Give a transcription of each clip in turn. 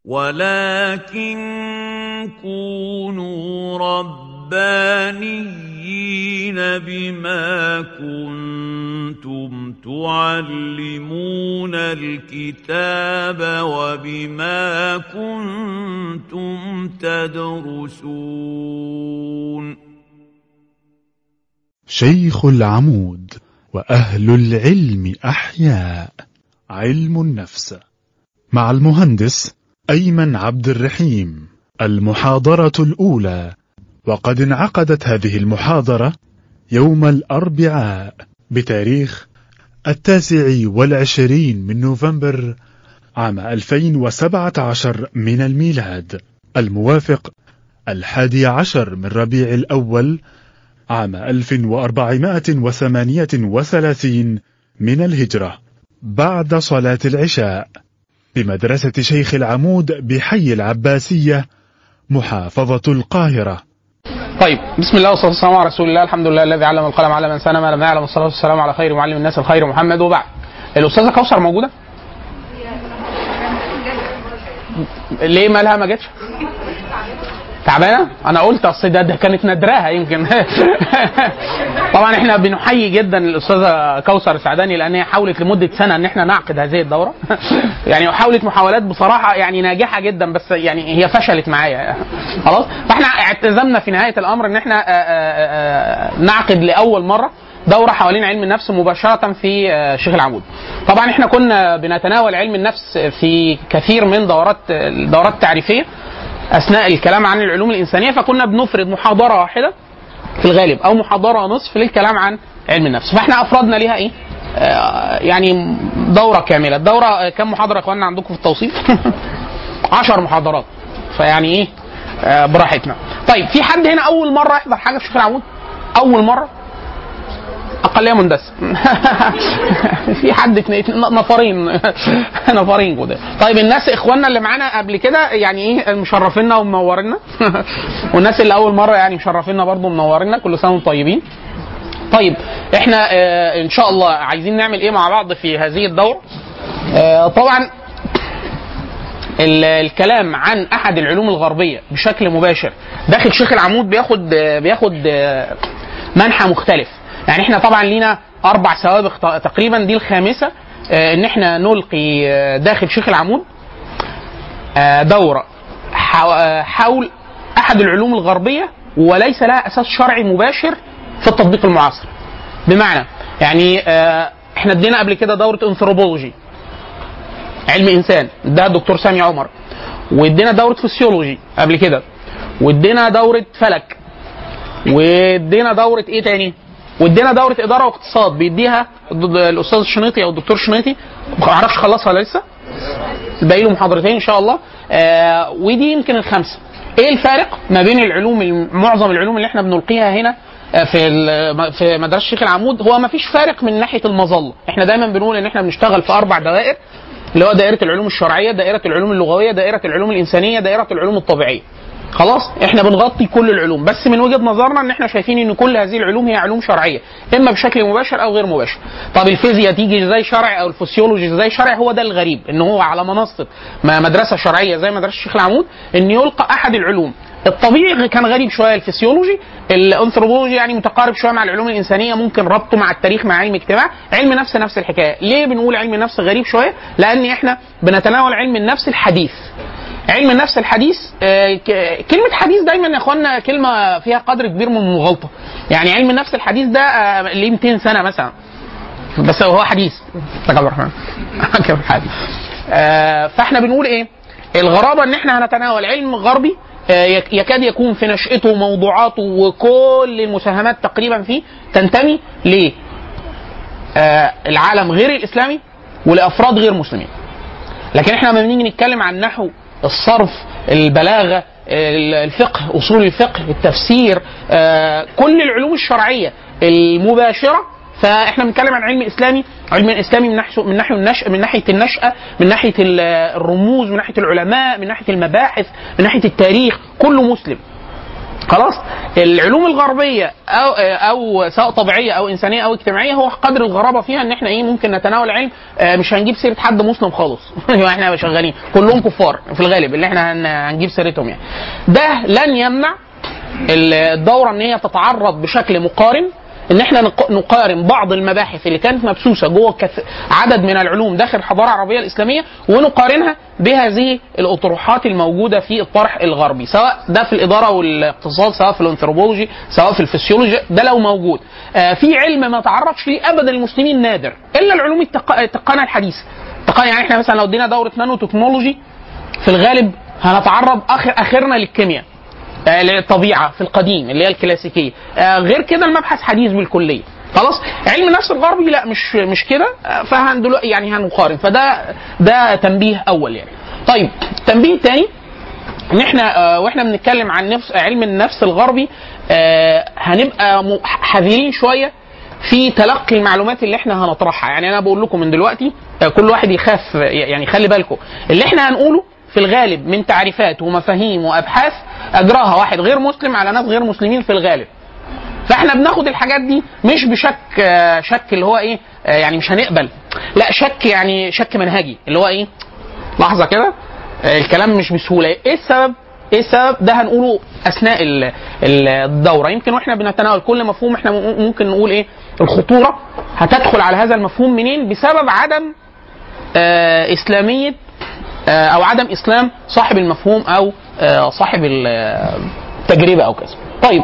ولكن كونوا ربانيين بما كنتم تعلمون الكتاب وبما كنتم تدرسون شيخ العمود وأهل العلم أحياء علم النفس مع المهندس أيمن عبد الرحيم المحاضرة الأولى وقد انعقدت هذه المحاضرة يوم الأربعاء بتاريخ التاسع والعشرين من نوفمبر عام 2017 من الميلاد الموافق الحادي عشر من ربيع الأول عام 1438 من الهجرة بعد صلاة العشاء بمدرسة شيخ العمود بحي العباسية محافظة القاهرة طيب بسم الله والصلاه والسلام على رسول الله الحمد لله الذي علم القلم علم من سنه ما لم يعلم الصلاه والسلام على خير معلم الناس الخير محمد وبعد الاستاذه كوثر موجوده ليه مالها ما جتش تعبانه انا قلت اصل ده, ده كانت ندراها يمكن طبعا احنا بنحيي جدا الاستاذه كوثر السعداني لان هي حاولت لمده سنه ان احنا نعقد هذه الدوره يعني وحاولت محاولات بصراحه يعني ناجحه جدا بس يعني هي فشلت معايا خلاص فاحنا اعتزمنا في نهايه الامر ان احنا آآ آآ نعقد لاول مره دوره حوالين علم النفس مباشره في شيخ العمود. طبعا احنا كنا بنتناول علم النفس في كثير من دورات الدورات التعريفيه اثناء الكلام عن العلوم الانسانيه فكنا بنفرد محاضره واحده في الغالب او محاضره نصف للكلام عن علم النفس فاحنا افردنا ليها ايه آه يعني دوره كامله الدوره كم محاضره يا اخواننا عندكم في التوصيف 10 محاضرات فيعني ايه آه براحتنا طيب في حد هنا اول مره يحضر حاجه في شيخ العمود اول مره اقليه مندسه في حد اتنين نفرين نفرين كده طيب الناس اخواننا اللي معانا قبل كده يعني ايه مشرفينا ومنورينا والناس اللي اول مره يعني مشرفينا برضه ومنورينا كل سنه وانتم طيبين طيب احنا اه ان شاء الله عايزين نعمل ايه مع بعض في هذه الدوره اه طبعا الكلام عن احد العلوم الغربيه بشكل مباشر داخل شيخ العمود بياخد بياخد منحى مختلف يعني احنا طبعا لينا اربع سوابق تقريبا دي الخامسه اه ان احنا نلقي داخل شيخ العمود اه دوره حول احد العلوم الغربيه وليس لها اساس شرعي مباشر في التطبيق المعاصر بمعنى يعني اه احنا ادينا قبل كده دوره انثروبولوجي علم انسان اداها الدكتور سامي عمر وادينا دوره فسيولوجي قبل كده وادينا دوره فلك وادينا دوره ايه تاني وادينا دوره اداره واقتصاد بيديها الاستاذ الشنيطي او الدكتور الشنيطي ما اعرفش خلصها ولا لسه باقي له محاضرتين ان شاء الله آه ودي يمكن الخمسه ايه الفارق ما بين العلوم معظم العلوم اللي احنا بنلقيها هنا في في مدرسه الشيخ العمود هو ما فيش فارق من ناحيه المظله احنا دايما بنقول ان احنا بنشتغل في اربع دوائر اللي هو دائره العلوم الشرعيه دائره العلوم اللغويه دائره العلوم الانسانيه دائره العلوم الطبيعيه خلاص احنا بنغطي كل العلوم بس من وجهه نظرنا ان احنا شايفين ان كل هذه العلوم هي علوم شرعيه اما بشكل مباشر او غير مباشر طب الفيزياء تيجي ازاي شرعي او الفسيولوجي ازاي شرعي هو ده الغريب ان هو على منصه مدرسه شرعيه زي مدرسه الشيخ العمود ان يلقى احد العلوم الطبيعي كان غريب شويه الفسيولوجي الانثروبولوجي يعني متقارب شويه مع العلوم الانسانيه ممكن ربطه مع التاريخ مع علم اجتماع علم نفس نفس الحكايه ليه بنقول علم نفس غريب شويه لان احنا بنتناول علم النفس الحديث علم النفس الحديث آه كلمة حديث دايما يا اخوانا كلمة فيها قدر كبير من المغالطة يعني علم النفس الحديث ده آه ليه 200 سنة مثلا بس هو حديث عبد الرحمن حديث آه فاحنا بنقول ايه الغرابة ان احنا هنتناول علم غربي يكاد يكون في نشأته وموضوعاته وكل المساهمات تقريبا فيه تنتمي ل العالم غير الاسلامي ولافراد غير مسلمين لكن احنا لما بنيجي نتكلم عن نحو الصرف البلاغه الفقه اصول الفقه التفسير كل العلوم الشرعيه المباشره فاحنا بنتكلم عن علم اسلامي علم اسلامي من ناحيه من ناحيه النشأ من ناحيه النشأه من ناحيه الرموز من ناحيه العلماء من ناحيه المباحث من ناحيه التاريخ كله مسلم خلاص العلوم الغربيه او او سواء طبيعيه او انسانيه او اجتماعيه هو قدر الغرابه فيها ان احنا ايه ممكن نتناول علم آه، مش هنجيب سيره حد مسلم خالص احنا شغالين كلهم كفار في الغالب اللي احنا هن- هنجيب سيرتهم يعني ده لن يمنع الدوره ان هي تتعرض بشكل مقارن ان احنا نق- نقارن بعض المباحث اللي كانت مبثوثه جوه كث- عدد من العلوم داخل الحضاره العربيه الاسلاميه ونقارنها بهذه الاطروحات الموجوده في الطرح الغربي سواء ده في الاداره والاقتصاد سواء في الانثروبولوجي سواء في الفسيولوجي ده لو موجود آه في علم ما تعرضش ليه ابدا المسلمين نادر الا العلوم التق- التقنيه الحديثه التقنيه يعني احنا مثلا لو ادينا دوره نانو تكنولوجي في الغالب هنتعرض اخر اخرنا للكيمياء آه، للطبيعه في القديم اللي هي الكلاسيكيه آه، غير كده المبحث حديث بالكليه خلاص علم النفس الغربي لا مش مش كده آه، فهن دلوقتي يعني هنقارن فده ده تنبيه اول يعني طيب تنبيه تاني ان احنا آه، واحنا بنتكلم عن نفس علم النفس الغربي آه، هنبقى م- حذرين شويه في تلقي المعلومات اللي احنا هنطرحها يعني انا بقول لكم من دلوقتي آه، كل واحد يخاف يعني خلي بالكم اللي احنا هنقوله في الغالب من تعريفات ومفاهيم وابحاث اجراها واحد غير مسلم على ناس غير مسلمين في الغالب فاحنا بناخد الحاجات دي مش بشك آه، شك اللي هو ايه آه، يعني مش هنقبل لا شك يعني شك منهجي اللي هو ايه لحظه كده آه، الكلام مش بسهوله ايه السبب ايه السبب ده هنقوله اثناء ال- ال- الدوره يمكن واحنا بنتناول كل مفهوم احنا م- ممكن نقول ايه الخطوره هتدخل على هذا المفهوم منين بسبب عدم آه، اسلاميه آه، او عدم اسلام صاحب المفهوم او آه، صاحب ال- آه، التجربه او كذا طيب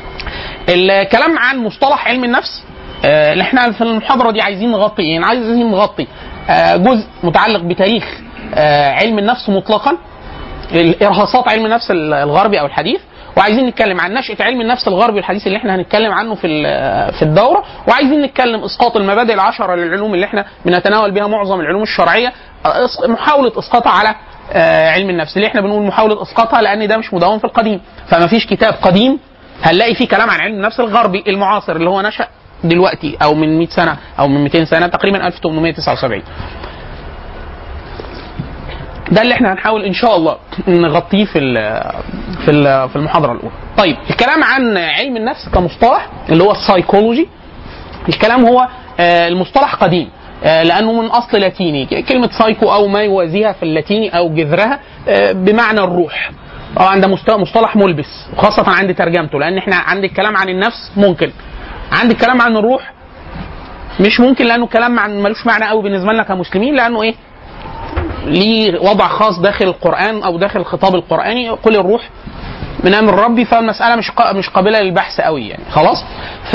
الكلام عن مصطلح علم النفس آه، اللي احنا في المحاضره دي عايزين نغطي ايه؟ عايزين نغطي آه، جزء متعلق بتاريخ آه، علم النفس مطلقا الارهاصات علم النفس الغربي او الحديث وعايزين نتكلم عن نشأة علم النفس الغربي الحديث اللي احنا هنتكلم عنه في ال- في الدورة وعايزين نتكلم اسقاط المبادئ العشرة للعلوم اللي احنا بنتناول بها معظم العلوم الشرعية أس- محاولة اسقاطها على آه، علم النفس اللي احنا بنقول محاولة اسقاطها لان ده مش مدون في القديم فما فيش كتاب قديم هنلاقي فيه كلام عن علم النفس الغربي المعاصر اللي هو نشأ دلوقتي او من 100 سنة او من 200 سنة تقريبا 1879 ده اللي احنا هنحاول ان شاء الله نغطيه في ال- في ال- في المحاضره الاولى. طيب الكلام عن علم النفس كمصطلح اللي هو السايكولوجي الكلام هو آه، المصطلح قديم آه، لانه من اصل لاتيني كلمه سايكو او ما يوازيها في اللاتيني او جذرها آه، بمعنى الروح طبعا ده مست- مصطلح ملبس وخاصه عند ترجمته لان احنا عند الكلام عن النفس ممكن عند الكلام عن الروح مش ممكن لانه كلام عن ملوش معنى قوي بالنسبه لنا كمسلمين لانه ايه ليه وضع خاص داخل القرآن أو داخل الخطاب القرآني قل الروح من أمر ربي فالمسألة مش قا- مش قابلة للبحث قوي يعني خلاص ف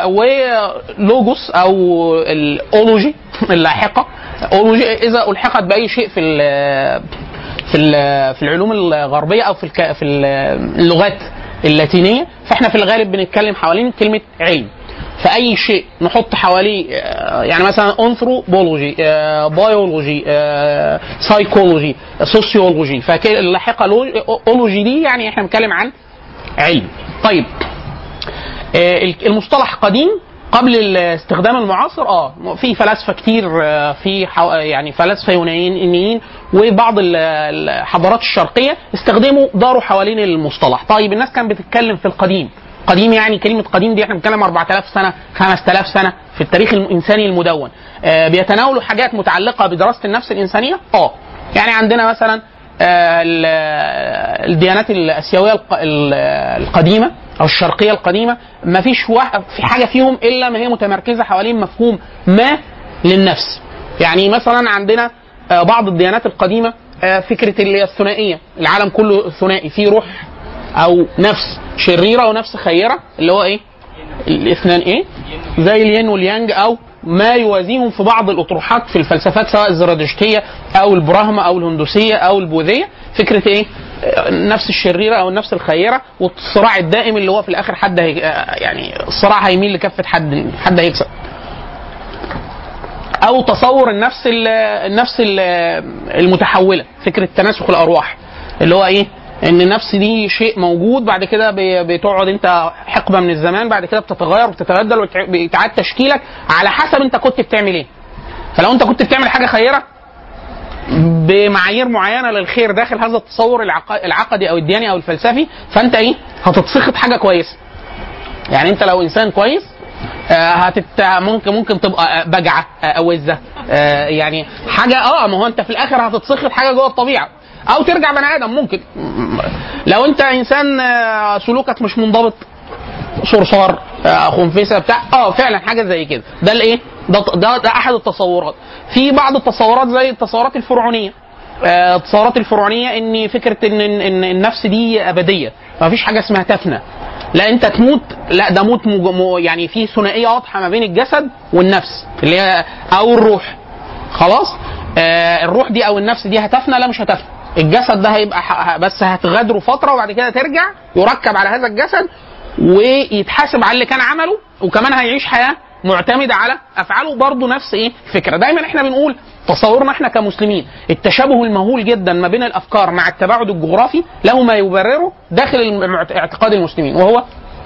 ولوجوس أو الأولوجي اللاحقة أولوجي إذا ألحقت بأي شيء في ال في ال- في العلوم الغربية أو في الك- في اللغات اللاتينية فإحنا في الغالب بنتكلم حوالين كلمة علم فاي شيء نحط حواليه آه، يعني مثلا انثروبولوجي آه، بيولوجي آه، سايكولوجي سوسيولوجي فاللاحقه لو- اولوجي دي يعني احنا بنتكلم عن علم طيب آه، المصطلح قديم قبل الاستخدام المعاصر اه في فلاسفه كتير آه، في حو... يعني فلاسفه يونانيين وبعض ال- الحضارات الشرقيه استخدموا داروا حوالين المصطلح طيب الناس كانت بتتكلم في القديم قديم يعني كلمة قديم دي احنا بنتكلم 4000 سنة 5000 سنة في التاريخ الإنساني المدون آه بيتناولوا حاجات متعلقة بدراسة النفس الإنسانية اه يعني عندنا مثلا آه ال- الديانات الآسيوية الق- ال- القديمة أو الشرقية القديمة ما فيش واحد في حاجة فيهم إلا ما هي متمركزة حوالين مفهوم ما للنفس يعني مثلا عندنا آه بعض الديانات القديمة آه فكرة اللي هي الثنائية العالم كله ثنائي فيه روح او نفس شريره ونفس خيره اللي هو ايه؟ الاثنان ايه؟ زي الين واليانج او ما يوازيهم في بعض الاطروحات في الفلسفات سواء الزرادشتيه او البراهمه او الهندوسيه او البوذيه فكره ايه؟ آه، النفس الشريره او النفس الخيره والصراع الدائم اللي هو في الاخر حد هي آه، يعني الصراع هيميل لكفه حد حد هيكسب او تصور النفس ال- النفس ال- المتحوله فكره تناسخ الارواح اللي هو ايه ان النفس دي شيء موجود بعد كده بي- بتقعد انت حقبه من الزمان بعد كده بتتغير وبتتبدل وبيتعاد تشكيلك على حسب انت كنت بتعمل ايه فلو انت كنت بتعمل حاجه خيره بمعايير معينه للخير داخل هذا التصور العق- العقدي او الدياني او الفلسفي فانت ايه هتتسخط حاجه كويسه يعني انت لو انسان كويس آه، هتت ممكن ممكن تبقى آه، بجعه آه، اوزه آه، يعني حاجه اه ما هو انت في الاخر هتتسخط حاجه جوه الطبيعه او ترجع بني ادم ممكن لو انت انسان آه، سلوكك مش منضبط صرصار آه، خنفسه بتاع اه فعلا حاجه زي كده ده الايه ده, ده ده احد التصورات في بعض التصورات زي التصورات الفرعونيه آه، التصورات الفرعونيه ان فكره ان ان إن النفس دي ابديه ما فيش حاجه اسمها تفنى لا انت تموت لا ده موت مج... م... يعني في ثنائيه واضحه ما بين الجسد والنفس اللي هي او الروح خلاص آه الروح دي او النفس دي هتفنى لا مش هتفنى الجسد ده هيبقى ح... بس هتغادره فتره وبعد كده ترجع يركب على هذا الجسد ويتحاسب على اللي كان عمله وكمان هيعيش حياه معتمده على افعاله برضه نفس ايه الفكره دايما احنا بنقول تصورنا احنا كمسلمين التشابه المهول جدا ما بين الافكار مع التباعد الجغرافي له ما يبرره داخل المعت- اعتقاد المسلمين وهو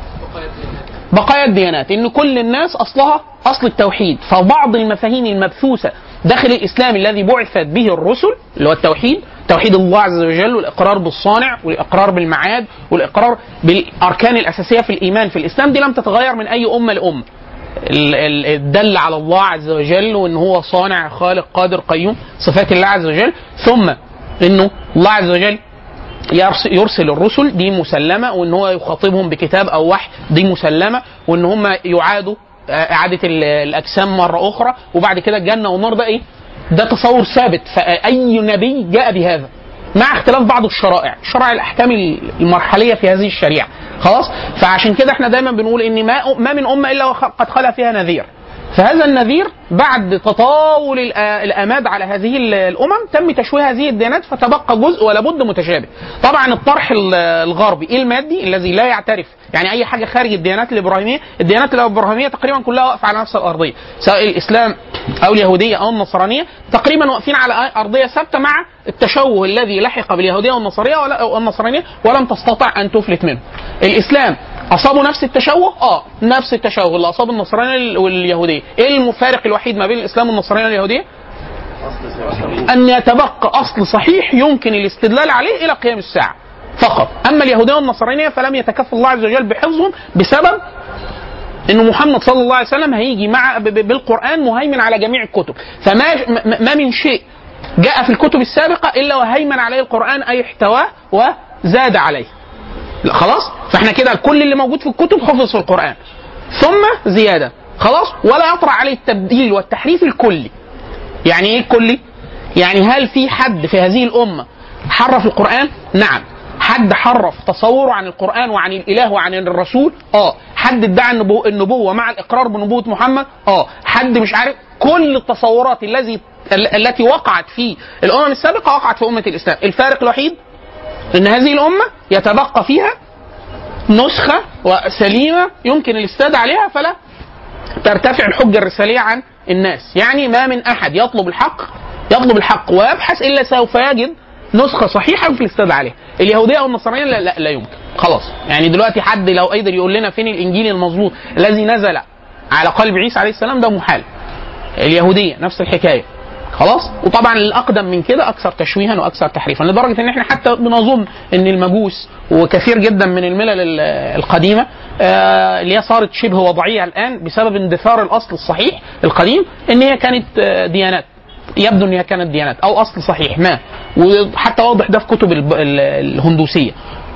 بقايا الديانات ان كل الناس اصلها اصل التوحيد فبعض المفاهيم المبثوثه داخل الاسلام الذي بعثت به الرسل اللي هو التوحيد توحيد الله عز وجل والاقرار بالصانع والاقرار بالمعاد والاقرار بالاركان الاساسيه في الايمان في الاسلام دي لم تتغير من اي امه لامه ال- ال- الدل على الله عز وجل وان هو صانع خالق قادر قيوم صفات الله عز وجل ثم انه الله عز وجل يرس- يرسل الرسل دي مسلمه وان هو يخاطبهم بكتاب او وحي دي مسلمه وان هم يعادوا آه، اعاده ال- الاجسام مره اخرى وبعد كده الجنه والنار ده ايه؟ ده تصور ثابت فاي نبي جاء بهذا مع اختلاف بعض الشرائع شرائع الاحكام المرحليه في هذه الشريعه خلاص فعشان كده احنا دايما بنقول ان ما ما من امه الا وقد خلا فيها نذير فهذا النذير بعد تطاول الآ- الاماد على هذه ال- الامم تم تشويه هذه الديانات فتبقى جزء ولا بد متشابه. طبعا الطرح ال- الغربي المادي الذي لا يعترف يعني اي حاجه خارج الديانات الابراهيميه، الديانات الابراهيميه تقريبا كلها واقفه على نفس الارضيه، سواء الاسلام او اليهوديه او النصرانيه تقريبا واقفين على ارضيه ثابته مع التشوه الذي لحق باليهوديه والنصرانيه ولا والنصرانيه ولم تستطع ان تفلت منه. الاسلام اصابوا نفس التشوه؟ اه نفس التشوه اللي اصاب النصرانيه واليهوديه، ايه الفارق الوحيد ما بين الاسلام والنصرانيه واليهوديه؟ ان يتبقى اصل صحيح يمكن الاستدلال عليه الى قيام الساعه فقط، اما اليهوديه والنصرانيه فلم يتكفل الله عز وجل بحفظهم بسبب ان محمد صلى الله عليه وسلم هيجي مع ب- ب- بالقران مهيمن على جميع الكتب، فما م- ما من شيء جاء في الكتب السابقه الا وهيمن عليه القران اي احتواه وزاد عليه. لا خلاص فاحنا كده كل اللي موجود في الكتب حفظ في القران ثم زياده خلاص ولا يطرا عليه التبديل والتحريف الكلي يعني ايه الكلي يعني هل في حد في هذه الامه حرف القران نعم حد حرف تصوره عن القران وعن الاله وعن الرسول اه حد ادعى النبو- النبوه مع الاقرار بنبوه محمد اه حد مش عارف كل التصورات الذي ال- التي وقعت في الامم السابقه وقعت في امه الاسلام الفارق الوحيد ان هذه الامه يتبقى فيها نسخه سليمه يمكن الاستاد عليها فلا ترتفع الحجه الرساليه عن الناس يعني ما من احد يطلب الحق يطلب الحق ويبحث الا سوف يجد نسخه صحيحه يمكن الاستاد عليها اليهوديه او النصرانيه لا, لا, لا يمكن خلاص يعني دلوقتي حد لو قدر يقول لنا فين الانجيل المظبوط الذي نزل على قلب عيسى عليه السلام ده محال اليهوديه نفس الحكايه خلاص وطبعا الاقدم من كده اكثر تشويها واكثر تحريفا لدرجه ان احنا حتى بنظن ان المجوس وكثير جدا من الملل ال- القديمه آه، اللي هي صارت شبه وضعيه الان بسبب اندثار الاصل الصحيح القديم ان هي كانت آه، ديانات يبدو ان هي كانت ديانات او اصل صحيح ما وحتى واضح ده في كتب الب- ال- الهندوسيه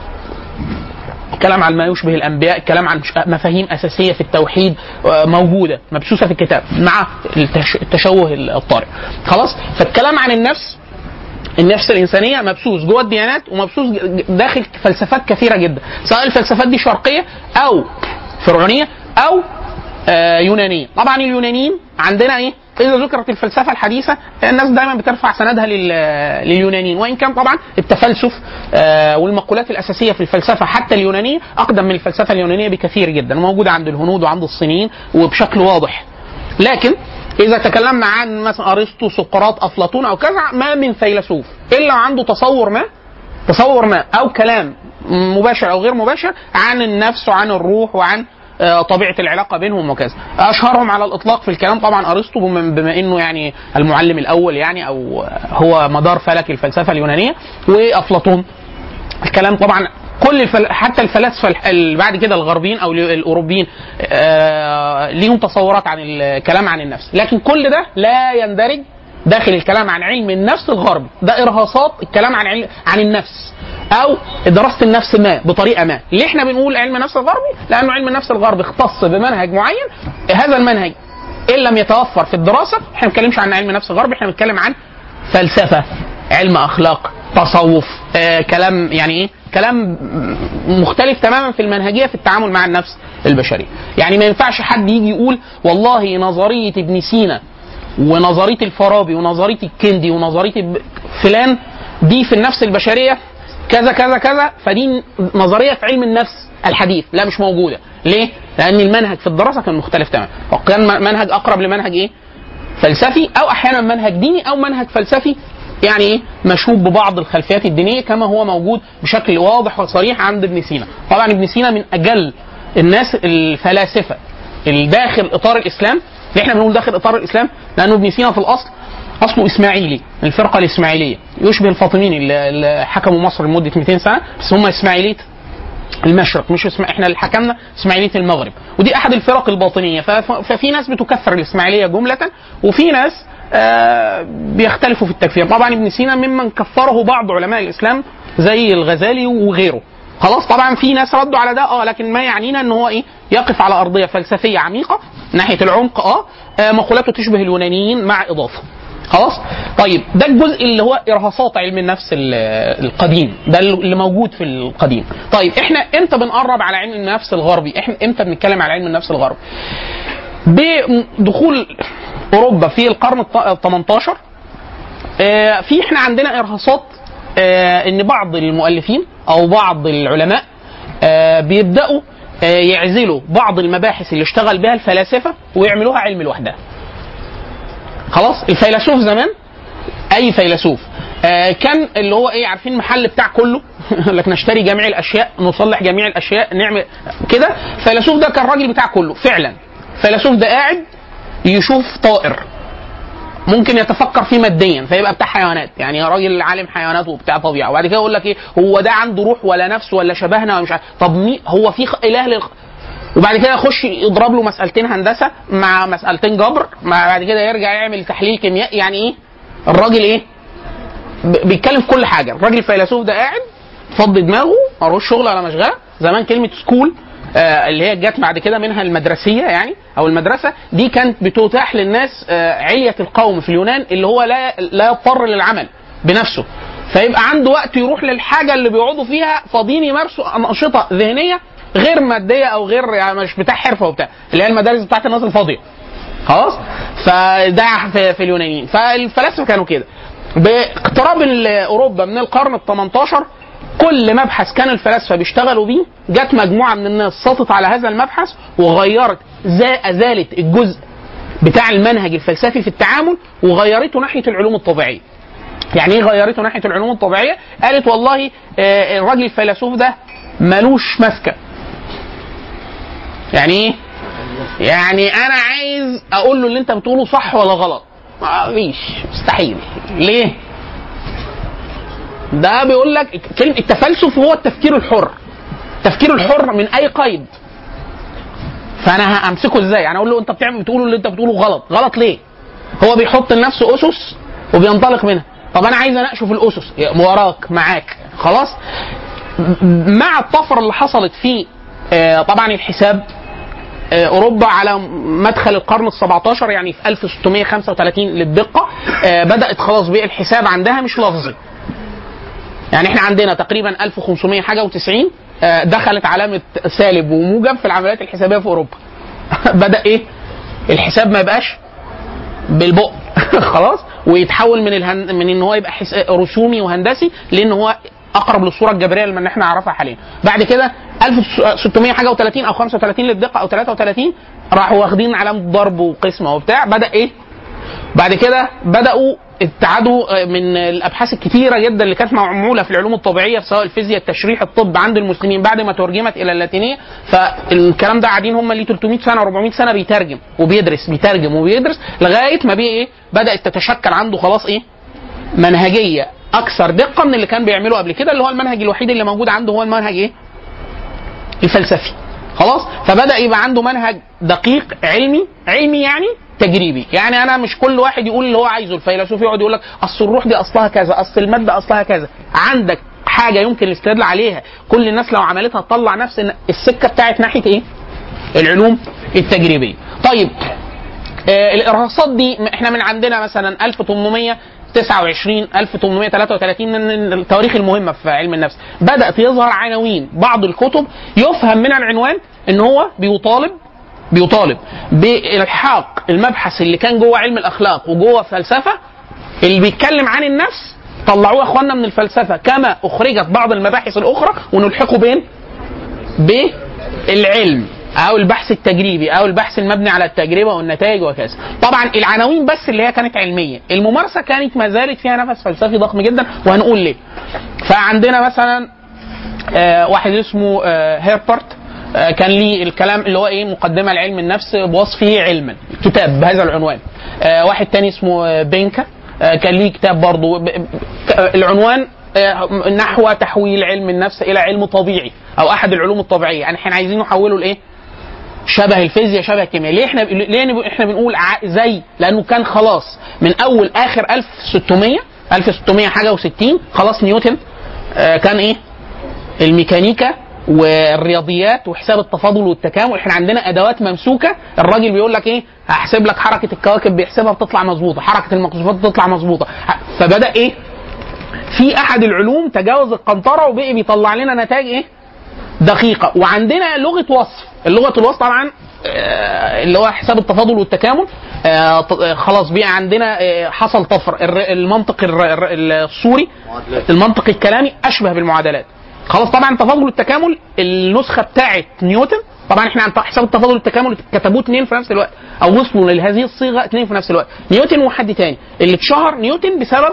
الكلام عن ما يشبه الانبياء الكلام عن مش- مفاهيم اساسيه في التوحيد آه، موجوده مبثوثه في الكتاب مع التش- التشوه الطارئ خلاص فالكلام عن النفس النفس الانسانيه مبثوث جوه الديانات ومبثوث ج- داخل فلسفات كثيره جدا سواء الفلسفات دي شرقيه او فرعونيه او آه، يونانيه طبعا اليونانيين عندنا ايه اذا ذكرت الفلسفه الحديثه الناس دايما بترفع سندها لل- لليونانيين وان كان طبعا التفلسف آه، والمقولات الاساسيه في الفلسفه حتى اليونانيه اقدم من الفلسفه اليونانيه بكثير جدا موجوده عند الهنود وعند الصينيين وبشكل واضح لكن اذا تكلمنا عن مثلا ارسطو سقراط افلاطون او كذا ما من فيلسوف الا عنده تصور ما تصور ما او كلام مباشر او غير مباشر عن النفس وعن الروح وعن آه، طبيعه العلاقه بينهم وكذا اشهرهم على الاطلاق في الكلام طبعا ارسطو بما بما انه يعني المعلم الاول يعني او هو مدار فلك الفلسفه اليونانيه وافلاطون الكلام طبعا كل الفل... حتى الفلاسفه الح- اللي بعد كده الغربيين او الاوروبيين آه... ليهم تصورات عن الكلام عن النفس لكن كل ده لا يندرج داخل الكلام عن علم النفس الغربي ده ارهاصات الكلام عن علم عن النفس او دراسه النفس ما بطريقه ما ليه احنا بنقول علم النفس الغربي لانه علم النفس الغربي اختص بمنهج معين هذا المنهج ان لم يتوفر في الدراسه احنا ما بنتكلمش عن علم نفس غربي احنا بنتكلم عن فلسفه علم اخلاق تصوف آه كلام يعني ايه كلام مختلف تماما في المنهجيه في التعامل مع النفس البشريه يعني ما ينفعش حد يجي يقول والله نظريه ابن سينا ونظريه الفارابي ونظريه الكندي ونظريه ب- فلان دي في النفس البشريه كذا كذا كذا فدي نظريه في علم النفس الحديث لا مش موجوده ليه؟ لان المنهج في الدراسه كان مختلف تماما وكان م- منهج اقرب لمنهج ايه؟ فلسفي او احيانا منهج ديني او منهج فلسفي يعني ايه مشوب ببعض الخلفيات الدينيه كما هو موجود بشكل واضح وصريح عند ابن سينا طبعا ابن سينا من اجل الناس الفلاسفه اللي داخل اطار الاسلام اللي احنا بنقول داخل اطار الاسلام لانه ابن سينا في الاصل اصله اسماعيلي الفرقه الاسماعيليه يشبه الفاطميين اللي اللي حكموا مصر لمده 200 سنه بس هم اسماعيليه المشرق مش اسم احنا اللي حكمنا اسماعيليه المغرب ودي احد الفرق الباطنيه فف- ففي ناس بتكفر الاسماعيليه جمله وفي ناس آه بيختلفوا في التكفير طبعا ابن سينا ممن كفره بعض علماء الاسلام زي الغزالي وغيره خلاص طبعا في ناس ردوا على ده اه لكن ما يعنينا ان هو ايه يقف على ارضيه فلسفيه عميقه ناحيه العمق اه, آه مقولاته تشبه اليونانيين مع اضافه خلاص طيب ده الجزء اللي هو ارهاصات علم النفس ال- القديم ده اللي موجود في القديم طيب احنا امتى بنقرب على علم النفس الغربي احنا امتى بنتكلم على علم النفس الغربي بدخول اوروبا في القرن ال 18 آه، في احنا عندنا ارهاصات آه، ان بعض المؤلفين او بعض العلماء آه، بيبداوا آه، يعزلوا بعض المباحث اللي اشتغل بها الفلاسفه ويعملوها علم لوحدها خلاص الفيلسوف زمان اي فيلسوف آه كان اللي هو ايه عارفين المحل بتاع كله لك نشتري جميع الاشياء نصلح جميع الاشياء نعمل كده الفيلسوف ده كان الراجل بتاع كله فعلا الفيلسوف ده قاعد يشوف طائر ممكن يتفكر فيه ماديا فيبقى بتاع حيوانات يعني راجل عالم حيوانات وبتاع طبيعه وبعد كده يقول لك ايه هو ده عنده روح ولا نفس ولا شبهنا ولا مش عارف طب مين هو في خ- اله للخ... وبعد كده يخش يضرب له مسألتين هندسة مع مسألتين جبر مع بعد كده يرجع يعمل تحليل كيميائي يعني ايه الراجل ايه ب- بيتكلم في كل حاجة الراجل الفيلسوف ده قاعد فضي دماغه ملوش شغل ولا مشغلة زمان كلمة سكول آه اللي هي جت بعد كده منها المدرسية يعني أو المدرسة دي كانت بتتاح للناس آه علية القوم في اليونان اللي هو لا لا يضطر للعمل بنفسه فيبقى عنده وقت يروح للحاجة اللي بيقعدوا فيها فاضيين يمارسوا أنشطة ذهنية غير ماديه او غير يعني مش بتاع حرفه وبتاع اللي هي المدارس بتاعت الناس الفاضيه خلاص فده في, في اليونانيين فالفلاسفه كانوا كده باقتراب ال- اوروبا من القرن ال 18 كل مبحث كان الفلاسفه بيشتغلوا بيه جت مجموعه من الناس سطت على هذا المبحث وغيرت زا- ازالت الجزء بتاع المنهج الفلسفي في التعامل وغيرته ناحيه العلوم الطبيعيه يعني ايه غيرته ناحيه العلوم الطبيعيه؟ قالت والله آه، الراجل الفيلسوف ده ملوش مسكه. يعني ايه؟ يعني انا عايز اقول له اللي انت بتقوله صح ولا غلط. ما فيش مستحيل. ليه؟ ده بيقول لك كلمه التفلسف هو التفكير الحر. التفكير الحر من اي قيد. فانا همسكه ازاي؟ يعني اقول له انت بتعمل بتقوله اللي انت بتقوله غلط، غلط ليه؟ هو بيحط لنفسه اسس وبينطلق منها طب انا عايز اناقشه في الاسس وراك معاك خلاص م- مع الطفره اللي حصلت في آه، طبعا الحساب آه، اوروبا على مدخل القرن ال 17 يعني في 1635 للدقه آه، بدات خلاص بقى الحساب عندها مش لفظي يعني احنا عندنا تقريبا 1500 حاجه و90 دخلت علامه سالب وموجب في العمليات الحسابيه في اوروبا بدا ايه الحساب ما يبقاش بالبق خلاص ويتحول من الهن... من ان هو يبقى حس... رسومي وهندسي لان هو اقرب للصوره الجبريه اللي احنا نعرفها حاليا بعد كده 1600 حاجه و30 او 35 للدقه او 33 راحوا واخدين علامه ضرب وقسمه وبتاع بدا ايه بعد كده بداوا ابتعدوا من الابحاث الكثيره جدا اللي كانت معموله في العلوم الطبيعيه سواء الفيزياء التشريح الطب عند المسلمين بعد ما ترجمت الى اللاتينيه فالكلام ده قاعدين هم اللي 300 سنه 400 سنه بيترجم وبيدرس بيترجم وبيدرس لغايه ما بيه ايه بدات تتشكل عنده خلاص ايه منهجيه اكثر دقه من اللي كان بيعمله قبل كده اللي هو المنهج الوحيد اللي موجود عنده هو المنهج ايه الفلسفي خلاص فبدا يبقى عنده منهج دقيق علمي علمي يعني تجريبي يعني انا مش كل واحد يقول اللي هو عايزه الفيلسوف يقعد يقول لك اصل الروح دي اصلها كذا اصل الماده اصلها كذا عندك حاجه يمكن الاستدلال عليها كل الناس لو عملتها تطلع نفس السكه بتاعت ناحيه ايه العلوم التجريبيه طيب آه الارهاصات دي احنا من عندنا مثلا 1829 1833 من التواريخ المهمه في علم النفس بدات يظهر عناوين بعض الكتب يفهم من العنوان ان هو بيطالب بيطالب بالحاق المبحث اللي كان جوه علم الاخلاق وجوه الفلسفه اللي بيتكلم عن النفس طلعوه يا اخوانا من الفلسفه كما اخرجت بعض المباحث الاخرى ونلحقه بين بالعلم او البحث التجريبي او البحث المبني على التجربه والنتائج وكذا طبعا العناوين بس اللي هي كانت علميه الممارسه كانت ما زالت فيها نفس فلسفي ضخم جدا وهنقول ليه فعندنا مثلا آه واحد اسمه آه هيربرت آه كان ليه الكلام اللي هو ايه مقدمه لعلم النفس بوصفه علما كتاب بهذا العنوان آه واحد تاني اسمه آه بينكا آه كان ليه كتاب برضه ب- ب- العنوان آه، نحو تحويل علم النفس الى علم طبيعي او احد العلوم الطبيعيه يعني احنا عايزين نحوله لايه شبه الفيزياء شبه الكيمياء ليه احنا ليه نب- احنا بنقول ع- زي لانه كان خلاص من اول اخر 1600 1600 حاجه و60 خلاص نيوتن آه، كان ايه الميكانيكا والرياضيات وحساب التفاضل والتكامل احنا عندنا ادوات ممسوكه الراجل بيقول لك ايه هحسب لك حركه الكواكب بيحسبها بتطلع مظبوطه حركه المقذوفات بتطلع مظبوطه ح- فبدا ايه في احد العلوم تجاوز القنطره وبقي بيطلع لنا نتائج ايه دقيقه وعندنا لغه وصف اللغه الوصف طبعا آه، اللي هو حساب التفاضل والتكامل آه، ط- آه، خلاص بقى عندنا آه، حصل طفر الر- المنطق الر- الر- الصوري المنطق الكلامي اشبه بالمعادلات خلاص طبعا التفاضل والتكامل النسخه بتاعت نيوتن طبعا احنا عن حساب التفاضل والتكامل كتبوه اثنين في نفس الوقت او وصلوا لهذه الصيغه اثنين في نفس الوقت نيوتن وحد تاني اللي اتشهر نيوتن بسبب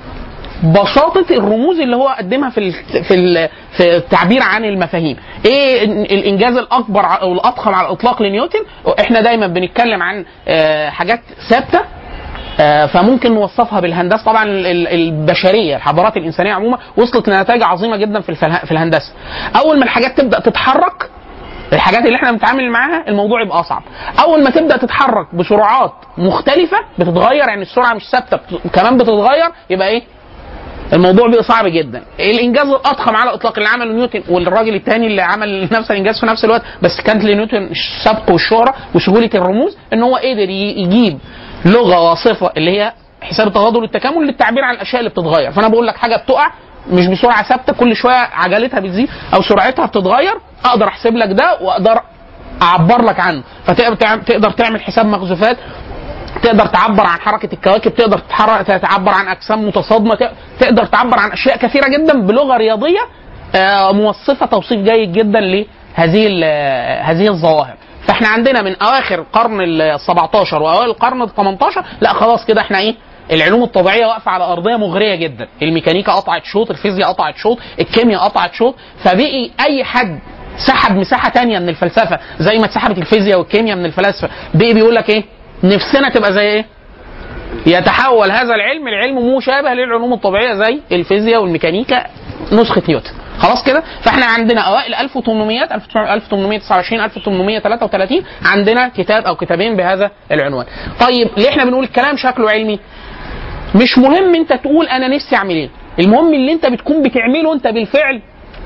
بساطه الرموز اللي هو قدمها في ال في ال في التعبير عن المفاهيم ايه ال- الانجاز الاكبر ع- او الاضخم على الاطلاق لنيوتن احنا دايما بنتكلم عن آه، حاجات ثابته آه، فممكن نوصفها بالهندسه طبعا ال- ال- البشريه الحضارات الانسانيه عموما وصلت لنتائج عظيمه جدا في الفله- في الهندسه اول ما الحاجات تبدا تتحرك الحاجات اللي احنا بنتعامل معاها الموضوع يبقى اصعب اول ما تبدا تتحرك بسرعات مختلفه بتتغير يعني السرعه مش ثابته بت- كمان بتتغير يبقى ايه الموضوع بيبقى صعب جدا الانجاز الاضخم على الاطلاق اللي عمله نيوتن والراجل الثاني اللي عمل نفس الانجاز في نفس الوقت بس كانت لنيوتن السبق والشهره وسهوله الرموز ان هو قدر ي- يجيب لغه واصفه اللي هي حساب التفاضل والتكامل للتعبير عن الاشياء اللي بتتغير فانا بقول لك حاجه بتقع مش بسرعه ثابته كل شويه عجلتها بتزيد او سرعتها بتتغير اقدر احسب لك ده واقدر اعبر لك عنه فتقدر تعم- تقدر تعمل حساب مخزوفات تقدر تعبر عن حركه الكواكب تقدر تحرك تعبر عن اجسام متصادمه تق- تقدر تعبر عن اشياء كثيره جدا بلغه رياضيه آه، موصفه توصيف جيد جدا لهذه ال- آه، هذه الظواهر فاحنا عندنا من اواخر القرن ال 17 واوائل القرن ال 18 لا خلاص كده احنا ايه العلوم الطبيعيه واقفه على ارضيه مغريه جدا الميكانيكا قطعت شوط الفيزياء قطعت شوط الكيمياء قطعت شوط فبقي اي حد سحب مساحه تانية من الفلسفه زي ما اتسحبت الفيزياء والكيمياء من الفلاسفه بقي بيقول لك ايه نفسنا تبقى زي ايه يتحول هذا العلم لعلم مشابه للعلوم الطبيعيه زي الفيزياء والميكانيكا نسخه نيوتن خلاص كده فاحنا عندنا اوائل 1800 1829 1833 عندنا كتاب او كتابين بهذا العنوان طيب ليه احنا بنقول الكلام شكله علمي مش مهم انت تقول انا نفسي اعمل ايه المهم اللي انت بتكون بتعمله انت بالفعل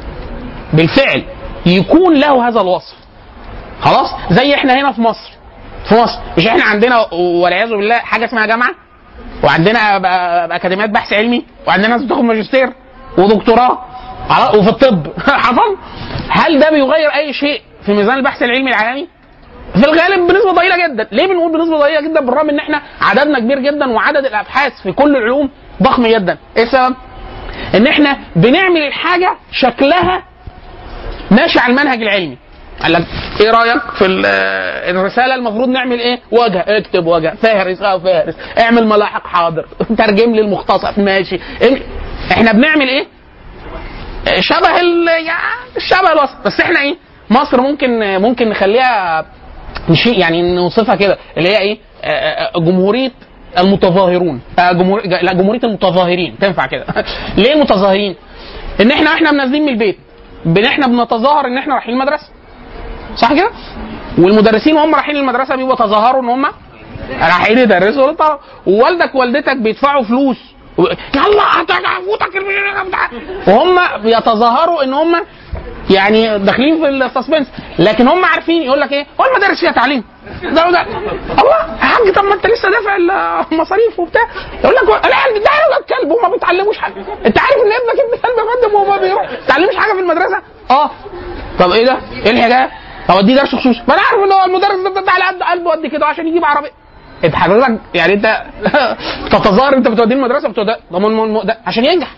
بالفعل يكون له هذا الوصف خلاص زي احنا هنا في مصر في مصر مش احنا عندنا والعياذ بالله حاجه اسمها جامعه وعندنا أب- أب- اكاديميات بحث علمي وعندنا ناس بتاخد ماجستير ودكتوراه على- وفي الطب حصل هل ده بيغير اي شيء في ميزان البحث العلمي العالمي في الغالب بنسبه ضئيله جدا ليه بنقول بنسبه ضئيله جدا بالرغم ان احنا عددنا كبير جدا وعدد الابحاث في كل العلوم ضخم جدا ايه السبب ان احنا بنعمل الحاجه شكلها ماشي على المنهج العلمي قال لك ايه رايك في ال- الرساله المفروض نعمل ايه؟ وجه اكتب وجه فهرس اه فهرس اعمل ملاحق حاضر ترجم لي المختصر ماشي إيه؟ احنا بنعمل ايه؟ شبه ال يعني شبه الوسط بس احنا ايه؟ مصر ممكن ممكن نخليها مش يعني نوصفها كده اللي هي ايه؟ آه، آه، جمهوريه المتظاهرون آه، جمهور لا جمهوريه المتظاهرين تنفع كده ليه المتظاهرين؟ ان احنا احنا منازلين من البيت بن احنا بنتظاهر ان احنا رايحين المدرسه صح كده؟ والمدرسين وهم رايحين المدرسه بيبقوا تظاهروا ان هم رايحين يدرسوا للطلبه ووالدك ووالدتك بيدفعوا فلوس و- يلا هتفوتك وهم بيتظاهروا ان هم يعني داخلين في السسبنس لكن هم عارفين يقول لك ايه هو المدارس فيها تعليم ده ده الله يا حاج طب ما انت لسه دافع المصاريف وبتاع يقول لك العيال ده عيال كلب وما بيتعلموش حاجه انت عارف ان ابنك ابن كلب يا فندم وهو بيروح ما بيتعلمش حاجه في المدرسه اه طب ايه ده؟ ايه الحكايه؟ طب اديه درس خصوصي ما انا عارف ان هو المدرس ده ده على قد قلبه قد كده عشان يجيب عربيه انت حضرتك يعني انت تتظاهر انت بتوديه المدرسه بتوديه طب ما الم- ده عشان ينجح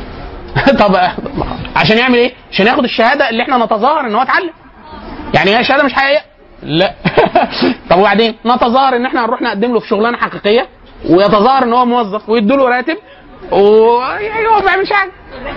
طب عشان يعمل ايه؟ عشان ياخد الشهاده اللي احنا نتظاهر ان هو اتعلم يعني هي شهاده مش حقيقيه لا طب وبعدين نتظاهر ان احنا هنروح نقدم له في شغلانه حقيقيه ويتظاهر ان هو موظف ويدوا له راتب ويعني هو ما بيعملش حاجه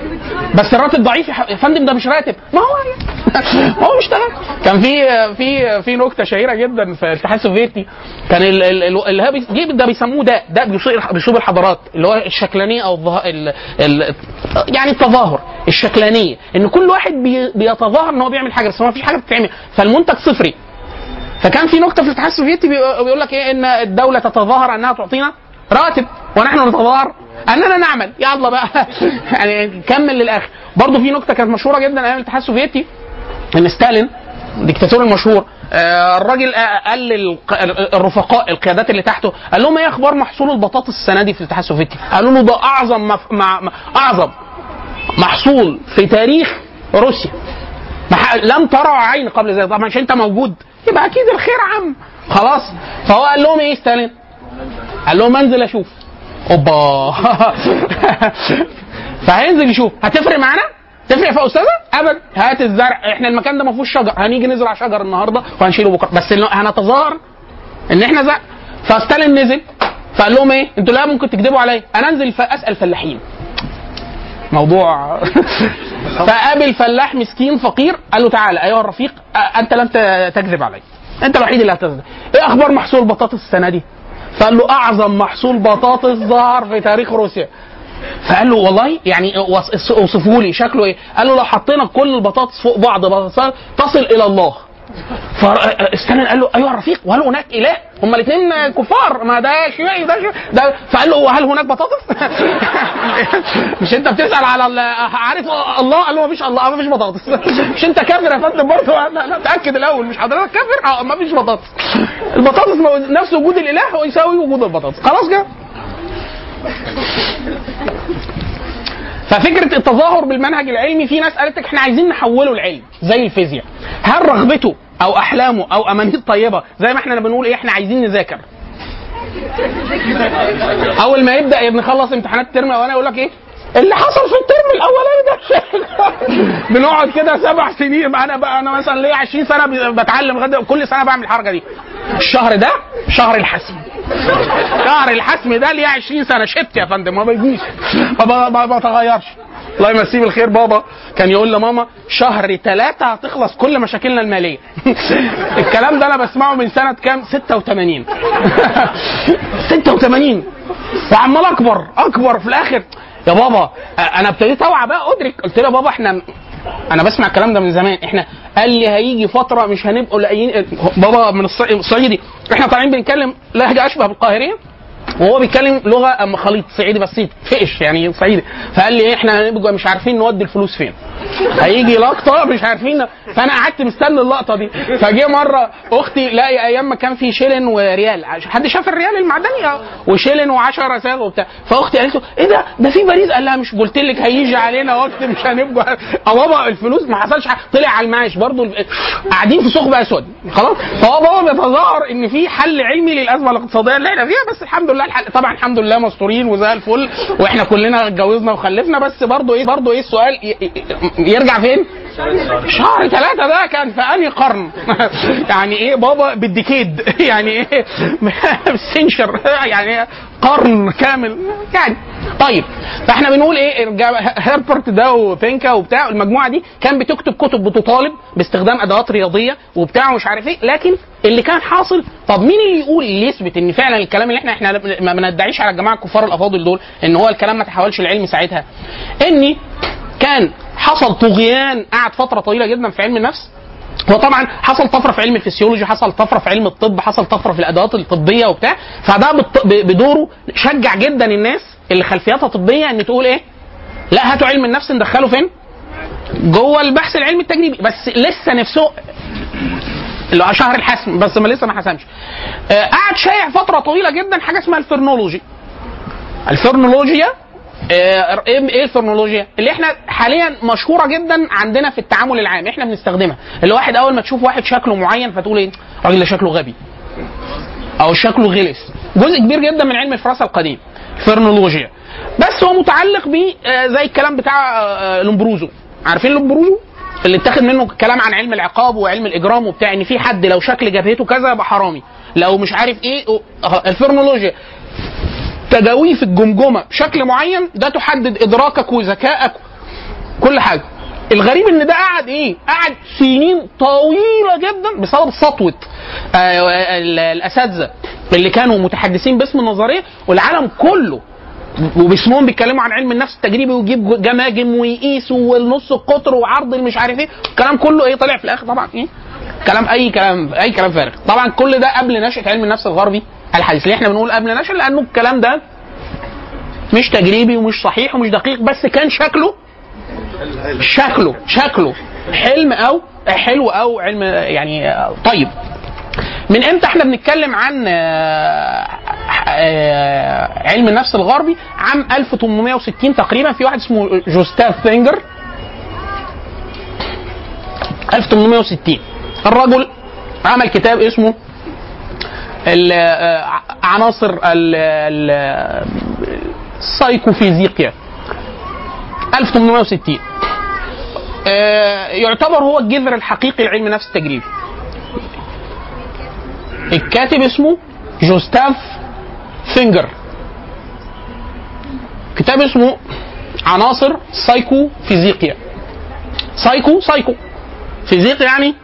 بس الراتب ضعيف يا ح- يا فندم ده مش راتب ما هو ما هو بيشتغل كان في في في نكته شهيره جدا في الاتحاد السوفيتي كان ال- ال- ال- اللي هو بي- دي ده بيسموه ده ده بيصيب بيصيب الحضارات اللي هو الشكلانيه او الظه... ال... ال... يعني التظاهر الشكلانيه ان كل واحد بي... بيتظاهر ان هو بيعمل حاجه بس ما فيش حاجه بتتعمل فالمنتج صفري فكان في نكته في الاتحاد السوفيتي بي- بيقول لك ايه ان الدوله تتظاهر انها تعطينا راتب ونحن نتظاهر اننا نعمل يلا بقى يعني كمل للاخر برضه في نكته كانت مشهوره جدا ايام الاتحاد السوفيتي ان ستالين الدكتاتور المشهور آه، الراجل آه، قال للق- الرفقاء القيادات اللي تحته قال لهم ايه اخبار محصول البطاطس السنه دي في الاتحاد السوفيتي؟ قالوا له ده اعظم مف... مع... مع- اعظم محصول في تاريخ روسيا مح... لم ترى عين قبل ذلك طبعا عشان انت موجود يبقى اكيد الخير عام خلاص فهو قال لهم ايه ستالين؟ قال لهم انزل اشوف اوبا فهينزل يشوف هتفرق معانا؟ تفرق في استاذه؟ ابدا هات الزرع احنا المكان ده ما فيهوش شجر هنيجي نزرع شجر النهارده وهنشيله بكره بس اللي- هنتظاهر ان احنا زرع فستالين نزل فقال لهم ايه؟ انتوا لا ممكن تكذبوا عليا انا انزل ف- اسال فلاحين موضوع فقابل فلاح مسكين فقير قال له تعالى ايها الرفيق أ- انت لم ت- تكذب علي انت الوحيد اللي هتكذب ايه اخبار محصول البطاطس السنه دي فقال له اعظم محصول بطاطس ظهر في تاريخ روسيا فقال له والله يعني وص- اوصفوا لي شكله ايه قال له لو حطينا كل البطاطس فوق بعض بطاطس تصل الى الله فاستنى قال له ايها الرفيق وهل هناك اله؟ هما الاثنين كفار ما ده شيوعي ده شيوعي ده فقال له هل هناك بطاطس؟ مش انت بتسال على ال- عارف الله قال له ما فيش الله ما فيش بطاطس مش انت كافر يا فندم برضه لا لا تاكد الاول مش حضرتك كافر اه ما فيش بطاطس البطاطس مو- نفس وجود الاله هو يساوي وجود البطاطس خلاص كده ففكره التظاهر بالمنهج العلمي في ناس قالت لك احنا عايزين نحوله العلم زي الفيزياء هل رغبته او احلامه او امانيه طيبه زي ما احنا بنقول ايه احنا عايزين نذاكر اول ما يبدا نخلص امتحانات الترم الاولاني يقول لك ايه اللي حصل في الترم الاولاني ده بنقعد كده سبع سنين انا بقى انا مثلا ليا 20 سنه بتعلم لغايه كل سنه بعمل الحركه دي الشهر ده شهر الحسم شهر الحسم ده ليه 20 سنه شبت يا فندم ما بيجيش ما ب- ما بتغيرش الله يمسيه بالخير بابا كان يقول لماما شهر ثلاثة هتخلص كل مشاكلنا المالية الكلام ده أنا بسمعه من سنة كام 86 86 وعمال أكبر أكبر في الآخر يا بابا أنا ابتديت أوعى بقى أدرك قلت له يا بابا إحنا انا بسمع الكلام ده من زمان احنا قال لي هيجي فتره مش هنبقوا لاقيين بابا من الص- الصعيدي احنا طالعين بنتكلم لهجه اشبه بالقاهريه وهو بيتكلم لغه اما خليط صعيدي بسيط فقش يعني صعيدي فقال لي إيه، احنا هنبقى مش عارفين نودي الفلوس فين هيجي لقطه مش عارفين فانا قعدت مستني اللقطه دي فجه مره اختي لاقي ايام ما كان في شيلن وريال حد شاف الريال المعدني آه. وشيلن و10 رسائل وبتاع فاختي قالت له ايه ده ده في باريس قال لها مش قلت لك هيجي علينا وقت مش هنبقى اه بابا الفلوس ما حصلش حاجه طلع على المعاش برضه قاعدين في ثقب اسود خلاص فهو بابا بيتظاهر ان في حل علمي للازمه الاقتصاديه اللي احنا فيها بس الحمد لله وزي الحل... طبعا الحمد لله مستورين وزي الفل واحنا كلنا اتجوزنا وخلفنا بس برضه ايه برضه ايه السؤال ي... ي- يرجع فين؟ شهر ثلاثة ده كان في أنهي قرن؟ يعني إيه بابا بالديكيد يعني إيه سنشر يعني إيه قرن كامل يعني طيب فاحنا بنقول ايه الرجال- هيربرت ده وبينكا وبتاع المجموعه دي كان بتكتب كتب بتطالب باستخدام ادوات رياضيه وبتاع ومش عارف ايه لكن اللي كان حاصل طب مين اللي يقول اللي يثبت ان فعلا الكلام اللي احنا احنا ما بندعيش على الجماعه الكفار الافاضل دول ان هو الكلام ما تحولش العلم ساعتها ان كان حصل طغيان قعد فتره طويله جدا في علم النفس هو طبعا حصل طفره في علم الفسيولوجي حصل طفره في علم الطب حصل طفره في الادوات الطبيه وبتاع فده بالط- ب- بدوره شجع جدا الناس اللي خلفياتها طبيه ان تقول ايه لا هاتوا علم النفس ندخله فين جوه البحث العلمي التجريبي بس لسه نفسه اللي هو شهر الحسم بس ما لسه ما حسمش آه، قعد شايع فتره طويله جدا حاجه اسمها الفرنولوجي الفرنولوجيا آه، ايه إيه الفرنولوجيا اللي احنا حاليا مشهوره جدا عندنا في التعامل العام احنا بنستخدمها اللي واحد اول ما تشوف واحد شكله معين فتقول ايه الراجل ده شكله غبي او شكله غلس جزء كبير جدا من علم الفراسه القديم الفرنولوجيا بس هو متعلق ب آه، زي الكلام بتاع آه، لومبروزو عارفين لومبروزو اللي اتاخد منه كلام عن علم العقاب وعلم الاجرام وبتاع ان في حد لو شكل جبهته كذا يبقى حرامي لو مش عارف ايه آه، الفرنولوجيا تجاويف الجمجمه بشكل معين ده تحدد ادراكك وذكائك كل حاجه الغريب ان ده قعد ايه؟ قعد سنين طويله جدا بسبب سطوه آه، ال- الاساتذه اللي كانوا متحدثين باسم النظريه والعالم كله وباسمهم بيتكلموا عن علم النفس التجريبي ويجيب جماجم ويقيس والنص القطر وعرض المش عارف ايه الكلام كله ايه طلع في الاخر طبعا ايه كلام اي كلام اي كلام فارغ طبعا كل ده قبل نشاه علم النفس الغربي الحديث ليه احنا بنقول قبل نشاه لانه الكلام ده مش تجريبي ومش صحيح ومش دقيق بس كان شكله شكله شكله حلم او حلو او علم يعني طيب من امتى احنا بنتكلم عن آه، آه، علم النفس الغربي عام 1860 تقريبا في واحد اسمه جوستاف فينجر 1860 الرجل عمل كتاب اسمه ال- آه، عناصر ال- ال- السايكوفيزيقيا 1860 آه، يعتبر هو الجذر الحقيقي لعلم النفس التجريبي الكاتب اسمه جوستاف فينجر كتاب اسمه عناصر سايكو فيزيقيا سايكو سايكو فيزيق يعني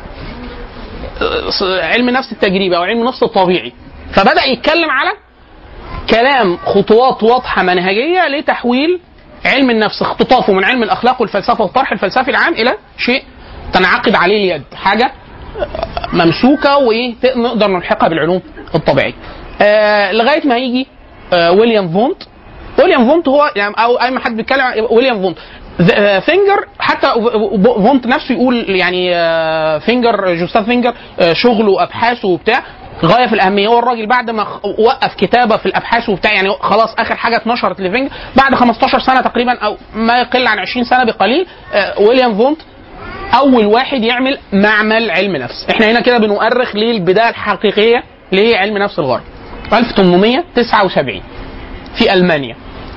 آه، علم النفس التجريبي او علم النفس الطبيعي فبدا يتكلم على كلام خطوات واضحه منهجيه لتحويل علم النفس اختطافه من علم الاخلاق والفلسفه والطرح الفلسفي العام الى شيء تنعقد عليه اليد حاجه ممسوكه ونقدر نلحقها بالعلوم الطبيعيه. آه لغايه ما يجي آه ويليام فونت ويليام فونت هو يعني او اي ما حد بيتكلم عن ويليام فونت ذ- آه، فينجر حتى فونت نفسه يقول يعني آه، فينجر جوستاف فينجر آه، شغله وابحاثه وبتاع غايه في الاهميه هو الراجل بعد ما خ- وقف كتابه في الابحاث وبتاع يعني خلاص اخر حاجه اتنشرت لفينجر بعد 15 سنه تقريبا او ما يقل عن 20 سنه بقليل آه، ويليام فونت اول واحد يعمل معمل علم نفس احنا هنا كده بنؤرخ للبدايه الحقيقيه لعلم نفس الغرب 1879 في المانيا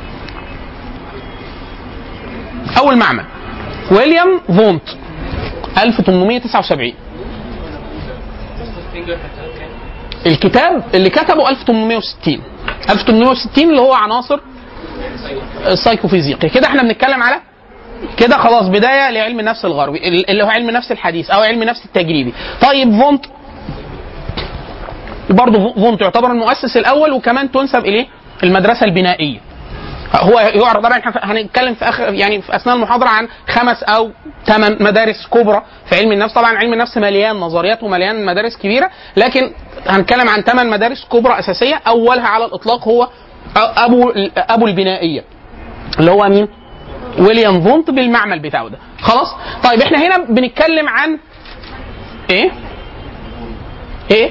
اول معمل ويليام فونت 1879 الكتاب اللي كتبه 1860 1860 اللي هو عناصر السايكوفيزيقيا كده احنا بنتكلم على كده خلاص بدايه لعلم النفس الغربي اللي هو علم النفس الحديث او علم النفس التجريبي طيب فونت برضه فونت يعتبر المؤسس الاول وكمان تنسب اليه المدرسه البنائيه هو يعرض طبعا احنا هنتكلم في اخر يعني في اثناء المحاضره عن خمس او ثمان مدارس كبرى في علم النفس طبعا علم النفس مليان نظريات ومليان مدارس كبيره لكن هنتكلم عن ثمان مدارس كبرى اساسيه اولها على الاطلاق هو ابو ابو البنائيه اللي هو مين؟ ويليام فونت بالمعمل بتاعه ده خلاص طيب احنا هنا بنتكلم عن ايه ايه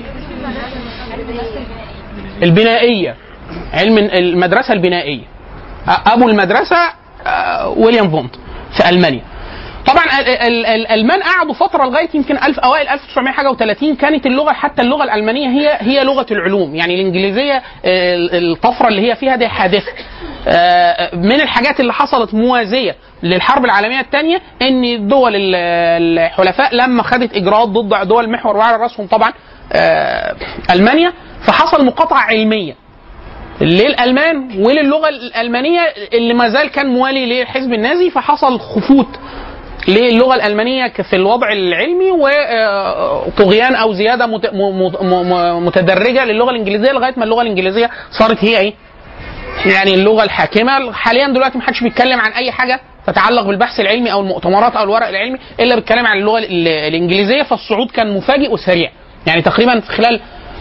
البنائيه علم المدرسه البنائيه ابو المدرسه آه، ويليام فونت في المانيا طبعا ال- ال- ال- الالمان قعدوا فتره لغايه يمكن الف اوائل 1900 حاجه و30 كانت اللغه حتى اللغه الالمانيه هي هي لغه العلوم يعني الانجليزيه آه، الطفره اللي هي فيها دي حادثه آه، من الحاجات اللي حصلت موازيه للحرب العالميه الثانيه ان الدول ال- الحلفاء لما خدت اجراءات ضد دول المحور وعلى راسهم طبعا آه، المانيا فحصل مقاطعه علميه للالمان وللغه الالمانيه اللي ما زال كان موالي للحزب النازي فحصل خفوت للغه الالمانيه ك- في الوضع العلمي وطغيان او زياده مت- م- م- م- متدرجه للغه الانجليزيه لغايه ما اللغه الانجليزيه صارت هي ايه؟ يعني اللغه الحاكمه حاليا دلوقتي ما حدش بيتكلم عن اي حاجه تتعلق بالبحث العلمي او المؤتمرات او الورق العلمي الا بيتكلم عن اللغه ال- الانجليزيه فالصعود كان مفاجئ وسريع يعني تقريبا في خلال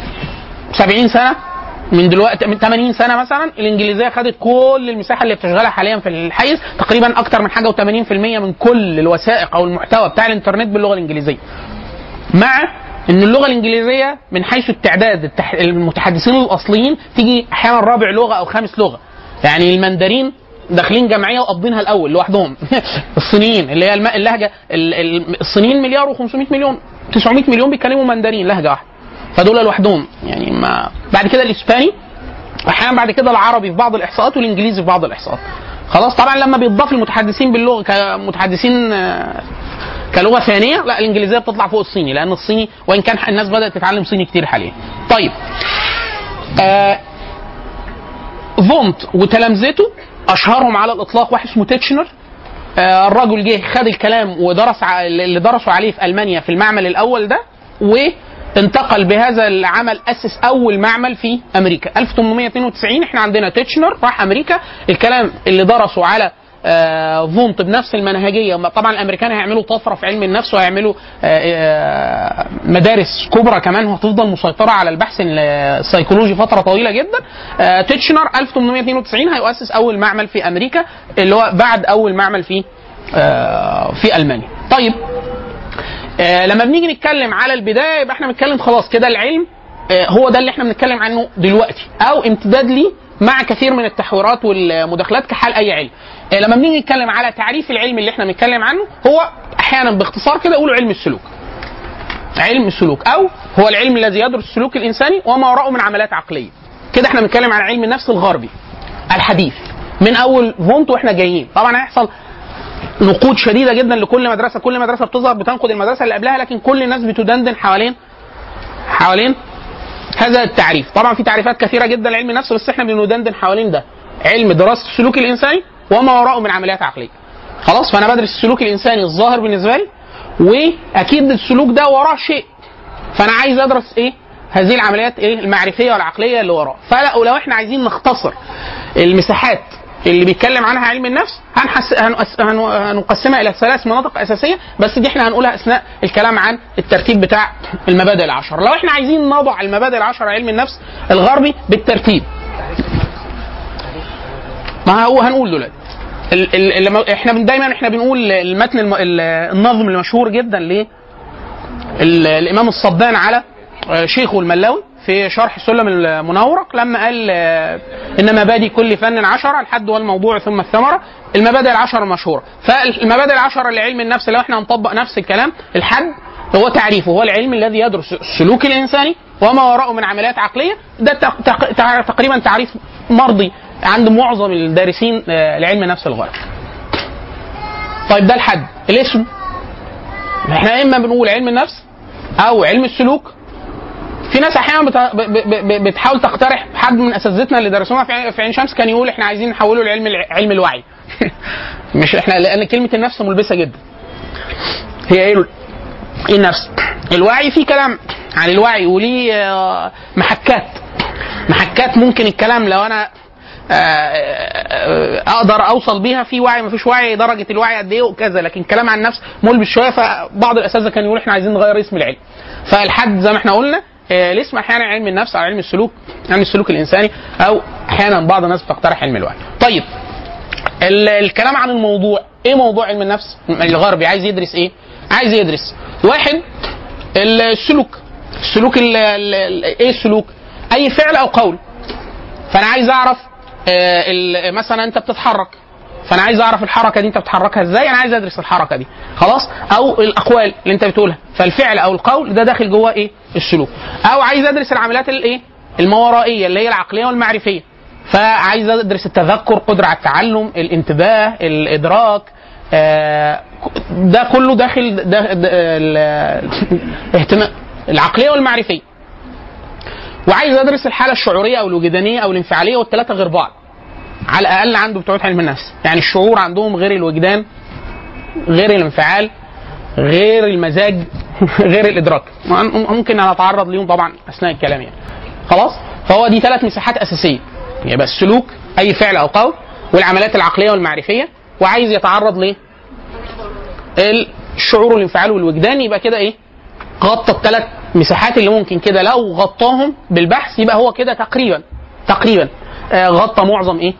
70 سنه من دلوقتي من 80 سنه مثلا الانجليزيه خدت كل المساحه اللي بتشغلها حاليا في الحيز تقريبا اكتر من حاجه و80% من كل الوثائق او المحتوى بتاع الانترنت باللغه الانجليزيه مع ان اللغه الانجليزيه من حيث التعداد التح... المتحدثين الاصليين تيجي احيانا رابع لغه او خامس لغه يعني المندرين داخلين جمعيه وقابضينها الاول لوحدهم الصينيين اللي هي الم- اللهجه ال- ال- الصينيين مليار و500 مليون 900 مليون بيتكلموا مندرين لهجه واحده فدول لوحدهم يعني ما بعد كده الاسباني احيانا بعد كده العربي في بعض الاحصاءات والانجليزي في بعض الاحصاءات خلاص طبعا لما بيتضاف المتحدثين باللغه كمتحدثين آه، كلغه ثانيه لا الانجليزيه بتطلع فوق الصيني لان الصيني وان كان الناس بدات تتعلم صيني كتير حاليا طيب آه فونت وتلامذته اشهرهم على الاطلاق واحد اسمه تيتشنر آه، الرجل جه خد الكلام ودرس ع- اللي درسوا عليه في المانيا في المعمل الاول ده وانتقل بهذا العمل اسس اول معمل في امريكا 1892 احنا عندنا تيتشنر راح امريكا الكلام اللي درسوا على آه، فونت بنفس المنهجيه طبعا الامريكان هيعملوا طفره في علم النفس وهيعملوا آه، آه، مدارس كبرى كمان وهتفضل مسيطره على البحث السيكولوجي فتره طويله جدا آه، تيتشنر 1892 هيؤسس اول معمل في امريكا اللي هو بعد اول معمل في آه، في المانيا طيب آه، لما بنيجي نتكلم على البدايه يبقى احنا بنتكلم خلاص كده العلم آه، هو ده اللي احنا بنتكلم عنه دلوقتي او امتداد ليه مع كثير من التحويرات والمداخلات كحال اي علم آه، لما بنيجي نتكلم على تعريف العلم اللي احنا بنتكلم عنه هو احيانا باختصار كده يقولوا علم السلوك علم السلوك او هو العلم الذي يدرس السلوك الانساني وما وراءه من عمليات عقليه كده احنا بنتكلم عن علم النفس الغربي الحديث من اول فونت واحنا جايين طبعا هيحصل نقود شديده جدا لكل مدرسه كل مدرسه بتظهر بتنقد المدرسه اللي قبلها لكن كل الناس بتدندن حوالين حوالين هذا التعريف طبعا في تعريفات كثيره جدا لعلم النفس بس احنا بندندن حوالين ده علم دراسه السلوك الانساني وما وراءه من عمليات عقليه خلاص فانا بدرس السلوك الانساني الظاهر بالنسبه لي واكيد السلوك ده وراه شيء فانا عايز ادرس ايه هذه العمليات ايه المعرفيه والعقليه اللي وراه فلا ولو احنا عايزين نختصر المساحات اللي بيتكلم عنها علم النفس هنحس... هنقس... هن... هنقسمها الى ثلاث مناطق اساسيه بس دي احنا هنقولها اثناء الكلام عن الترتيب بتاع المبادئ العشر لو احنا عايزين نضع المبادئ العشر علم النفس الغربي بالترتيب ما هو هنقول دلوقتي ال- ال- لما احنا بن- دايما احنا بنقول المتن الم... ال- النظم المشهور جدا ل ال- الامام الصبان على آه، شيخه الملاوي في شرح السلم المنورق لما قال آه، ان مبادئ كل فن عشرة الحد والموضوع ثم الثمره المبادئ العشرة المشهوره فالمبادئ العشرة لعلم النفس لو احنا هنطبق نفس الكلام الحد هو تعريفه هو العلم الذي يدرس السلوك الانساني وما وراءه من عمليات عقليه ده تق- تق- تع- تقريبا تعريف مرضي عند معظم الدارسين آه، لعلم النفس الغربي طيب ده الحد الاسم احنا اما بنقول علم النفس او علم السلوك في ناس احيانا بت... ب... ب... ب... بتحاول تقترح حد من اساتذتنا اللي درسونا في عين- في عين شمس كان يقول احنا عايزين نحوله لعلم الع- علم الوعي مش احنا لان كلمه النفس ملبسه جدا هي ايه ال- ايه النفس الوعي في كلام عن الوعي وليه آه، محكات محكات ممكن الكلام لو انا آه، آه، اقدر اوصل بيها في وعي مفيش وعي درجه الوعي قد ايه وكذا لكن كلام عن النفس ملبس شويه فبعض الاساتذه كانوا يقولوا احنا عايزين نغير اسم العلم فالحد زي ما احنا قلنا آه، الاسم احيانا علم النفس او علم السلوك علم السلوك الانساني او احيانا بعض الناس بتقترح علم الوعي طيب ال- الكلام عن الموضوع ايه موضوع علم النفس الغربي عايز يدرس ايه عايز يدرس واحد السلوك السلوك ال ال ال ايه السلوك اي فعل او قول فانا عايز اعرف آه، ال- مثلا انت بتتحرك فانا عايز اعرف الحركه دي انت بتحركها ازاي انا عايز ادرس الحركه دي خلاص او الاقوال اللي انت بتقولها فالفعل او القول ده داخل جوه ايه السلوك او عايز ادرس العمليات الايه الماورائيه اللي هي العقليه والمعرفيه فعايز ادرس التذكر قدره على التعلم الانتباه الادراك آه، ده كله داخل ده ده الاهتمام العقليه والمعرفيه وعايز ادرس الحاله الشعوريه او الوجدانيه او الانفعاليه والثلاثه غير بعض على الاقل عنده بتوع علم النفس يعني الشعور عندهم غير الوجدان غير الانفعال غير المزاج غير الادراك ممكن انا اتعرض ليهم طبعا اثناء الكلام يعني خلاص فهو دي ثلاث مساحات اساسيه يبقى السلوك اي فعل او قول والعمليات العقليه والمعرفيه وعايز يتعرض ل الشعور والانفعال والوجدان يبقى كده ايه غطى الثلاث مساحات اللي ممكن كده لو غطاهم بالبحث يبقى هو كده تقريبا تقريبا آه غطى معظم ايه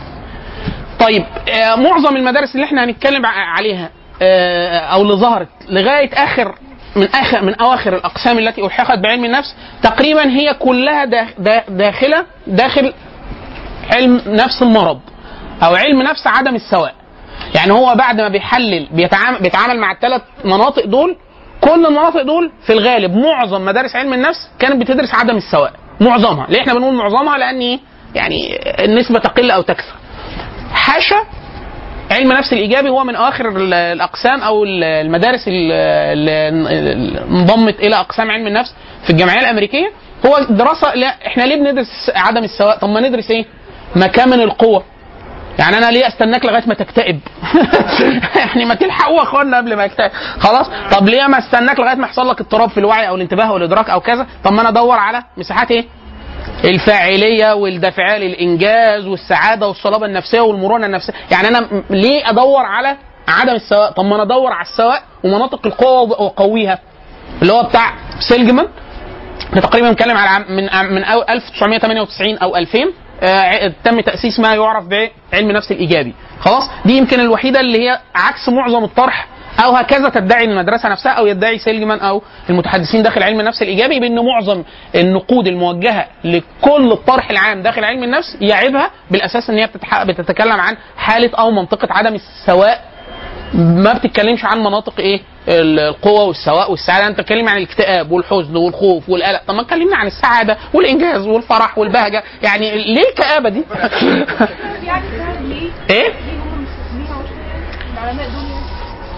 طيب آه معظم المدارس اللي احنا هنتكلم ع- عليها آه او اللي ظهرت لغايه اخر من اخر من اواخر الاقسام التي الحقت بعلم النفس تقريبا هي كلها دا- دا- داخله داخل علم نفس المرض او علم نفس عدم السواء يعني هو بعد ما بيحلل بيتعامل, بيتعامل مع الثلاث مناطق دول كل المناطق دول في الغالب معظم مدارس علم النفس كانت بتدرس عدم السواء معظمها ليه احنا بنقول معظمها لان ايه يعني النسبه تقل او تكثر حاشا علم نفس الايجابي هو من اخر ال- الاقسام او ال- المدارس ال- اللي انضمت الى اقسام علم النفس في الجمعيه الامريكيه هو دراسه لا احنا ليه بندرس عدم السواء طب ما ندرس ايه مكامن القوه يعني انا ليه استناك لغايه ما تكتئب يعني ما تلحقوا يا اخوانا قبل ما يكتئب خلاص طب ليه ما استناك لغايه ما يحصل لك اضطراب في الوعي او الانتباه او الادراك او كذا طب ما انا ادور على مساحات ايه الفاعليه والدافعيه للانجاز والسعاده والصلابه النفسيه والمرونه النفسيه يعني انا م- ليه ادور على عدم السواء طب ما انا ادور على السواء ومناطق القوه واقويها اللي هو بتاع سيلجمان احنا تقريبا بنتكلم على عام- من عام- من أو- 1998 او 2000 آه، ع- تم تاسيس ما يعرف بعلم النفس الايجابي خلاص دي يمكن الوحيده اللي هي عكس معظم الطرح او هكذا تدعي المدرسه نفسها او يدعي سيلجمان او المتحدثين داخل علم النفس الايجابي بان معظم النقود الموجهه لكل الطرح العام داخل علم النفس يعيبها بالاساس ان هي بتتح- بتتكلم عن حاله او منطقه عدم السواء ما بتتكلمش عن مناطق ايه ال- القوه والسواء والسعاده انت بتتكلم عن الاكتئاب والحزن والخوف والقلق طب ما اتكلمنا عن السعاده والانجاز والفرح والبهجه يعني ليه الكآبه دي يعني فاهم ليه؟ ايه ليه هم مستثمرين عشان العلماء دول يعني؟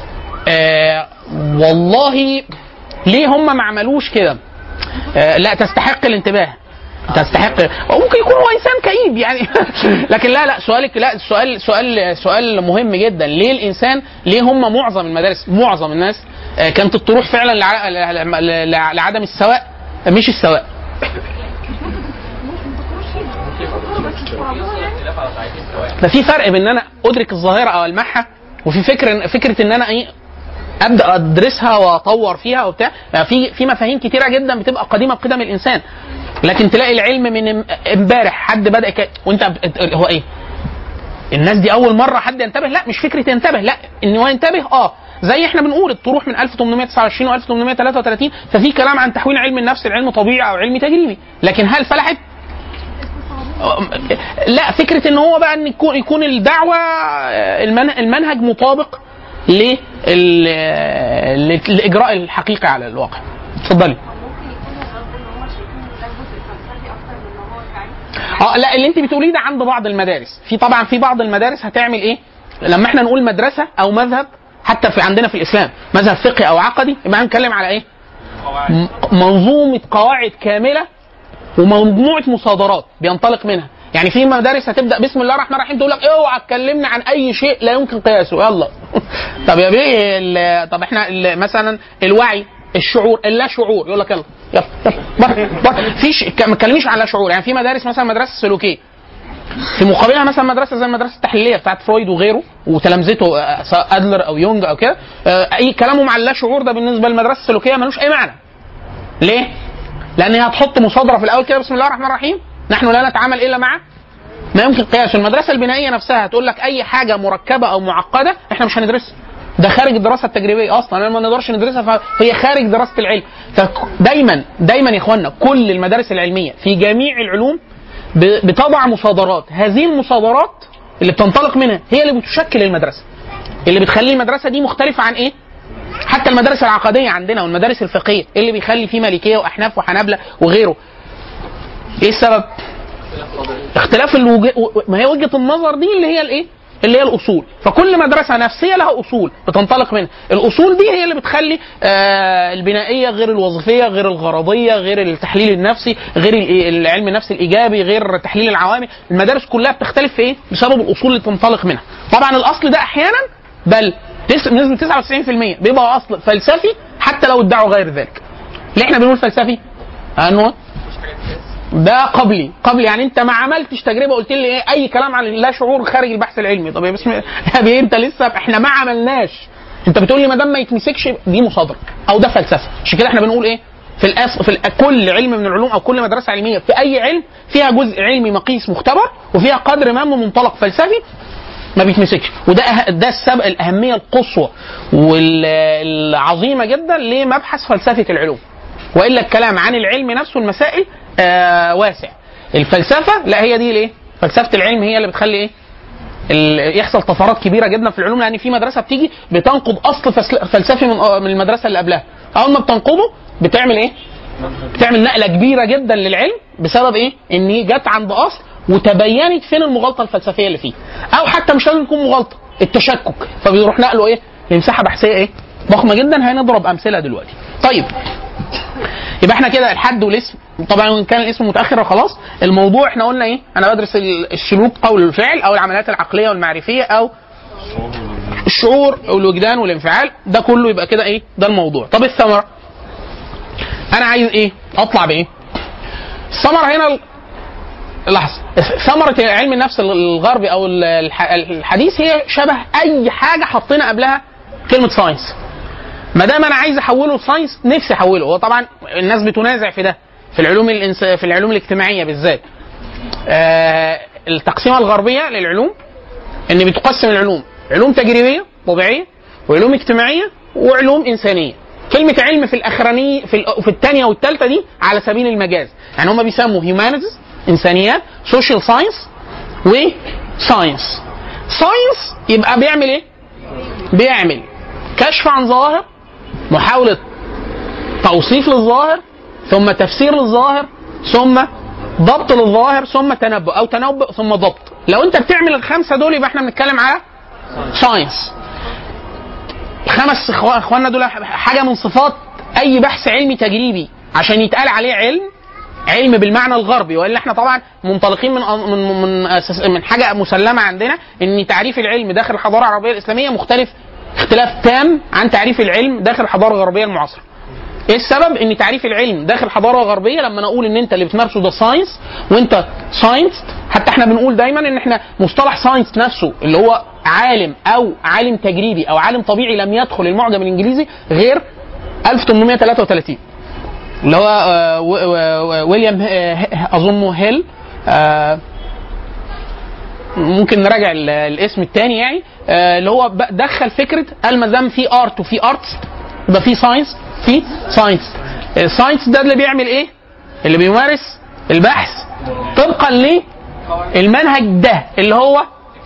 آه والله ليه هم ما عملوش كده آه لا تستحق الانتباه تستحق أو ممكن يكون هو انسان كئيب يعني لكن لا لا سؤالك لا سؤال سؤال سؤال مهم جدا ليه الانسان ليه هم معظم المدارس معظم الناس آه، كانت تروح فعلا لع- لع- لع- لعدم السواء مش السواء ممكن تكونش كده بس بعضها يعني ده في فرق بين ان انا ادرك الظاهره او المعها وفي فكر فكره ان انا ايه ابدا ادرسها واطور فيها وبتاع يعني في في مفاهيم كتيره جدا بتبقى قديمه بقدم الانسان لكن تلاقي العلم من ام- امبارح حد بدا ك... وانت بت- هو ايه الناس دي اول مره حد ينتبه لا مش فكره ينتبه لا ان هو ينتبه اه زي احنا بنقول الطروح من 1829 و 1833 ففي كلام عن تحويل علم النفس لعلم طبيعي او علم تجريبي لكن هل فلحت لا فكره ان هو بقى ان يكون يكون الدعوه المن- المنهج مطابق لل- للاجراء الحقيقي على الواقع اتفضلي ممكن يكونوا غلطوا ان هم شايفين ان ده الجزء الفلسفي اكتر من ان هو تعريف اه لا اللي انت بتقوليه ده عند بعض المدارس في طبعا في بعض المدارس هتعمل ايه لما احنا نقول مدرسه او مذهب حتى في عندنا في الاسلام مذهب فقهي او عقدي يبقى هنتكلم على ايه م- منظومه قواعد كامله ومجموعه مصادرات بينطلق منها يعني في مدارس هتبدا بسم الله الرحمن الرحيم تقول لك اوعى تكلمنا عن اي شيء لا يمكن قياسه يلا طب يا بيه ال- طب احنا ال- مثلا الوعي الشعور اللا شعور يقول لك يلا يلا يلا بره بره فيش ما تكلميش عن لا شعور يعني في مدارس مثلا مدرسه سلوكيه في مقابلها مثلا مدرسه زي المدرسه التحليليه بتاعت فرويد وغيره وتلامذته آه، سواء ادلر او يونج او كده آه، اي كلامهم عن اللا شعور ده بالنسبه للمدرسه السلوكيه ملوش اي معنى ليه؟ لان هي هتحط مصادره في الاول كده بسم الله الرحمن الرحيم نحن لا نتعامل الا مع ما يمكن قياسه المدرسه البنائيه نفسها هتقول لك اي حاجه مركبه او معقده احنا مش هندرسها ده خارج الدراسه التجريبيه اصلا لأن ما نقدرش ندرسها فهي خارج دراسه العلم فدايما دايما يا اخوانا كل المدارس العلميه في جميع العلوم ب- بتضع مصادرات هذه المصادرات اللي بتنطلق منها هي اللي بتشكل المدرسه اللي بتخلي المدرسه دي مختلفه عن ايه حتى المدارس العقديه عندنا والمدارس الفقهيه ايه اللي بيخلي فيه مالكيه واحناف وحنابله وغيره ايه السبب اختلاف الوجه... ما هي وجهه النظر دي اللي هي الايه اللي هي الاصول فكل مدرسه نفسيه لها اصول بتنطلق منها الاصول دي هي اللي بتخلي آه البنائيه غير الوظيفيه غير الغرضيه غير التحليل النفسي غير ال- العلم النفس الايجابي غير تحليل العوامل المدارس كلها بتختلف في ايه بسبب الاصول اللي تنطلق منها طبعا الاصل ده احيانا بل تس- بنسبه 99% بيبقى اصل فلسفي حتى لو ادعوا غير ذلك ليه احنا بنقول فلسفي انه ده قبلي قبلي يعني انت ما عملتش تجربه قلت لي ايه اي كلام عن لا شعور خارج البحث العلمي طب يا بسم يا بيه انت لسه احنا ما عملناش انت بتقول لي ما دام ما يتمسكش دي مصادره او ده فلسفه عشان كده احنا بنقول ايه في الأس... في ال... كل علم من العلوم او كل مدرسه علميه في اي علم فيها جزء علمي مقيس مختبر وفيها قدر ما من منطلق فلسفي ما بيتمسكش وده أه... ده السبب الاهميه القصوى والعظيمه جدا لمبحث فلسفه العلوم والا الكلام عن العلم نفسه المسائل آه واسع الفلسفه لا هي دي الايه فلسفه العلم هي اللي بتخلي ايه ال- يحصل طفرات كبيره جدا في العلوم لان في مدرسه بتيجي بتنقض اصل فسل- فلسفي من آه، من المدرسه اللي قبلها اول ما بتنقضه بتعمل ايه بتعمل نقله كبيره جدا للعلم بسبب ايه ان هي جت عند اصل وتبينت فين المغالطه الفلسفيه اللي فيه او حتى مش لازم تكون مغالطه التشكك فبيروح نقله ايه لمساحه بحثيه ايه ضخمه جدا هنضرب امثله دلوقتي طيب يبقى احنا كده الحد والاسم طبعا وان كان الاسم متاخر خلاص الموضوع احنا قلنا ايه انا بدرس ال- السلوك او الفعل او العمليات العقليه والمعرفيه او الشعور او الوجدان والانفعال ده كله يبقى كده ايه ده الموضوع طب الثمره انا عايز ايه اطلع بايه الثمره هنا ال- لحظه ثمره علم النفس الغربي او ال- الح- الحديث هي شبه اي حاجه حطينا قبلها كلمه ساينس ما دام انا عايز احوله لساينس نفسي احوله هو طبعا الناس بتنازع في ده في العلوم الإنس... في العلوم الاجتماعيه بالذات آه التقسيمه الغربيه للعلوم ان بتقسم العلوم علوم تجريبيه طبيعيه وعلوم اجتماعيه وعلوم انسانيه كلمة علم في الأخرانية في ال- في الثانية والثالثة دي على سبيل المجاز، يعني هم بيسموا هيومانيتيز إنسانيات، سوشيال ساينس وساينس. ساينس يبقى بيعمل إيه؟ بيعمل كشف عن ظواهر محاولة توصيف للظاهر ثم تفسير للظاهر ثم ضبط للظاهر ثم تنبؤ او تنبؤ ثم ضبط لو انت بتعمل الخمسه دول يبقى احنا بنتكلم على ساينس الخمس إخوا- اخواننا دول حاجه من صفات اي بحث علمي تجريبي عشان يتقال عليه علم علم بالمعنى الغربي والا احنا طبعا منطلقين من من من, أساس- من حاجه مسلمه عندنا ان تعريف العلم داخل الحضاره العربيه الاسلاميه مختلف اختلاف تام عن تعريف العلم داخل الحضاره الغربيه المعاصره. ايه السبب؟ ان تعريف العلم داخل الحضاره الغربيه لما نقول ان انت اللي بتمارسه ده ساينس وانت ساينس حتى احنا بنقول دايما ان احنا مصطلح ساينس نفسه اللي هو عالم او عالم تجريبي او عالم طبيعي لم يدخل المعجم الانجليزي غير 1833 اللي هو آه، و- و- ويليام آه، ه- اظنه هيل آه، ممكن نراجع ال- الاسم الثاني يعني آه، اللي هو ب- دخل فكره قال ما دام في ارت وفي ارتس يبقى في ساينس في ساينس الساينس ده اللي بيعمل ايه؟ اللي بيمارس البحث طبقا للمنهج ده اللي هو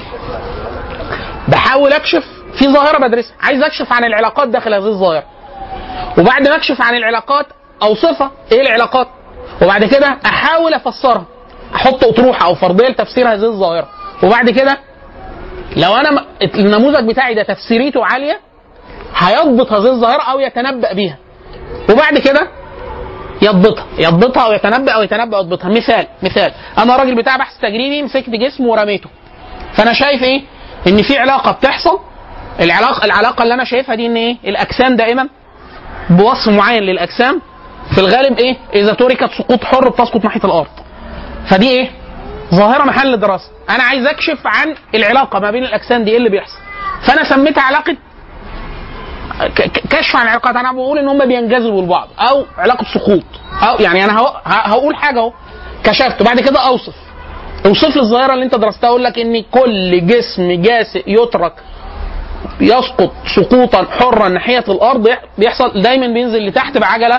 بحاول اكشف في ظاهره بدرسها عايز اكشف عن العلاقات داخل هذه الظاهره وبعد ما اكشف عن العلاقات اوصفها ايه العلاقات وبعد كده احاول افسرها احط اطروحه او فرضيه لتفسير هذه الظاهره وبعد كده لو انا م- النموذج بتاعي ده تفسيريته عاليه هيضبط هذه الظاهره او يتنبأ بيها وبعد كده يضبطها يضبطها او يتنبأ او يتنبأ يضبطها مثال مثال انا راجل بتاع بحث تجريبي مسكت جسم ورميته فانا شايف ايه ان في علاقه بتحصل العلاقه العلاقه اللي انا شايفها دي ان ايه الاجسام دائما بوصف معين للاجسام في الغالب ايه اذا تركت سقوط حر بتسقط ناحيه الارض فدي ايه ظاهره محل دراسه انا عايز اكشف عن العلاقه ما بين الاجسام دي ايه اللي بيحصل فانا سميتها علاقه ك- ك- كشف عن العلاقات انا بقول ان هم بينجذبوا لبعض او علاقه سقوط او يعني انا هو- ه- هقول حاجه اهو كشفت وبعد كده اوصف اوصف لي الظاهره اللي انت درستها اقول لك ان كل جسم جاسئ يترك يسقط سقوطا حرا ناحيه الارض يح- بيحصل دايما بينزل لتحت بعجله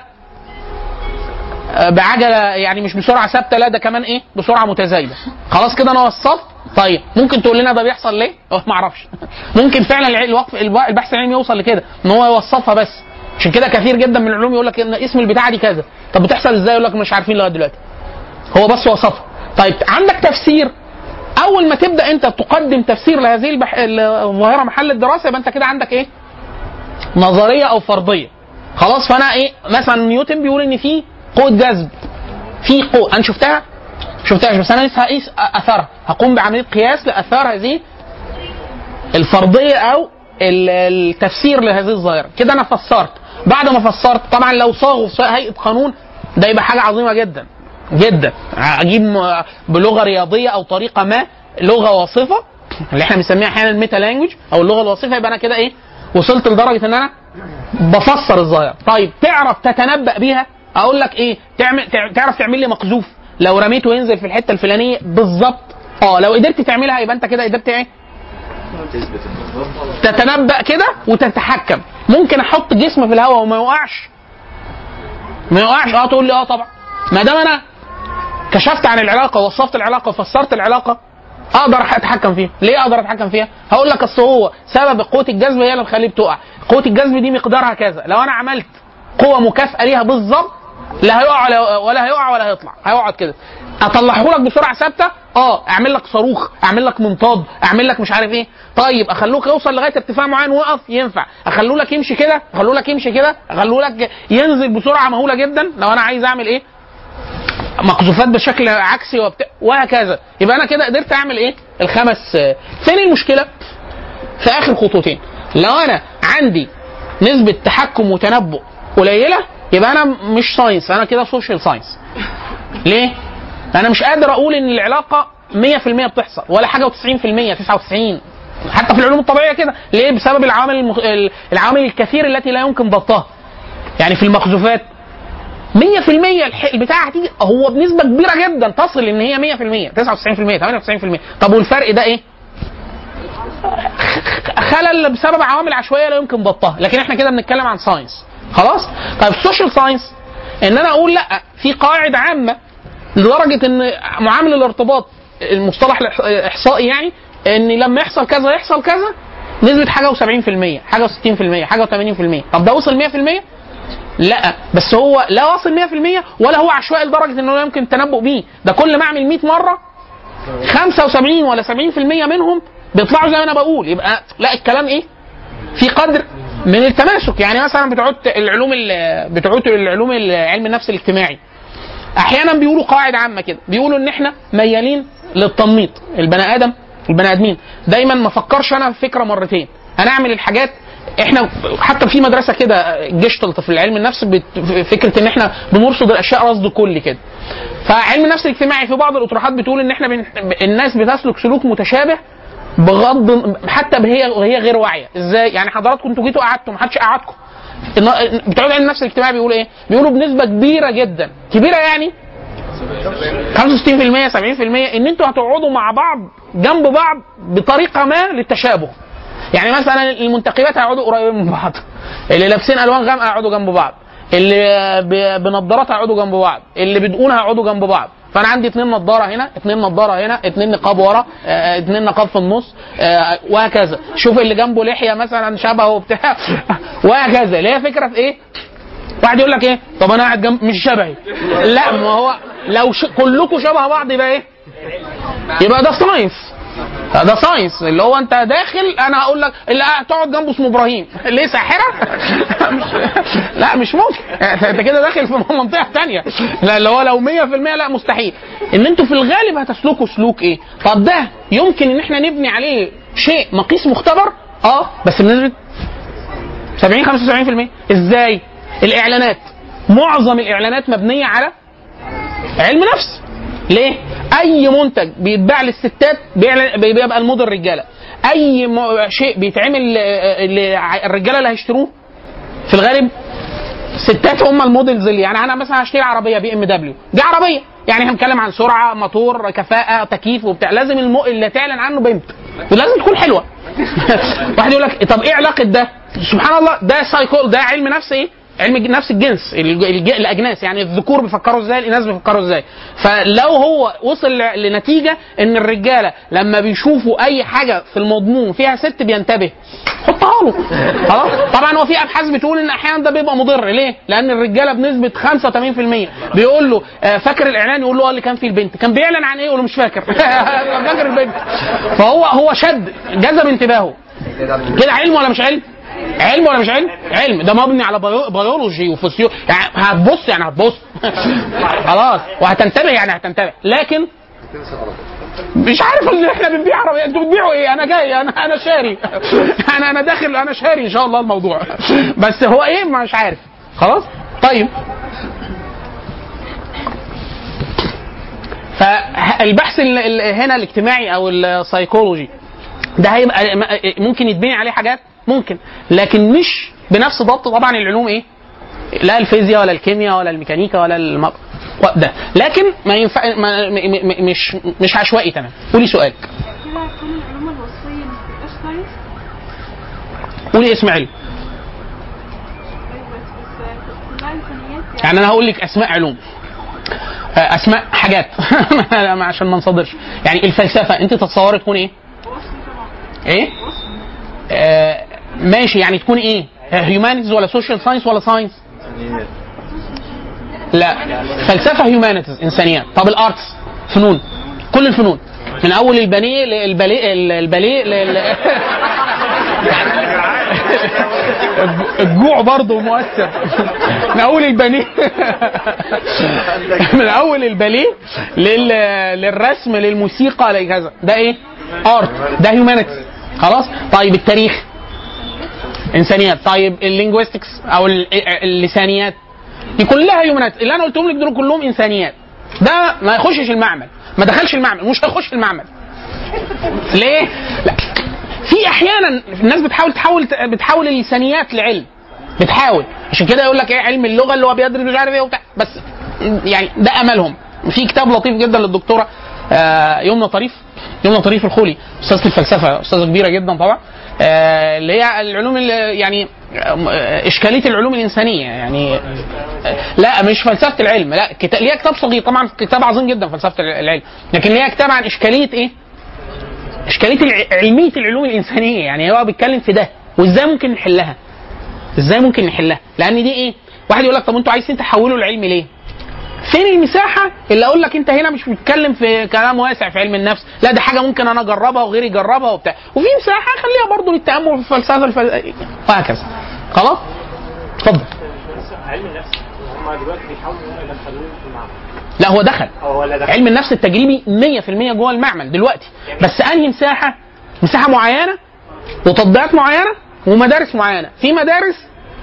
آه، بعجله يعني مش بسرعه ثابته لا ده كمان ايه بسرعه متزايده خلاص كده انا وصفت طيب ممكن تقول لنا ده بيحصل ليه؟ أه ما اعرفش ممكن فعلا الع- الوقف الب- البحث العلمي يوصل لكده ان هو يوصفها بس عشان كده كثير جدا من العلوم يقول لك ان اسم البتاعه دي كذا طب بتحصل ازاي يقول لك مش عارفين لغايه دلوقتي هو بس وصفها طيب عندك تفسير اول ما تبدا انت تقدم تفسير لهذه البح... الظاهره محل الدراسه يبقى انت كده عندك ايه نظريه او فرضيه خلاص فانا ايه مثلا نيوتن بيقول ان في قوه جذب في قوه انا شفتها شفتهاش بس انا لسه هقيس اثرها هقوم بعمليه قياس لاثار هذه الفرضيه او ال- التفسير لهذه الظاهره كده انا فسرت بعد ما فسرت طبعا لو صاغوا في هيئه قانون ده يبقى حاجه عظيمه جدا جدا اجيب م- بلغه رياضيه او طريقه ما لغه واصفه اللي احنا بنسميها احيانا الميتا لانجوج او اللغه الوصفه يبقى انا كده ايه وصلت لدرجه ان انا بفسر الظاهره طيب تعرف تتنبأ بيها اقول لك ايه تعمل تع- تعرف تعمل لي مقذوف لو رميته ينزل في الحته الفلانيه بالظبط اه لو قدرت تعملها يبقى انت كده قدرت ايه تتنبأ كده وتتحكم ممكن احط جسم في الهواء وما يوقعش ما يوقعش اه تقول لي اه طبعا ما دام انا كشفت عن العلاقه ووصفت العلاقه وفسرت العلاقه اقدر اتحكم فيها ليه اقدر اتحكم فيها هقول لك اصل هو سبب قوه الجذب هي اللي مخليه بتقع قوه الجذب دي مقدارها كذا لو انا عملت قوه مكافئه ليها بالظبط لا هيقع ولا, ولا هيقع ولا هيطلع هيقعد كده اطلعه لك بسرعه ثابته اه اعمل لك صاروخ اعمل لك منطاد اعمل لك مش عارف ايه طيب اخلوك يوصل لغايه ارتفاع معين ويقف ينفع اخلوه لك يمشي كده اخلوه لك يمشي كده اخلوه لك ينزل بسرعه مهوله جدا لو انا عايز اعمل ايه مقذوفات بشكل عكسي وبتاع وهكذا يبقى انا كده قدرت اعمل ايه الخمس فين المشكله في اخر خطوتين لو انا عندي نسبه تحكم وتنبؤ قليله يبقى انا مش ساينس انا كده سوشيال ساينس ليه انا مش قادر اقول ان العلاقه 100% بتحصل ولا حاجه و90% 99 حتى في العلوم الطبيعيه كده ليه بسبب العوامل المخ... العوامل الكثير التي لا يمكن ضبطها يعني في المقذوفات 100% الح- البتاع هتيجي هو بنسبه كبيره جدا تصل ان هي 100% 99% 98% طب والفرق ده ايه؟ خلل بسبب عوامل عشوائيه لا يمكن ضبطها لكن احنا كده بنتكلم عن ساينس خلاص طيب السوشيال ساينس ان انا اقول لا في قاعده عامه لدرجه ان معامل الارتباط المصطلح الاحصائي يعني ان لما يحصل كذا يحصل كذا نسبه حاجه و70% حاجه و60% حاجه و80% طب ده وصل 100% لا بس هو لا واصل 100% ولا هو عشوائي لدرجه انه لا يمكن التنبؤ بيه ده كل ما اعمل 100 مره 75 ولا 70% منهم بيطلعوا زي ما انا بقول يبقى لا الكلام ايه في قدر من التماسك يعني مثلا بتوع العلوم ال- بتوع العلوم ال- علم النفس الاجتماعي احيانا بيقولوا قواعد عامه كده بيقولوا ان احنا ميالين للتنميط البني ادم البني ادمين دايما ما فكرش انا في فكره مرتين انا اعمل الحاجات احنا حتى في مدرسه كده جيشتلت في العلم النفس بت- فكره ان احنا بنرصد الاشياء رصد كلي كده فعلم النفس الاجتماعي في بعض الاطروحات بتقول ان احنا بن... الناس بتسلك سلوك متشابه بغض حتى هي وهي غير واعيه ازاي يعني حضراتكم انتوا جيتوا قعدتوا ما حدش قعدكم الن- بتوع علم النفس الاجتماعي بيقولوا ايه بيقولوا بنسبه كبيره جدا كبيره يعني 65% 70% ان انتوا هتقعدوا مع بعض جنب بعض بطريقه ما للتشابه يعني مثلا المنتخبات هيقعدوا قريبين من بعض اللي لابسين الوان غامقه هيقعدوا جنب بعض اللي ب- بنضارات هيقعدوا جنب بعض اللي بدقون هيقعدوا جنب بعض فانا عندي اتنين نضاره هنا اتنين نضاره هنا اتنين نقاب ورا اه، اتنين نقاب في النص اه، وهكذا شوف اللي جنبه لحيه مثلا شبهه وبتاع وهكذا اللي هي فكره في ايه واحد يقول لك ايه طب انا قاعد جنب مش شبهي لا ما هو لو ش... كلكم شبه بعض يبقى ايه يبقى ده ساينس ده ساينس اللي هو انت داخل انا هقول لك اللي قاعد تقعد جنبه اسمه ابراهيم ليه ساحره مش... لا مش ممكن انت كده داخل في منطقه ثانيه لا اللي هو لو 100% لا مستحيل ان انتوا في الغالب هتسلكوا سلوك ايه طب ده يمكن ان احنا نبني عليه شيء مقيس مختبر اه بس بنسبه 70 75% ازاي الاعلانات معظم الاعلانات مبنيه على علم نفس ليه اي منتج بيتباع للستات بيعلن- بيبقى الموديل رجاله اي م- شيء بيتعمل آه، ل- الرجاله اللي هيشتروه في الغالب ستات هم الموديلز اللي يعني انا مثلا هشتري عربيه بي ام دبليو دي عربيه يعني هنتكلم عن سرعه موتور كفاءه تكييف وبتاع لازم المو... اللي تعلن عنه بنت ولازم تكون حلوه واحد يقول لك طب ايه علاقه ده سبحان الله ده سايكول ده علم نفس ايه علم الج- نفس الجنس الج- الج- الاجناس يعني الذكور بيفكروا ازاي الاناث بيفكروا ازاي فلو هو وصل ل- لنتيجه ان الرجاله لما بيشوفوا اي حاجه في المضمون فيها ست بينتبه حطها له خلاص طبعا هو في ابحاث بتقول ان احيانا ده بيبقى مضر ليه؟ لان الرجاله بنسبه 85% بيقول له آه، فاكر الاعلان يقول له اه اللي كان فيه البنت كان بيعلن عن ايه يقول له مش فاكر فاكر البنت فهو هو شد جذب انتباهه كده علم ولا مش علم؟ علم ولا مش علم؟ علم ده مبني على بيو- بيولوجي وفسيو يعني هتبص يعني هتبص خلاص وهتنتبه يعني هتنتبه لكن مش عارف ان احنا بنبيع عربيه انتوا بتبيعوا ايه انا جاي انا انا شاري انا انا داخل انا شاري ان شاء الله الموضوع بس هو ايه مش عارف خلاص طيب فالبحث ال- ال- هنا الاجتماعي او السيكولوجي ده هيبقى م- ممكن يتبني عليه حاجات ممكن لكن مش بنفس ضبط طبعا العلوم ايه لا الفيزياء ولا الكيمياء ولا الميكانيكا ولا الم... ده لكن ما ينفع ما م... م... مش مش عشوائي تمام قولي سؤالك كده كل العلوم الوصفيه ما بتبقاش ساينس قولي اسم علم طيب بس بس كلها انسانيات يعني يعني انا هقول لك اسماء علوم آه، اسماء حاجات عشان ما نصدرش يعني الفلسفه انت تتصوري تكون ايه وصف طبعا ايه آه ماشي يعني تكون ايه هيومانيتيز ولا سوشيال ساينس ولا ساينس لا فلسفه هيومانيتيز انسانيات طب الارتس فنون كل الفنون من اول البانيه للباليه الباليه لل... الجوع برضه مؤثر من اول البانيه من اول الباليه لل... للرسم للموسيقى لكذا ده ايه ارت ده هيومانيتيز خلاص طيب التاريخ انسانيات طيب اللينجويستكس او ال- اللسانيات دي كلها هيومانيتيز اللي انا قلتهم لك دول كلهم انسانيات ده ما يخشش المعمل ما دخلش المعمل مش هيخش المعمل ليه؟ لا في احيانا الناس بتحاول تحول بتحول اللسانيات لعلم بتحاول عشان كده يقول لك ايه علم اللغه اللي هو بيدرس مش عارف ايه وبتاع بس يعني ده املهم في كتاب لطيف جدا للدكتوره آه، يمنى طريف يمنى طريف الخولي استاذه الفلسفه استاذه كبيره جدا طبعا آه، اللي هي العلوم اللي يعني آه، اشكاليه العلوم الانسانيه يعني آه، لا مش فلسفه العلم لا كتاب ليها كتاب صغير طبعا كتاب عظيم جدا فلسفه العلم لكن ليها كتاب عن اشكاليه ايه اشكاليه الع- علميه العلوم الانسانيه يعني هو بيتكلم في ده وازاي ممكن نحلها ازاي ممكن نحلها لان دي ايه واحد يقول لك طب انتوا عايزين تحولوا العلم ليه فين المساحه اللي اقول لك انت هنا مش بتتكلم في كلام واسع في علم النفس لا ده حاجه ممكن انا اجربها وغيري يجربها وبتاع وفي مساحه خليها برضو للتامل في الفلسفه الفل... وهكذا خلاص اتفضل علم النفس هم دلوقتي بيحاولوا ان هم يدخلوه في المعمل لا هو دخل او ولا دخل علم النفس التجريبي 100% جوه المعمل دلوقتي بس انهي مساحه مساحه معينه وتطبيقات معينه ومدارس معينه في مدارس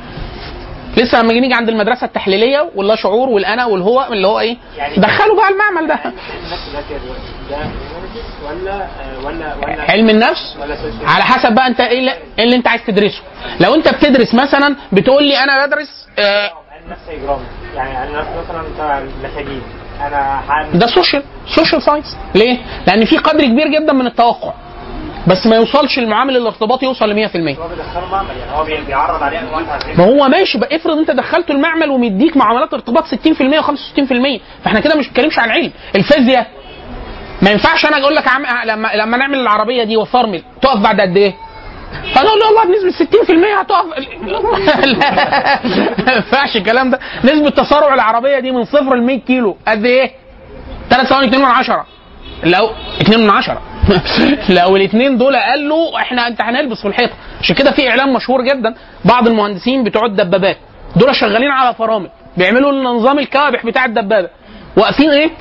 لسه لما نيجي عند المدرسه التحليليه واللا شعور والانا والهو اللي هو ايه يعني- دخلوا بقى المعمل ده علم النفس ده كده دلوقتي ده humanity ولا آه، ولا ولا علم النفس ولا social؟ على حسب بقى انت ايه اللي, إيه اللي انت عايز تدرسه لو انت بتدرس مثلا بتقول لي انا بدرس آه، علم نفس اجرامي يعني علم نفس مثلا بتاع المساجين انا هعمل ده سوشيال سوشيال ساينس ليه؟ لان في قدر كبير جدا من التوقع بس ما يوصلش المعامل الارتباطي يوصل ل 100% هو بيدخله معمل يعني هو بي- بيعرض عليه انواع تعريف ما هو ماشي بقى افرض انت دخلته المعمل ومديك معاملات ارتباط 60% و65% فاحنا كده مش بنتكلمش عن علم الفيزياء ما ينفعش انا اقول لك عم... لما لما نعمل العربيه دي وفرمل تقف بعد قد ايه؟ فانا اقول له والله بنسبه 60% هتقف لا ما ينفعش الكلام ده نسبه تسارع العربيه دي من صفر ل 100 كيلو قد ايه؟ 3 ثواني 2 من 10 لو 2 من 10 لو الاثنين دول قالوا احنا انت هنلبس في الحيطه عشان كده في اعلان مشهور جدا بعض المهندسين بتوع الدبابات دول شغالين على فرامل بيعملوا لنا نظام الكوابح بتاع الدبابه واقفين ايه؟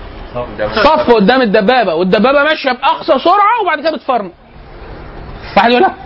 صف قدام الدبابه والدبابه ماشيه باقصى سرعه وبعد كده بتفرمل واحد يقول لا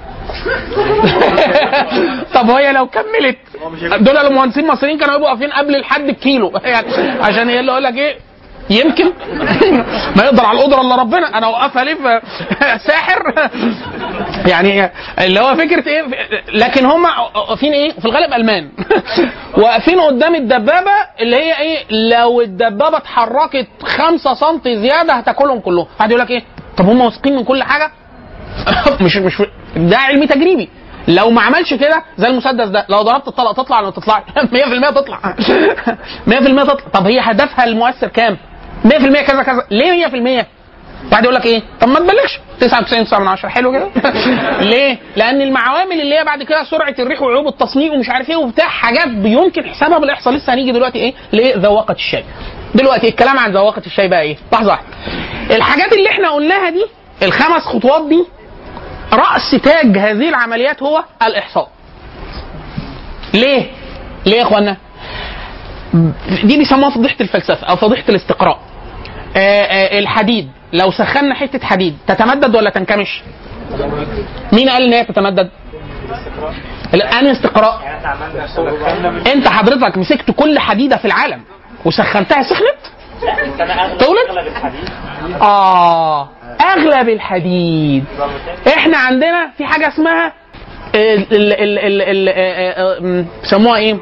طب وهي لو كملت دول المهندسين المصريين كانوا يبقوا واقفين قبل الحد بكيلو يعني عشان يقول يقول لك ايه يمكن ما يقدر على القدره الا ربنا انا اوقفها ليه ف- ساحر يعني اللي هو فكره ايه لكن هم واقفين ايه في الغالب المان واقفين قدام الدبابه اللي هي ايه لو الدبابه اتحركت 5 سم زياده هتاكلهم كلهم واحد يقول لك ايه طب هم واثقين من كل حاجه مش مش ده علمي تجريبي لو ما عملش كده زي المسدس ده لو ضربت الطلقه تطلع ولا ما تطلعش 100% تطلع 100% تطلع طب هي هدفها المؤثر كام 100% كذا كذا ليه 100% بعد يقول لك ايه طب ما تبلغش 99 9 من 10 حلو كده ليه لان المعوامل اللي هي بعد كده سرعه الريح وعيوب التصنيع ومش عارف ايه وبتاع حاجات يمكن حسابها بالاحصاء لسه هنيجي دلوقتي ايه لذواقه الشاي دلوقتي الكلام عن ذواقه الشاي بقى ايه لحظه واحده الحاجات اللي احنا قلناها دي الخمس خطوات دي راس تاج هذه العمليات هو الاحصاء ليه ليه يا اخوانا دي بيسموها فضيحه الفلسفه او فضيحه الاستقراء آه، آه، الحديد لو سخنا حته حديد تتمدد ولا تنكمش؟ مين قال ان هي تتمدد؟ لا، انهي استقراء؟ يعني احنا عملنا شغل انت حضرتك مسكت كل حديده في العالم وسخنتها سخنت؟ بس انا اغلب تولد؟ اغلب الحديث اه اغلب الحديد احنا عندنا في حاجه اسمها ال ال ال ال ال آه، آه، م- بيسموها ايه؟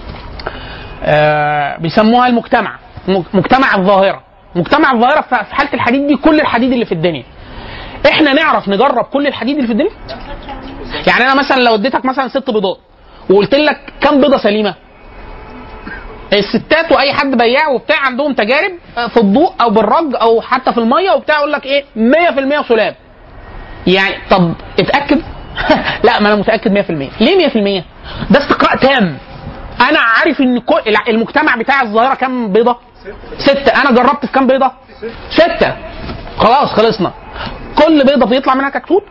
آه بيسموها المجتمع م- مجتمع الظاهره مجتمع الظاهره ف- في حاله الحديد دي كل الحديد اللي في الدنيا احنا نعرف نجرب كل الحديد اللي في الدنيا يعني انا مثلا لو اديتك مثلا ست بيضات وقلت لك كم بيضه سليمه الستات واي حد بياع وبتاع عندهم تجارب آه، في الضوء او بالرج او حتى في الميه وبتاع يقول لك ايه 100% سلاب يعني طب اتاكد لا ما انا متاكد 100% ليه 100% ده استقراء تام انا عارف ان كل الع- المجتمع بتاع الظاهره كام بيضه ستة انا جربت في كام بيضه ستة خلاص خلصنا كل بيضه بيطلع منها كتكوت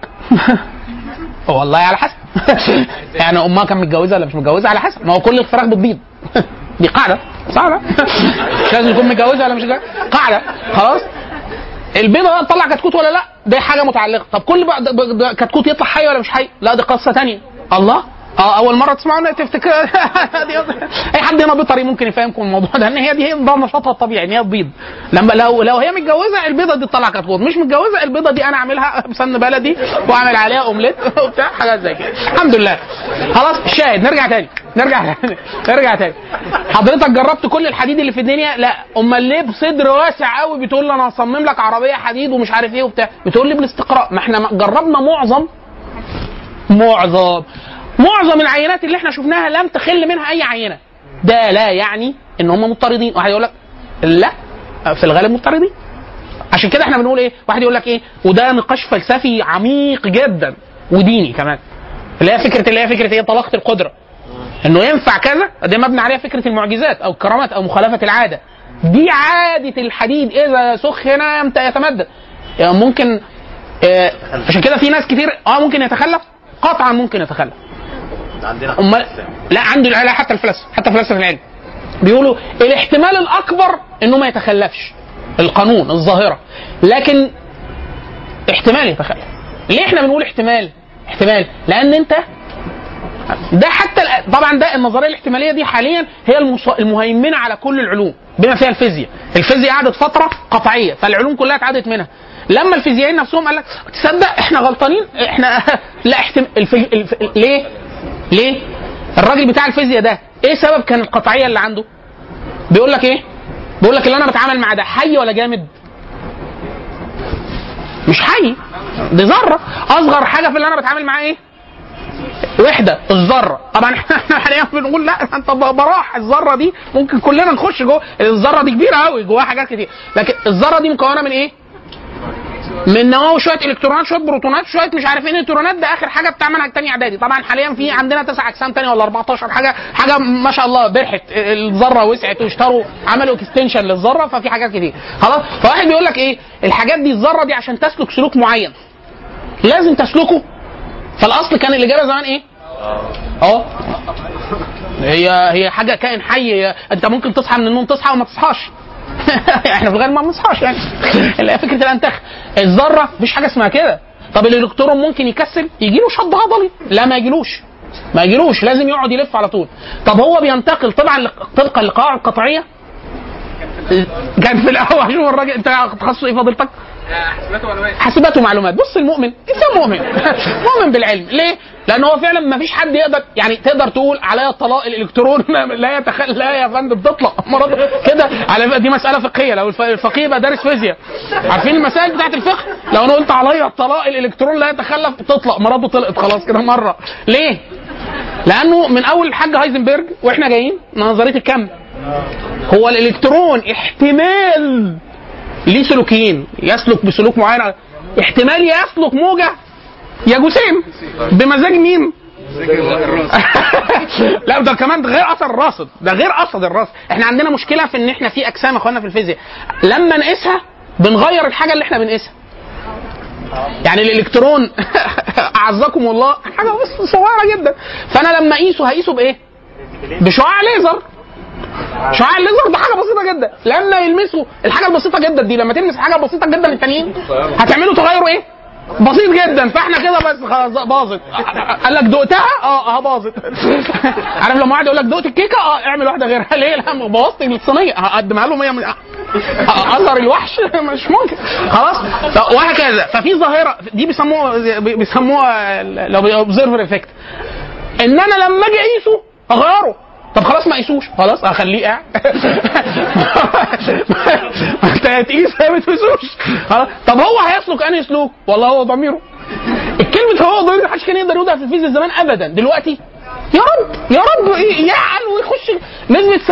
والله على حسب يعني امها كان متجوزه ولا مش متجوزه على حسب ما هو كل الفراخ بتبيض دي قاعده صح ولا؟ مش لازم يكون متجوزه ولا مش متجوزة. قاعده خلاص البيضه بقى تطلع كتكوت ولا لا دي حاجه متعلقه طب كل بقى ده- ده- ده كتكوت يطلع حي ولا مش حي لا دي قصه تانية الله اه اول مره تسمعوا تفتكر دي- اي حد هنا بيطري ممكن يفهمكم الموضوع ده ان هي دي هي ده نشاطها الطبيعي ان هي تبيض لما لو لو هي متجوزه البيضه دي تطلع كتكوت مش متجوزه البيضه دي انا اعملها بسمن بلدي واعمل عليها اومليت وبتاع حاجات زي كده الحمد لله خلاص الشاهد نرجع تاني نرجع تاني نرجع تاني حضرتك جربت كل الحديد اللي في الدنيا لا امال ليه بصدر واسع قوي بتقول لي انا هصمم لك عربيه حديد ومش عارف ايه وبتاع بتقول لي بالاستقراء ما احنا جربنا معظم معظم معظم العينات اللي احنا شفناها لم تخل منها اي عينه ده لا يعني ان هم مضطردين واحد يقول لك لا في الغالب مضطردين عشان كده احنا بنقول ايه واحد يقول لك ايه وده نقاش فلسفي عميق جدا وديني كمان اللي هي فكره اللي هي فكره ايه طلاقه القدره انه ينفع كذا ده مبني عليها فكره المعجزات او الكرامات او مخالفه العاده دي عاده الحديد اذا سخن يمت- يتمدد يعني ممكن آه، عشان كده في ناس كتير اه ممكن يتخلف قطعا ممكن يتخلف عندنا امال لا عنده لا حتى الفلاسفه حتى الفلاسفه في العلم بيقولوا الاحتمال الاكبر انه ما يتخلفش القانون الظاهره لكن احتمال يتخلف ليه احنا بنقول احتمال احتمال لان انت ده حتى الآن- طبعا ده النظريه الاحتماليه دي حاليا هي المص- المهيمنه على كل العلوم بما فيها الفيزياء الفيزياء قعدت فتره قطعيه فالعلوم كلها اتعدت منها لما الفيزيائيين نفسهم قال لك تصدق احنا غلطانين احنا لا احتم... الف... الف... ليه ليه الراجل بتاع الفيزياء ده ايه سبب كان القطعيه اللي عنده بيقول لك ايه بيقول لك اللي انا بتعامل مع ده حي ولا جامد مش حي دي ذره اصغر حاجه في اللي انا بتعامل معاه ايه وحده الذره طبعا احنا احنا حاليا بنقول لا انت ب- براح الذره دي ممكن كلنا نخش جوه الذره دي كبيره قوي جواها حاجات كتير لكن الذره دي مكونه من ايه من نواه شويه الكترونات شويه بروتونات شويه مش عارف ايه نيوترونات ده اخر حاجه بتاع منهج تاني اعدادي طبعا حاليا في عندنا تسع اجسام تاني ولا 14 حاجه حاجه ما شاء الله برحت الذره وسعت واشتروا عملوا اكستنشن للذره ففي حاجات كتير خلاص فواحد بيقول لك ايه الحاجات دي الذره دي عشان تسلك سلوك معين لازم تسلكه فالاصل كان الاجابه زمان ايه؟ اه هي هي حاجه كائن حي هي- انت ممكن تصحى من النوم تصحى وما تصحاش احنا في الغالب ما بنصحاش يعني اللي هي فكره الانتخ الذره مفيش حاجه اسمها كده طب الالكترون ممكن يكسل يجي له شد عضلي لا ما يجيلوش ما يجيلوش لازم يقعد يلف على طول طب هو بينتقل طبعا لق- طبقا لقواعد قطعيه كان في الاول شوف الراجل انت تخصص ايه فضيلتك؟ حاسبات ومعلومات بص المؤمن انسان مؤمن مؤمن بالعلم ليه لان هو فعلا ما فيش حد يقدر يعني تقدر تقول عليا الطلاق الالكترون لا يتخ... لا يا فندم تطلق مرض كده على دي مساله فقهيه لو الف- الفقيه يبقى دارس فيزياء عارفين المسائل بتاعت الفقه لو انا قلت عليا الطلاق الالكترون لا يتخلف تطلق مراته طلقت خلاص كده مره ليه لانه من اول الحاج هايزنبرج واحنا جايين نظريه الكم هو الالكترون احتمال ليه سلوكيين يسلك بسلوك معين احتمال يسلك موجه يا جسيم بمزاج مين؟ لا ده كمان ده غير اثر الراصد ده غير اثر الراصد احنا عندنا مشكله في ان احنا في اجسام يا اخوانا في الفيزياء لما نقيسها بنغير الحاجه اللي احنا بنقيسها يعني الالكترون اعزكم الله حاجه بس صغيره جدا فانا لما اقيسه هقيسه بايه؟ بشعاع ليزر شعاع الليزر ده حاجه بسيطه جدا لما يلمسوا الحاجه البسيطه جدا دي لما تلمس حاجه بسيطه جدا التانيين هتعملوا تغيروا ايه؟ بسيط جدا فاحنا كده بس خلاص باظت قال لك دقتها اه اه باظت عارف لما واحد يقول لك دقت الكيكه اه اعمل واحده غيرها ليه لا بوظت الصينيه هقدمها له 100 من اثر الوحش مش ممكن خلاص ف- وهكذا ففي ظاهره دي بيسموها بيسموها لو اوبزرفر افكت ان انا لما اجي اقيسه اغيره طب خلاص ما قيسوش خلاص اخليه قاعد ما انت هتقيس هي ما تقيسوش خلاص طب هو هيسلك انهي سلوك والله هو ضميره الكلمة هو ضمير محدش كان يقدر يقولها في الفيزياء زمان ابدا دلوقتي يا رب يا رب يعل ويخش نسبة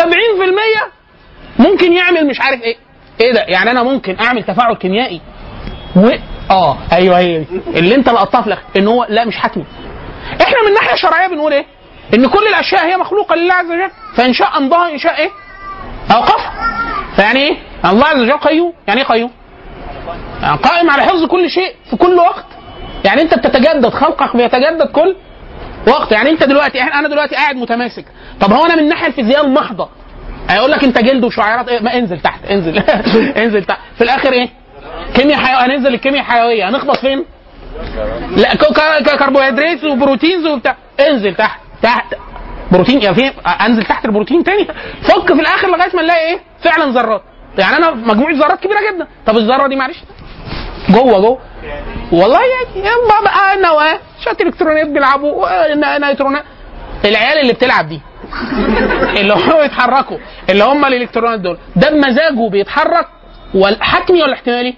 70% ممكن يعمل مش عارف ايه ايه ده يعني انا ممكن اعمل تفاعل كيميائي و اه ايوه هي دي اللي انت لقطتها في الاخر ان هو لا مش حتمي احنا من الناحيه الشرعيه بنقول ايه؟ ان كل الاشياء هي مخلوقه لله عز وجل فان شاء امضاها ان شاء ايه؟ اوقفها فيعني ايه؟ الله عز وجل قيوم يعني ايه قيوم؟ يعني قائم على حفظ كل شيء في كل وقت يعني انت بتتجدد خلقك بيتجدد كل وقت يعني انت دلوقتي احنا انا دلوقتي قاعد متماسك طب هو انا من الناحيه الفيزياء المحضه هيقول لك انت جلد وشعيرات ايه ما انزل تحت انزل انزل تحت في الاخر ايه؟ كيمياء حيويه هننزل الكيمياء الحيويه هنخبط فين؟ لا ك- ك- كربوهيدرات وبروتينز وبتاع انزل تحت تحت بروتين يا في انزل تحت البروتين تاني فك في الاخر لغايه ما نلاقي ايه فعلا ذرات يعني انا مجموعه ذرات كبيره جدا طب الذره دي معلش جوه جوه والله يعني يلا بقى نواه شويه الكترونات بيلعبوا ن- نيترونات العيال اللي بتلعب دي اللي هم بيتحركوا اللي هم الالكترونات دول ده بمزاجه بيتحرك ولا حتمي ولا احتمالي؟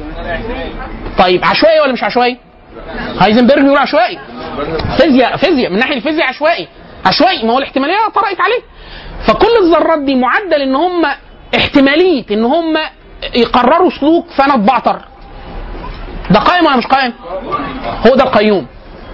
طيب عشوائي ولا مش عشوائي؟ هايزنبرج بيقول عشوائي فيزياء فيزياء من ناحيه الفيزياء عشوائي عشوائي ما هو الاحتماليه طرقت عليه فكل الذرات دي معدل ان هم احتماليه ان هم يقرروا سلوك فانا اتبعتر ده قائم ولا مش قائم؟ هو ده القيوم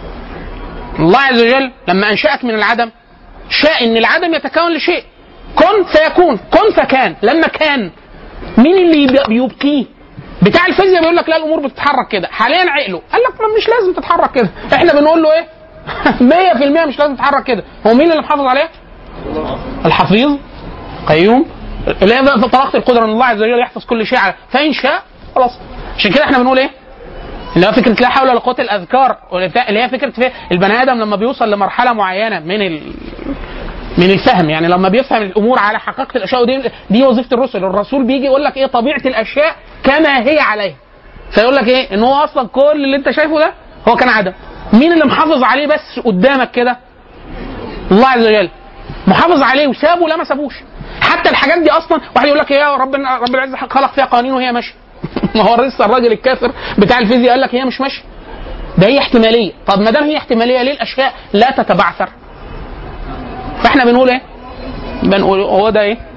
الله عز وجل لما انشأك من العدم شاء ان العدم يتكون لشيء كن فيكون كن فكان لما كان مين اللي يب- بيبقيه بتاع الفيزياء بيقول لك لا الامور بتتحرك كده حاليا عقله قال لك ما مش لازم تتحرك كده احنا بنقول له ايه 100% مش لازم تتحرك كده هو مين اللي محافظ عليه الحفيظ قيوم اللي هي بقى طلاقه القدره ان الله عز وجل يحفظ كل شيء على فان شاء خلاص عشان كده احنا بنقول ايه اللي هو فكره لا حول ولا قوه الاذكار واللي بتاع- اللي هي فكره في البني ادم لما بيوصل لمرحله معينه من ال... من الفهم يعني لما بيفهم الامور على حقيقه الاشياء ودي دي وظيفه الرسل الرسول بيجي يقول لك ايه طبيعه الاشياء كما هي عليها فيقول لك ايه ان هو اصلا كل اللي انت شايفه ده هو كان عدم مين اللي محافظ عليه بس قدامك كده الله عز وجل محافظ عليه وسابه لا ما سابوش حتى الحاجات دي اصلا واحد يقول لك يا ربنا رب العزه خلق فيها قوانين وهي ماشيه ما هو لسه الراجل الكافر بتاع الفيزياء قال لك هي مش ماشيه ده هي احتماليه طب ما دام هي احتماليه ليه الاشياء لا تتبعثر فاحنا بنقول ايه بنقول هو ده ايه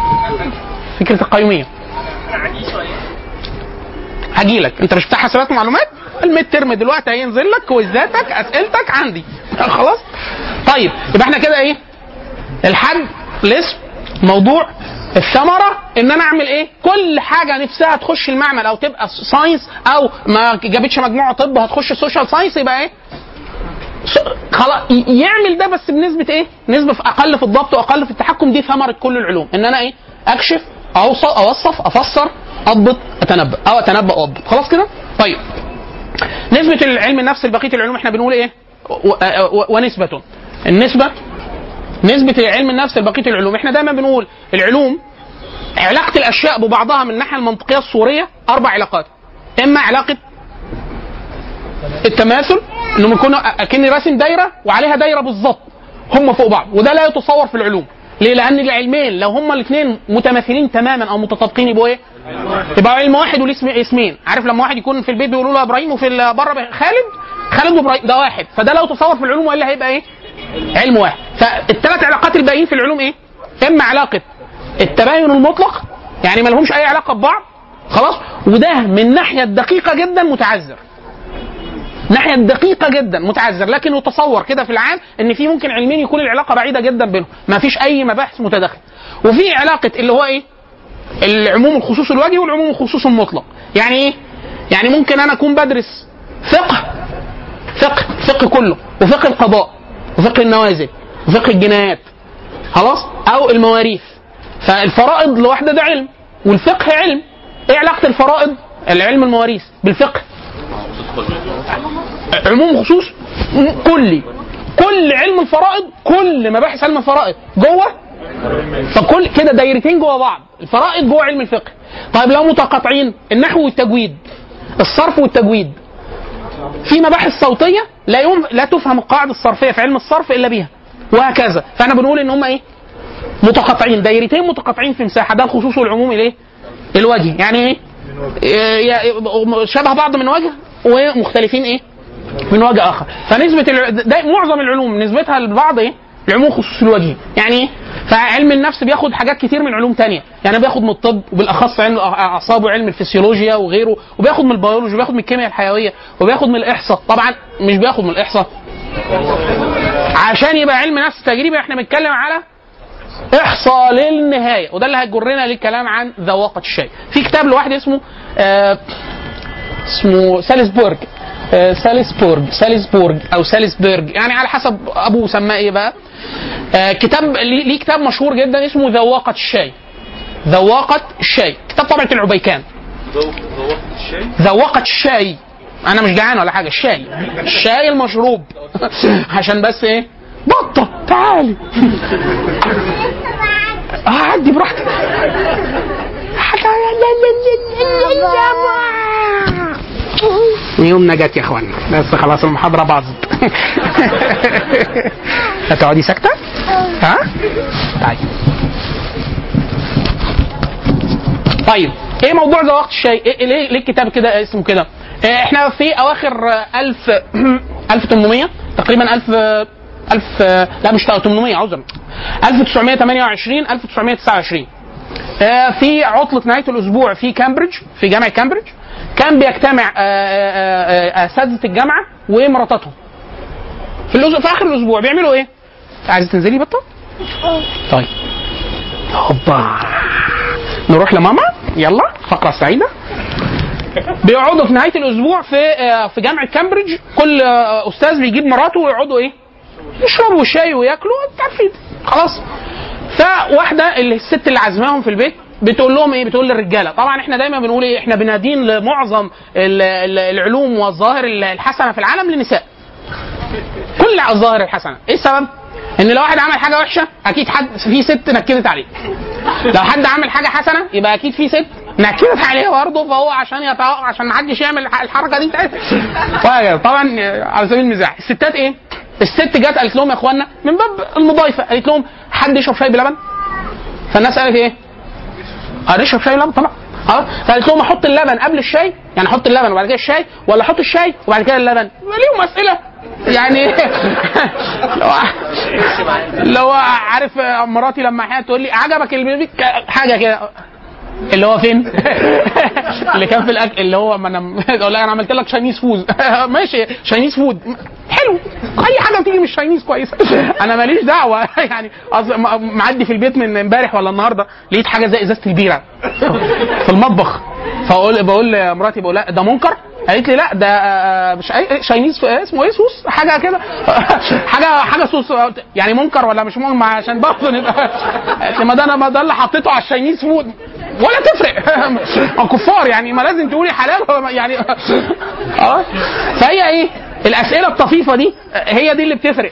فكره القيوميه هجي لك انت مش بتاع حسابات ومعلومات الميد ترم دلوقتي هينزل لك كويزاتك اسئلتك عندي خلاص طيب يبقى احنا كده ايه الحد الاسم موضوع الثمرة ان انا اعمل ايه كل حاجة نفسها تخش المعمل او تبقى ساينس او ما جابتش مجموعة طب هتخش السوشيال ساينس يبقى ايه س- خلاص ي- يعمل ده بس بنسبة ايه نسبة في اقل في الضبط واقل في التحكم دي ثمرة كل العلوم ان انا ايه اكشف اوصل اوصف افسر اضبط اتنبأ او اتنبأ واضبط خلاص كده طيب نسبة العلم النفس لبقية العلوم احنا بنقول ايه و- و- ونسبة النسبة نسبة علم النفس لبقية العلوم احنا دايما بنقول العلوم علاقة الأشياء ببعضها من الناحية المنطقية الصورية أربع علاقات اما علاقه التماثل انهم يكونوا اكني راسم دايره وعليها دايره بالظبط هم فوق بعض وده لا يتصور في العلوم ليه؟ لان العلمين لو هما الاثنين متماثلين تماما او متطابقين يبقوا ايه؟ يبقى علم واحد وليه اسم اسمين عارف لما واحد يكون في البيت بيقولوا له ابراهيم وفي ال- بره خالد خالد وابراهيم ده واحد فده لا يتصور في العلوم والا هيبقى ايه؟ علم واحد فالثلاث علاقات الباقيين في العلوم ايه؟ اما علاقه التباين المطلق يعني ما لهمش اي علاقه ببعض خلاص وده من الناحيه الدقيقه جدا متعذر ناحيه دقيقه جدا متعذر لكن يتصور كده في العام ان في ممكن علمين يكون العلاقه بعيده جدا بينهم ما فيش اي مباحث متداخله وفي علاقه اللي هو ايه العموم الخصوص الوجهي والعموم الخصوص المطلق يعني ايه يعني ممكن انا اكون بدرس فقه فقه فقه كله وفقه القضاء وفقه النوازل وفقه الجنايات خلاص او المواريث فالفرائض لوحده ده علم والفقه علم ايه علاقه الفرائض العلم المواريث بالفقه عموم خصوص كلي كل علم الفرائض كل مباحث علم الفرائض جوه فكل كده دايرتين جوه بعض الفرائض جوه علم الفقه طيب لو متقاطعين النحو والتجويد الصرف والتجويد في مباحث صوتيه لا يوم لا تفهم القاعده الصرفيه في علم الصرف الا بها وهكذا فاحنا بنقول ان هم ايه متقاطعين دايرتين متقاطعين في مساحه ده الخصوص والعموم الايه الوجهي يعني ايه إيه، شبه بعض من وجه ومختلفين ايه من وجه اخر فنسبه الع... ده معظم العلوم نسبتها لبعض ايه العموم خصوص الوجهي يعني ايه فعلم النفس بياخد حاجات كتير من علوم تانية يعني بياخد من الطب وبالاخص علم الاعصاب وعلم الفسيولوجيا وغيره وبياخد من البيولوجي وبياخد من الكيمياء الحيويه وبياخد من الاحصاء طبعا مش بياخد من الاحصاء عشان يبقى علم نفس تجريبي احنا بنتكلم على احصاء للنهايه وده اللي هيجرنا للكلام عن ذواقه الشيء في كتاب لواحد اسمه آه اسمه سالزبورج آه سالزبورج سالزبورج او سالزبورج يعني على حسب ابوه سماه ايه بقى آه كتاب ليه ليه كتاب مشهور جدا اسمه ذواقه الشاي ذواقه الشاي كتاب طبعه العبيكان ذواقه الشاي انا مش جعان ولا حاجه الشاي الشاي المشروب عشان بس ايه بطه تعالي اه عدي براحتك يوم نجات يا اخوانا بس خلاص المحاضره باظت هتقعدي ساكته؟ ها؟ طيب طيب ايه موضوع ذواقة الشاي؟ إيه ليه ليه الكتاب كده اسمه كده؟ إيه احنا في اواخر آه، 1000 1800 تقريبا 1000 آه، 1000 آه، لا مش 800 عذرا 1928 1929 آه، في عطلة نهاية الأسبوع في كامبريدج في جامعة كامبريدج كان بيجتمع آه، آه، آه، أساتذة الجامعة ومراتاتهم في الأسبوع في آخر الأسبوع بيعملوا إيه؟ عايزة تنزلي بطة؟ طيب هوبا نروح لماما يلا فقرة سعيدة بيقعدوا في نهاية الأسبوع في آه، في جامعة كامبريدج كل آه، أستاذ بيجيب مراته ويقعدوا إيه؟ يشربوا شاي وياكلوا انت عارفين خلاص فواحده اللي الست اللي عازماهم في البيت بتقول لهم ايه بتقول للرجاله طبعا احنا دايما بنقول ايه احنا بنادين لمعظم ال- ال- العلوم والظواهر الحسنه في العالم للنساء كل الظواهر الحسنه ايه السبب ان لو واحد عمل حاجه وحشه اكيد حد في ست نكدت عليه لو حد عمل حاجه حسنه يبقى اكيد في ست نكدت عليه برضه فهو عشان يتوقع عشان ما حدش يعمل الح- الحركه دي بتاعتها طبعا على سبيل المزاح الستات ايه الست جت قالت لهم يا اخوانا من باب المضايفه قالت لهم حد يشرب شاي بلبن فالناس قالت ايه اه نشرب شاي بلبن طبعا اه فقالت لهم احط اللبن قبل الشاي يعني احط اللبن وبعد كده الشاي ولا احط الشاي وبعد كده اللبن ليهم اسئله يعني لو لو عارف مراتي لما احيانا تقول لي عجبك البيبي حاجه كده اللي هو فين؟ اللي كان في الاكل اللي هو ما انا اقول لها انا عملت لك شاينيز فود ماشي شاينيز فود حلو اي حاجه بتيجي مش شاينيز كويسه انا ماليش دعوه يعني أصل م- معدي في البيت من امبارح ولا النهارده لقيت حاجه زي ازازه البيره في المطبخ فاقول بقول لمراتي بقول لها ده منكر قالت لي لا ده آه، مش أي شاينيز اسمه ايه صوص حاجه كده حاجه حاجه صوص يعني منكر ولا مش منكر ما عشان برضه نبقى قالت لي ما ده انا ما ده اللي حطيته على الشاينيز فود ولا تفرق ما كفار يعني ما لازم تقولي حلال ولا ما- يعني اه فهي ايه الاسئله الطفيفه دي هي دي اللي بتفرق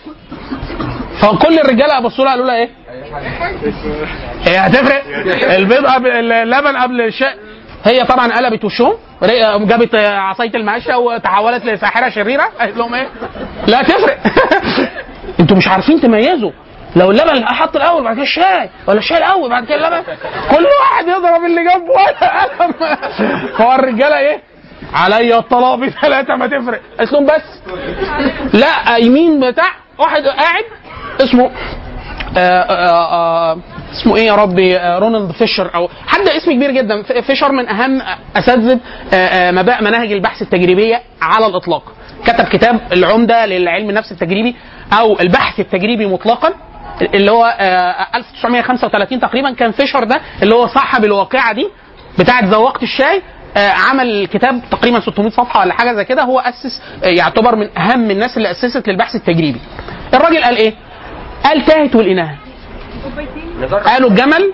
فكل الرجاله بصوا لها قالوا لها ايه؟ هي هتفرق البيض قبل اللبن قبل الشاي هي طبعا قلبت وشهم ري- جابت عصايه الماشيه وتحولت لساحره شريره قالت لهم ايه؟ لا تفرق انتوا مش عارفين تميزوا لو اللبن احط الاول بعد كده الشاي ولا الشاي الاول بعد كده اللبن كل واحد يضرب اللي جنبه ولا قلم فهو الرجاله ايه؟ عليا الطلاق بثلاثه ما تفرق قالت لهم بس لا يمين بتاع واحد قاعد اسمه آه آه آه اسمه ايه يا ربي آه رونالد فيشر او حد اسم كبير جدا ف- فيشر من اهم اساتذه آه آه مبا- مناهج البحث التجريبيه على الاطلاق كتب كتاب العمده للعلم النفس التجريبي او البحث التجريبي مطلقا اللي هو آه 1935 تقريبا كان فيشر ده اللي هو صاحب الواقعه دي بتاعه ذوقت الشاي آه، عمل كتاب تقريبا 600 صفحه ولا حاجه زي كده هو اسس آه، يعتبر من اهم الناس اللي اسست للبحث التجريبي الراجل قال ايه قال تاهت والاناهه قالوا الجمل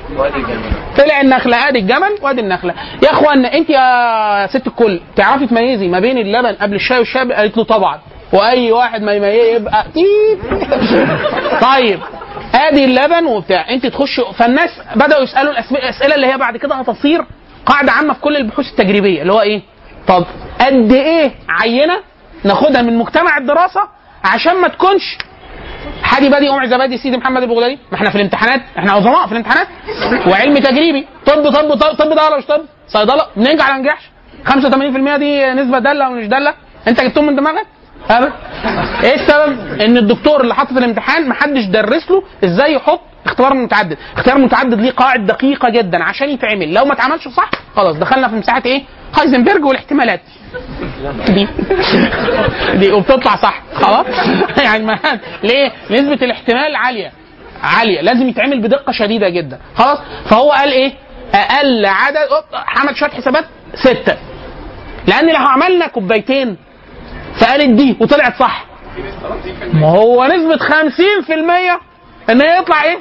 طلع النخله ادي الجمل وادي النخله يا اخوان انت يا ست الكل تعرفي تميزي ما بين اللبن قبل الشاي والشاي قالت له طبعا واي واحد ما يميز يبقى تيت طيب ادي اللبن وبتاع انت تخش فالناس بداوا يسالوا الأسئلة- الاسئله اللي هي بعد كده هتصير قاعده عامه في كل البحوث التجريبيه اللي هو ايه طب قد ايه عينه ناخدها من مجتمع الدراسه عشان ما تكونش حادي بادي ام زبادي سيدي محمد البغدادي ما احنا في الامتحانات احنا عظماء في الامتحانات وعلم تجريبي طب طب طب, طب ده ولا مش طب صيدله بننجح ولا ما ننجحش 85% دي نسبه داله ولا مش داله انت جبتهم من دماغك ابدا ايه السبب ان الدكتور اللي حاطط الامتحان محدش درس له ازاي يحط اختبار متعدد اختيار متعدد ليه قواعد دقيقه جدا عشان يتعمل لو ما اتعملش صح خلاص دخلنا في مساحه ايه هايزنبرج والاحتمالات دي دي وبتطلع صح خلاص يعني ما ليه نسبه الاحتمال عاليه عاليه لازم يتعمل بدقه شديده جدا خلاص فهو قال ايه اقل عدد أوب، عمل شويه حسابات سته لان لو عملنا كوبايتين فقالت دي وطلعت صح ما هو نسبة 50% ان هي يطلع ايه؟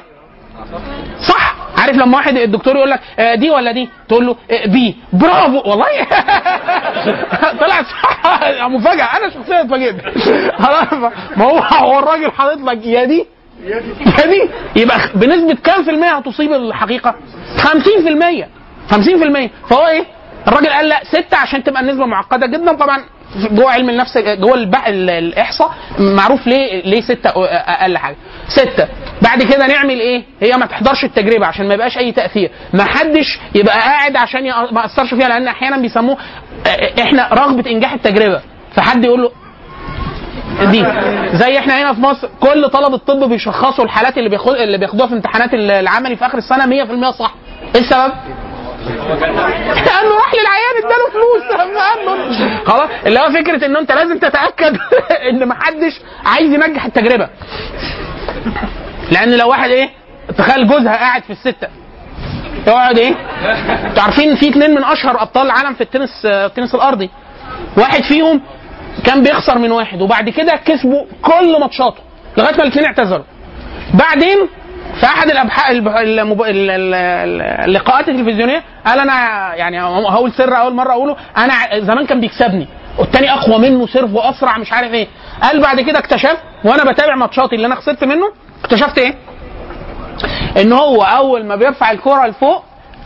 صح عارف لما واحد الدكتور يقول لك آه، دي ولا دي تقول له آه، بي برافو والله طلعت صح مفاجأة انا شخصيا اتفاجئت خلاص ما هو هو الراجل حاطط لك يا دي يا دي يبقى بنسبة كام في المية هتصيب الحقيقة؟ 50% 50% فهو ايه؟ الراجل قال لا ستة عشان تبقى النسبة معقدة جدا طبعا جوه علم النفس جوه البح... ال- الاحصاء معروف ليه ليه ستة اقل حاجة ستة بعد كده نعمل ايه هي ما تحضرش التجربة عشان ما يبقاش اي تأثير ما حدش يبقى قاعد عشان يأ- ما اثرش فيها لان احيانا بيسموه اه، احنا رغبة انجاح التجربة فحد يقول له دي زي احنا هنا في مصر كل طلبه الطب بيشخصوا الحالات اللي بياخد اللي بياخدوها في امتحانات العملي في اخر السنه 100% صح ايه السبب؟ لانه راح للعيان اداله فلوس قال له خلاص اللي هو فكره ان انت لازم تتاكد ان محدش عايز ينجح التجربه لان لو واحد ايه تخيل جوزها قاعد في السته يقعد ايه؟ انتوا عارفين في اثنين من اشهر ابطال العالم في التنس التنس الارضي واحد فيهم كان بيخسر من واحد وبعد كده كسبوا كل ماتشاته لغايه ما الاثنين اعتذروا بعدين في احد الابحاث المب... ال- ال- ال- اللقاءات التلفزيونيه قال انا يعني هقول سر اول مره اقوله انا ع- زمان كان بيكسبني والتاني اقوى منه سيرف واسرع مش عارف ايه قال بعد كده اكتشفت وانا بتابع ماتشاتي اللي انا خسرت منه اكتشفت ايه ان هو اول ما بيرفع الكره لفوق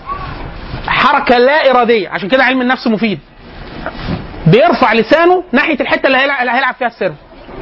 حركه لا اراديه عشان كده علم النفس مفيد بيرفع لسانه ناحيه الحته اللي هيلعب, اللي هيلعب فيها السيرف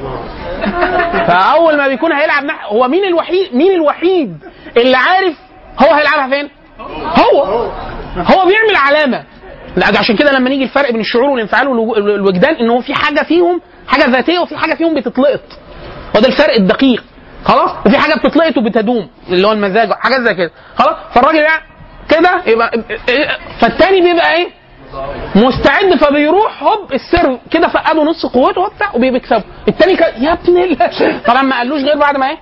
فاول ما بيكون هيلعب ناحية هو مين الوحيد مين الوحيد اللي عارف هو هيلعبها فين هو هو بيعمل علامه لا ده عشان كده لما نيجي الفرق بين الشعور والانفعال والو- والوجدان ان هو في حاجه فيهم حاجه ذاتيه وفي حاجه فيهم بتتلقط وده الفرق الدقيق خلاص وفي حاجه بتتلقط وبتدوم اللي هو المزاج حاجات زي كده خلاص فالراجل يعني كده يبقى فالتاني بيبقى ايه مستعد فبيروح هوب السر كده فقده نص قوته وبتاع وبيكسبه التاني كان يا ابن ال- طبعا ما قالوش غير بعد ما ايه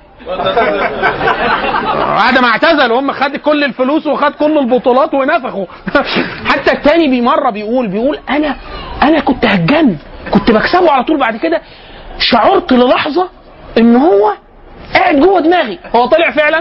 بعد ما اعتزل وهم خد كل الفلوس وخد كل البطولات ونفخوا حتى التاني بمره بيقول بيقول انا انا كنت هتجن كنت بكسبه على طول بعد كده شعرت للحظه ان هو قاعد جوه دماغي هو طلع فعلا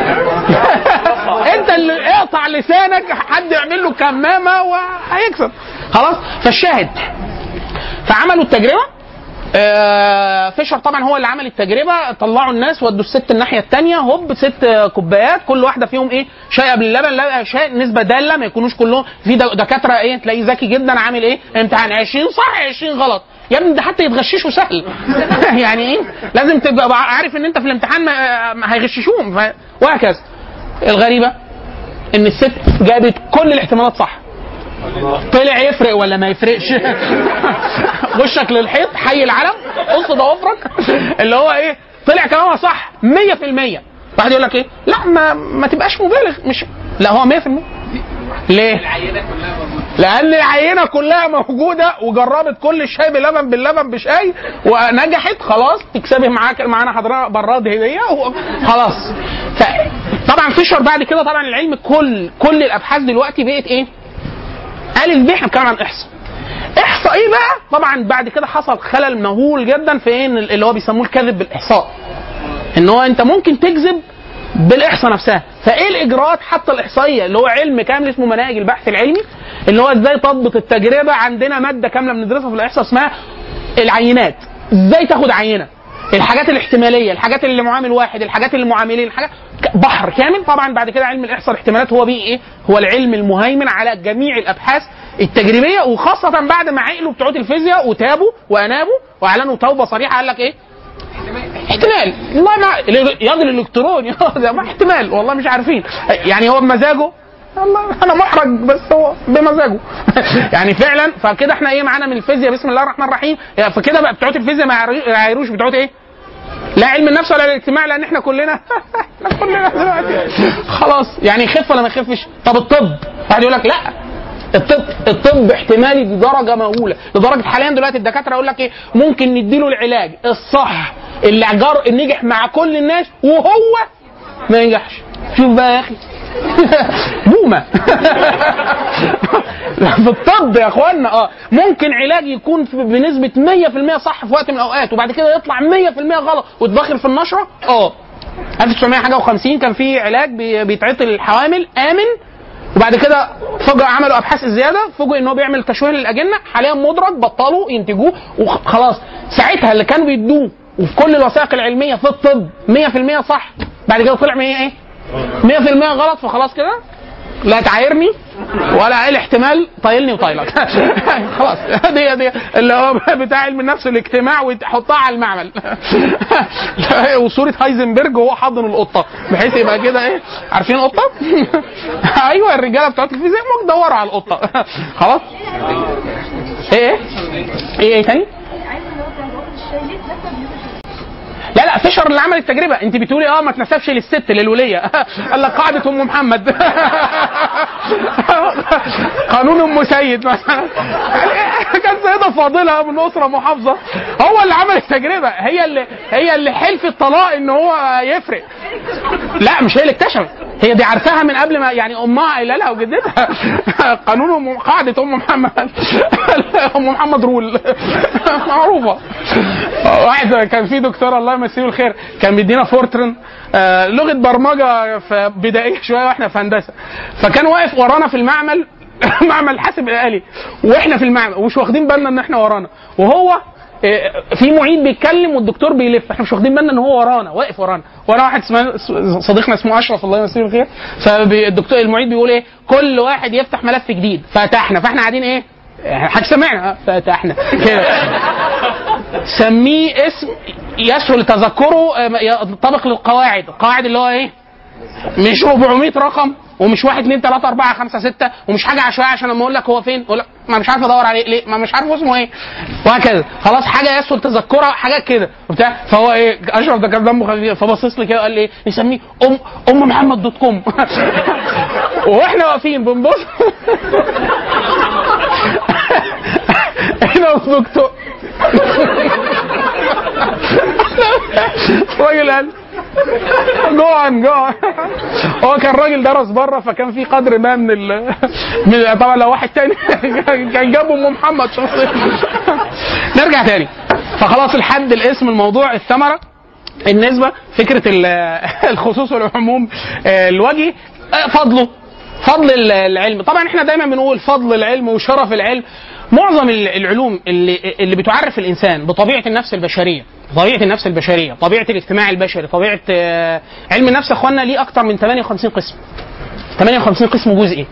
انت اللي اقطع لسانك حد يعمل له كمامه وهيكسب خلاص فالشاهد فعملوا التجربه آه، فيشر طبعا هو اللي عمل التجربه طلعوا الناس ودوا الست الناحيه الثانيه هوب ست كوبايات كل واحده فيهم ايه شاي قبل اللبن لا شاي نسبه داله ما يكونوش كلهم في د- دكاتره ايه تلاقيه ذكي جدا عامل ايه امتحان 20 صح 20 غلط يا ابني ده حتى يتغششوا سهل يعني ايه لازم تبقى عارف ان انت في الامتحان ما ما هيغششوهم ف- وهكذا الغريبه ان الست جابت كل الاحتمالات صح طلع يفرق ولا ما يفرقش وشك للحيط حي العلم قص ضوافرك اللي هو ايه طلع كلامها صح 100% واحد يقول لك ايه لا ما ما تبقاش مبالغ مش لا هو 100% ليه؟ لان العينه كلها موجوده وجربت كل الشاي بلبن باللبن بشاي ونجحت خلاص تكسبي معاك معانا حضرتك براد هديه خلاص طبعا فيشر بعد كده طبعا العلم كل كل الابحاث دلوقتي بقت ايه؟ الف ب احنا بنتكلم عن احصاء احصاء ايه بقى؟ طبعا بعد كده حصل خلل مهول جدا في ايه اللي هو بيسموه الكذب بالاحصاء ان هو انت ممكن تكذب بالاحصاء نفسها فايه الاجراءات حتى الاحصائيه اللي هو علم كامل اسمه مناهج البحث العلمي اللي هو ازاي تضبط التجربه عندنا ماده كامله بندرسها في الاحصاء اسمها العينات ازاي تاخد عينه الحاجات الاحتماليه الحاجات اللي معامل واحد الحاجات اللي معاملين الحاجات ك- بحر كامل طبعا بعد كده علم الاحصاء الاحتمالات هو بيه ايه هو العلم المهيمن على جميع الابحاث التجريبيه وخاصه بعد ما عقلوا بتوع الفيزياء وتابوا وانابوا واعلنوا توبه صريحه قال لك ايه احتمال والله ما ياض الالكترون ده ما احتمال والله مش عارفين يعني هو بمزاجه والله انا محرج بس هو بمزاجه يعني فعلا فكده احنا ايه معانا من الفيزياء بسم الله الرحمن الرحيم فكده بقى بتوع الفيزياء ما يعري- يعايروش بتوع ايه لا علم النفس ولا الاجتماع لان احنا كلنا احنا كلنا دلوقتي خلاص يعني يخف ولا ما يخفش طب الطب واحد يقول لك لا الطب الطب احتمالي بدرجه مهوله لدرجه حاليا دلوقتي الدكاتره يقول لك ايه ممكن نديله العلاج الصح اللي جر نجح مع كل الناس وهو ما ينجحش شوف بقى يا اخي بومه في الطب يا اخوانا اه ممكن علاج يكون في- بنسبه 100% صح في وقت من الاوقات وبعد كده يطلع 100% غلط ويتبخر في النشره اه 1950 كان في علاج بي- بيتعطي للحوامل امن وبعد كده فجأة عملوا ابحاث الزياده فوجئوا ان هو بيعمل تشويه للاجنه حاليا مدرج بطلوا ينتجوه وخلاص ساعتها اللي كانوا بيدوه وفي كل الوثائق العلميه في الطب 100% صح بعد كده طلع 100 ايه 100% غلط فخلاص كده لا تعايرني ولا اي احتمال طايلني وطايلك خلاص دي دي اللي هو بتاع علم النفس الاجتماع وتحطها على المعمل وصوره هايزنبرج وهو حاضن القطه بحيث يبقى كده ايه عارفين القطه ايوه الرجاله بتوع الفيزياء ممكن تدوروا على القطه خلاص ايه ايه ايه ايه تاني عايز اللي هو كان بياخد الشاي ليه اتنسب يوسف لا لا فيشر اللي عمل التجربه انت بتقولي اه ما تنسبش للست للوليه قال لك قاعده ام محمد قانون ام سيد مثلا كانت سيده فاضله من اسره محافظه هو اللي عمل التجربه هي اللي هي اللي حلف الطلاق ان هو يفرق لا مش هي اللي اكتشفت هي دي عارفاها من قبل ما يعني امها قايله لها وجدتها قانون ام قاعده ام محمد ام محمد رول معروفه واحد كان في دكتور الله يمسيه الخير كان بيدينا فورترن آه لغه برمجه في بدائيه شويه واحنا في هندسه فكان واقف ورانا في المعمل معمل حاسب آلي واحنا في المعمل ومش واخدين بالنا ان احنا ورانا وهو آه، في معيد بيتكلم والدكتور بيلف احنا مش واخدين بالنا ان هو ورانا واقف ورانا ورا واحد اسمه صديقنا اسمه اشرف الله يمسيه الخير فالدكتور المعيد بيقول ايه كل واحد يفتح ملف جديد فتحنا فاحنا قاعدين ايه حاجة سمعنا فتحنا كده سميه اسم يسهل تذكره آه، ينطبق للقواعد القواعد اللي هو ايه مش 400 رقم ومش 1 2 3 4 5 6 ومش حاجه عشوائيه عشان لما اقول لك هو فين اقول لك ما مش عارف ادور عليه ليه ما مش عارف اسمه ايه وهكذا خلاص حاجه يسهل تذكرها حاجات كده وبتاع فهو ايه اشرف ده كان دمه خفيف فبصص لي كده وقال لي ايه نسميه ام ام محمد دوت كوم واحنا واقفين بنبص هنا الدكتور راجل قال جوعا جوعا هو كان راجل درس بره فكان في قدر ما من ال... من طبعا لو واحد تاني كان جاب ام محمد شخصيا نرجع تاني فخلاص الحد الاسم الموضوع الثمره النسبه فكره ال- الخصوص والعموم آه، الوجهي آه، فضله فضل ال- العلم طبعا احنا دايما بنقول فضل العلم وشرف العلم معظم ال- العلوم اللي اللي بتعرف الانسان بطبيعه النفس البشريه طبيعه النفس البشريه طبيعه الاجتماع البشري طبيعه آه، علم النفس يا اخوانا ليه اكتر من 58 قسم 58 قسم جزئي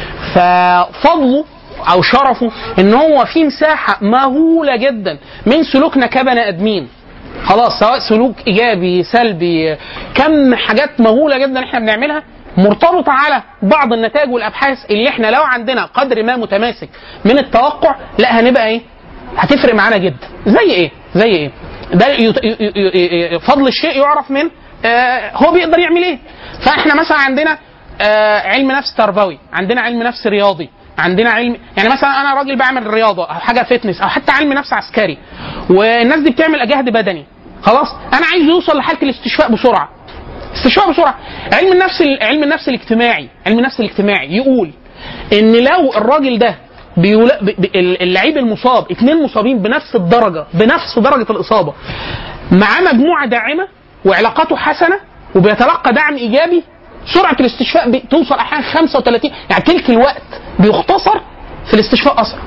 ففضله او شرفه ان هو في مساحه مهوله جدا من سلوكنا كبني ادمين خلاص سواء سلوك ايجابي سلبي كم حاجات مهوله جدا احنا بنعملها مرتبطه على بعض النتائج والابحاث اللي احنا لو عندنا قدر ما متماسك من التوقع لا هنبقى ايه؟ هتفرق معانا جدا زي ايه؟ زي ايه؟ ده يت- ي- ي- ي- فضل الشيء يعرف من آه هو بيقدر يعمل ايه؟ فاحنا مثلا عندنا آه علم نفس تربوي، عندنا علم نفس رياضي، عندنا علم يعني مثلا انا راجل بعمل رياضه او حاجه فتنس او حتى علم نفس عسكري والناس دي بتعمل جهد بدني خلاص انا عايز يوصل لحاله الاستشفاء بسرعه استشفاء بسرعه علم النفس علم النفس الاجتماعي علم النفس الاجتماعي يقول ان لو الراجل ده بيولا... ب... ب... اللعيب المصاب اثنين مصابين بنفس الدرجه بنفس درجه الاصابه مع مجموعه داعمه وعلاقاته حسنه وبيتلقى دعم ايجابي سرعه الاستشفاء بتوصل احيانا 35 يعني تلك الوقت بيختصر في الاستشفاء اسرع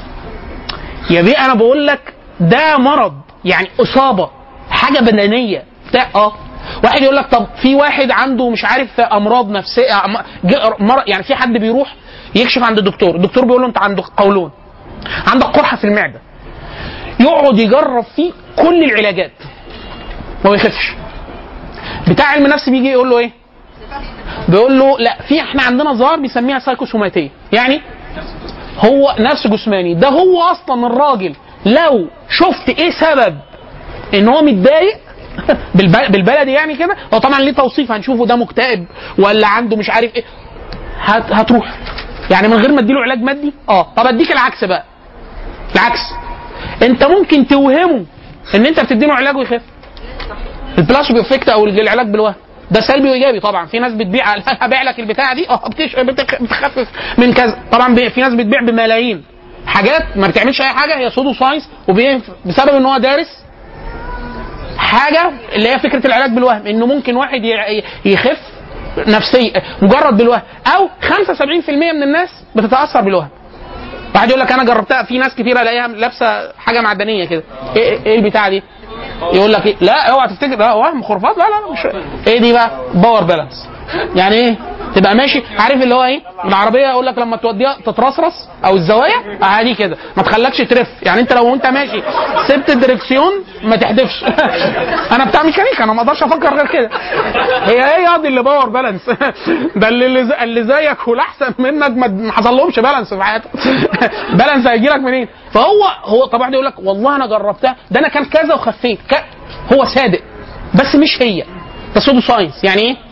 يا بيه انا بقول لك ده مرض يعني اصابه حاجه بدنيه بتاع اه واحد يقول لك طب في واحد عنده مش عارف امراض نفسيه أم- ج- مرض يعني في حد بيروح يكشف عند الدكتور الدكتور بيقول له انت عندك قولون عندك قرحه في المعده يقعد يجرب فيه كل العلاجات ما بيخفش بتاع علم النفس بيجي يقول له ايه بيقول له لا في احنا عندنا ظاهر بيسميها سايكوسوماتيه يعني هو نفس جسماني ده هو اصلا الراجل لو شفت ايه سبب ان هو متضايق بالب- بالبلدي يعني كده هو طبعا ليه توصيف هنشوفه ده مكتئب ولا عنده مش عارف ايه هت هتروح يعني من غير ما اديله علاج مادي اه طب اديك العكس بقى العكس انت ممكن توهمه ان انت بتديله علاج ويخف البلاسبو افكت او العلاج بالوهم ده سلبي وايجابي طبعا في ناس بتبيع هبيع لك البتاعه دي اه بتش- بتخ- بتخفف من كذا طبعا بي- في ناس بتبيع بملايين حاجات ما بتعملش اي حاجه هي سودو ساينس وبسبب ان هو دارس حاجه اللي هي فكره العلاج بالوهم انه ممكن واحد ي- يخف نفسيا مجرد بالوهم او 75% من الناس بتتاثر بالوهم واحد يقول لك انا جربتها في ناس كتير الاقيها لابسه حاجه معدنيه كده ايه ايه البتاعه دي يقول لك ايه لا اوعى تفتكر لا وهم خرافات لا لا لا، مش ايه دي بقى باور بالانس يعني ايه تبقى ماشي عارف اللي هو ايه العربيه يقول لك لما توديها تترصرص او الزوايا اه دي كده ما تخلكش ترف يعني انت لو انت ماشي سبت الدركسيون ما تحدفش انا بتاع ميكانيكا انا ما اقدرش افكر غير كده هي ايه يا دي اللي باور بالانس ده اللي اللي زي- اللي زيك والاحسن منك ما ما حصل لهمش بالانس في حياتهم بالانس هيجي لك منين فهو هو طبعا يقول لك والله انا جربتها ده انا كان كذا وخفيت ك... هو صادق بس مش هي ده سودو ساينس يعني ايه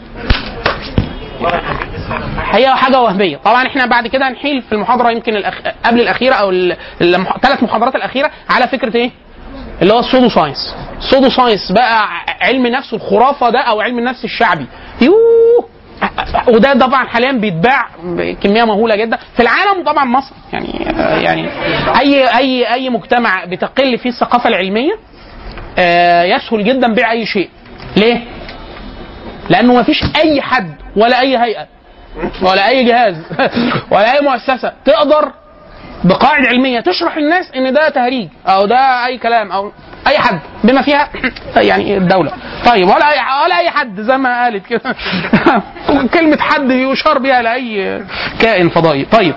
هي حاجه وهميه طبعا احنا بعد كده هنحيل في المحاضره يمكن الأخ... قبل الاخيره او الثلاث محاضرات الاخيره على فكره ايه اللي هو السودو ساينس السودو ساينس بقى علم نفس الخرافه ده او علم النفس الشعبي يوه وده طبعا حاليا بيتباع بكميه مهوله جدا في العالم طبعا مصر يعني يعني اي اي اي مجتمع بتقل فيه الثقافه العلميه آه، يسهل جدا بيع اي شيء ليه لانه ما فيش اي حد ولا اي هيئه ولا اي جهاز ولا اي مؤسسه تقدر بقواعد علميه تشرح للناس ان ده تهريج او ده اي كلام او اي حد بما فيها يعني الدوله طيب ولا اي ولا اي حد زي ما قالت كده كلمه حد يشار بها لاي كائن فضائي طيب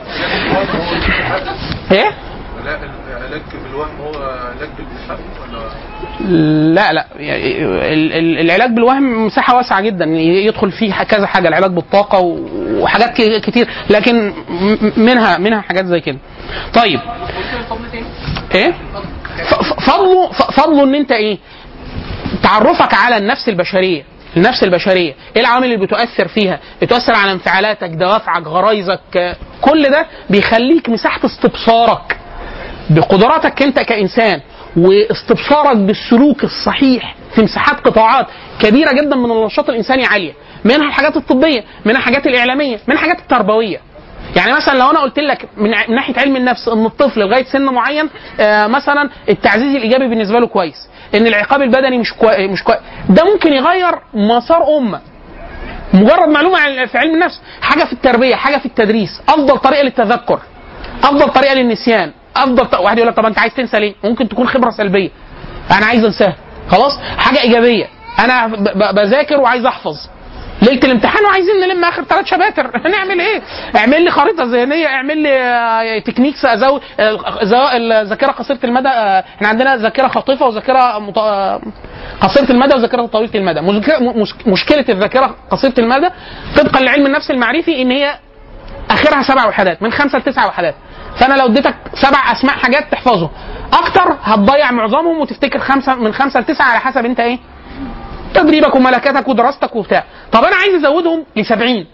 ايه لا العلاج بالوهم هو علاج بالحق ولا لا لا يعني ال- ال- العلاج بالوهم مساحه واسعه جدا يدخل فيه كذا حاجه العلاج بالطاقه و- وحاجات ك- كتير لكن م- منها منها حاجات زي كده طيب ايه ف- ف- فضله ف- فضله ان انت ايه تعرفك على النفس البشريه النفس البشريه ايه العوامل اللي بتؤثر فيها بتؤثر على انفعالاتك دوافعك غرايزك آه، كل ده بيخليك مساحه استبصارك بقدراتك انت كانسان واستبصارك بالسلوك الصحيح في مساحات قطاعات كبيره جدا من النشاط الانساني عاليه منها الحاجات الطبيه منها الحاجات الاعلاميه منها الحاجات التربويه يعني مثلا لو انا قلت لك من ع- من ناحيه علم النفس ان الطفل لغايه سن معين آه مثلا التعزيز الايجابي بالنسبه له كويس ان العقاب البدني مش كوي... مش كويس ده ممكن يغير مسار امه مجرد معلومه عن- في علم النفس حاجه في التربيه حاجه في التدريس افضل طريقه للتذكر افضل طريقه للنسيان افضل ط... واحد يقول لك طب انت عايز تنسى ليه ممكن تكون خبره سلبيه انا عايز انساها خلاص حاجه ايجابيه انا ب... ب... بذاكر وعايز احفظ ليله الامتحان وعايزين نلم اخر ثلاث شباتر هنعمل ايه؟ اعمل لي خريطه ذهنيه اعمل لي آه، تكنيكس ازود الذاكره قصيره المدى آه، احنا عندنا ذاكره خاطفه وذاكره مط... آه، قصيره المدى وذاكره طويله المدى مشك- مش- مشكله الذاكره قصيره المدى طبقا لعلم النفس المعرفي ان هي اخرها سبع وحدات من خمسه لتسع وحدات فانا لو اديتك سبع اسماء حاجات تحفظهم اكتر هتضيع معظمهم وتفتكر خمسه من خمسه لتسعه على حسب انت ايه تدريبك وملكاتك ودراستك وبتاع طب انا عايز ازودهم ل 70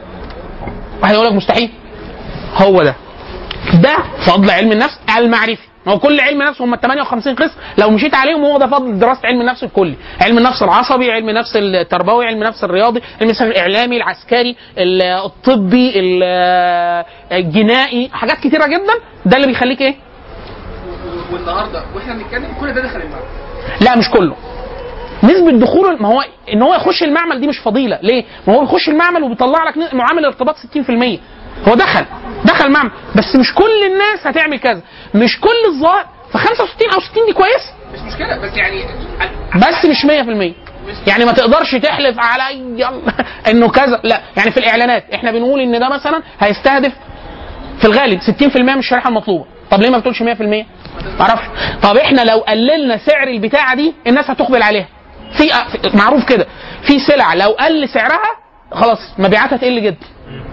واحد يقول لك مستحيل هو ده ده فضل علم النفس المعرفي ما هو كل علم نفس هم ال 58 قسم لو مشيت عليهم هو ده فضل دراسه علم النفس الكلي علم النفس العصبي علم النفس التربوي علم النفس الرياضي علم النفس الاعلامي العسكري ال- الطبي ال- الجنائي حاجات كتيره جدا ده اللي بيخليك ايه والنهارده واحنا بنتكلم كل ده دخل المعمل لا مش كله نسبة دخول ما هو ان هو يخش المعمل دي مش فضيلة، ليه؟ ما هو بيخش المعمل وبيطلع لك ن- معامل ارتباط 60% هو دخل دخل معمل بس مش كل الناس هتعمل كذا، مش كل الظاهر ف 65 او 60 دي كويس مش مشكله بس يعني بس مش 100% يعني ما تقدرش تحلف على أي انه كذا لا يعني في الاعلانات احنا بنقول ان ده مثلا هيستهدف في الغالب 60% من الشريحه المطلوبه طب ليه ما بتقولش 100% ما اعرفش طب احنا لو قللنا سعر البتاعه دي الناس هتقبل عليها في في- معروف كده في سلع لو قل سعرها خلاص مبيعاتها تقل جدا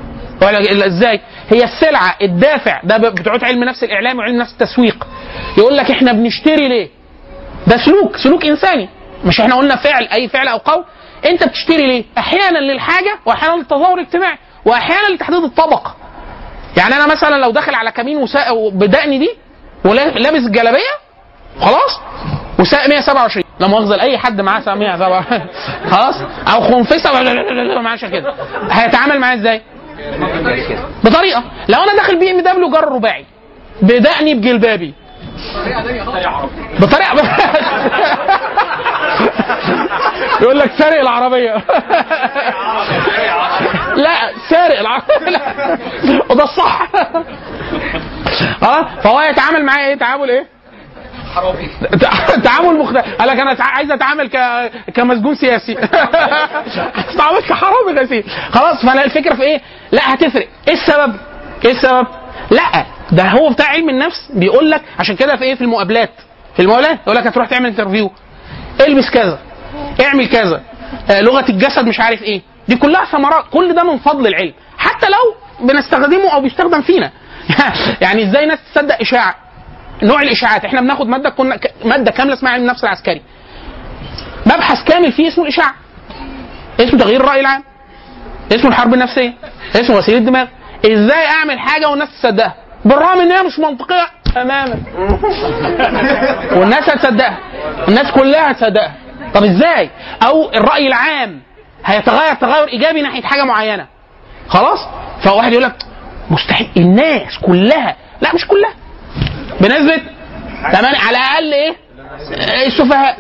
ولا ازاي هي السلعه الدافع ده بتوع علم نفس الاعلام وعلم نفس التسويق يقول لك احنا بنشتري ليه ده سلوك سلوك انساني مش احنا قلنا فعل اي فعل او قول انت بتشتري ليه احيانا للحاجه واحيانا للتظاهر الاجتماعي واحيانا لتحديد الطبقه يعني انا مثلا لو داخل على كمين وسا... بدقني دي ولابس الجلابيه خلاص وساق 127 لا مؤاخذه لاي حد معاه ساق 127 خلاص او خنفسه معاش كده هيتعامل معايا ازاي؟ بطريقه لو انا داخل بي ام دبليو جر رباعي بدقني بجلبابي بطريقه يقول لك سارق العربيه لا سارق العربيه لا وده الصح اه فهو يتعامل معايا ايه تعامل ايه؟ تعامل مختلف قال لك انا تع- عايز اتعامل ك... كمسجون سياسي اتعامل كحرامي غسيل خلاص فانا الفكره في ايه؟ لا هتفرق ايه السبب؟ ايه السبب؟ لا ده هو بتاع علم النفس بيقول لك عشان كده في ايه في المقابلات في المقابلات يقول لك هتروح تعمل انترفيو البس كذا اعمل كذا آه، لغه الجسد مش عارف ايه دي كلها ثمرات كل ده من فضل العلم حتى لو بنستخدمه او بيستخدم فينا يعني ازاي ناس تصدق اشاعه نوع الاشاعات احنا بناخد ماده كنا ك- ماده كامله اسمها علم النفس العسكري مبحث كامل فيه اسمه الاشاعه اسمه تغيير الراي العام اسمه الحرب النفسيه اسمه وسيله الدماغ ازاي اعمل حاجه والناس تصدقها بالرغم ان هي مش منطقيه تماما والناس هتصدقها الناس كلها هتصدقها طب ازاي او الراي العام هيتغير تغير ايجابي ناحيه حاجه معينه خلاص فواحد يقول لك مستحيل الناس كلها لا مش كلها بنسبه تمام على الاقل ايه إيه السفهاء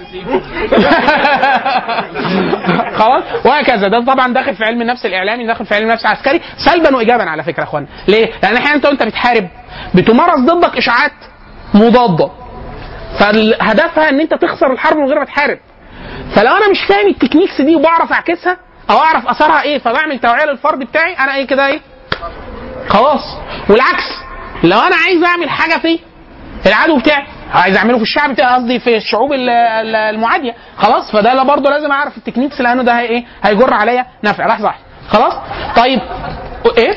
خلاص وهكذا ده طبعا داخل في علم النفس الاعلامي داخل في علم النفس العسكري سلبا وايجابا على فكره يا اخوانا ليه؟ لان احيانا انت وانت بتحارب بتمارس ضدك اشاعات مضاده فهدفها ان انت تخسر الحرب من غير ما تحارب فلو انا مش فاهم التكنيكس دي وبعرف اعكسها او اعرف اثرها ايه فبعمل توعيه للفرد بتاعي انا ايه كده ايه خلاص والعكس لو انا عايز اعمل حاجه في العدو بتاعي عايز اعمله في الشعب بتاعي قصدي في الشعوب ال- ال- المعاديه خلاص فده لا برضه لازم اعرف التكنيكس لانه ده هي ايه هيجر عليا نفع لحظه واحده خلاص طيب ايه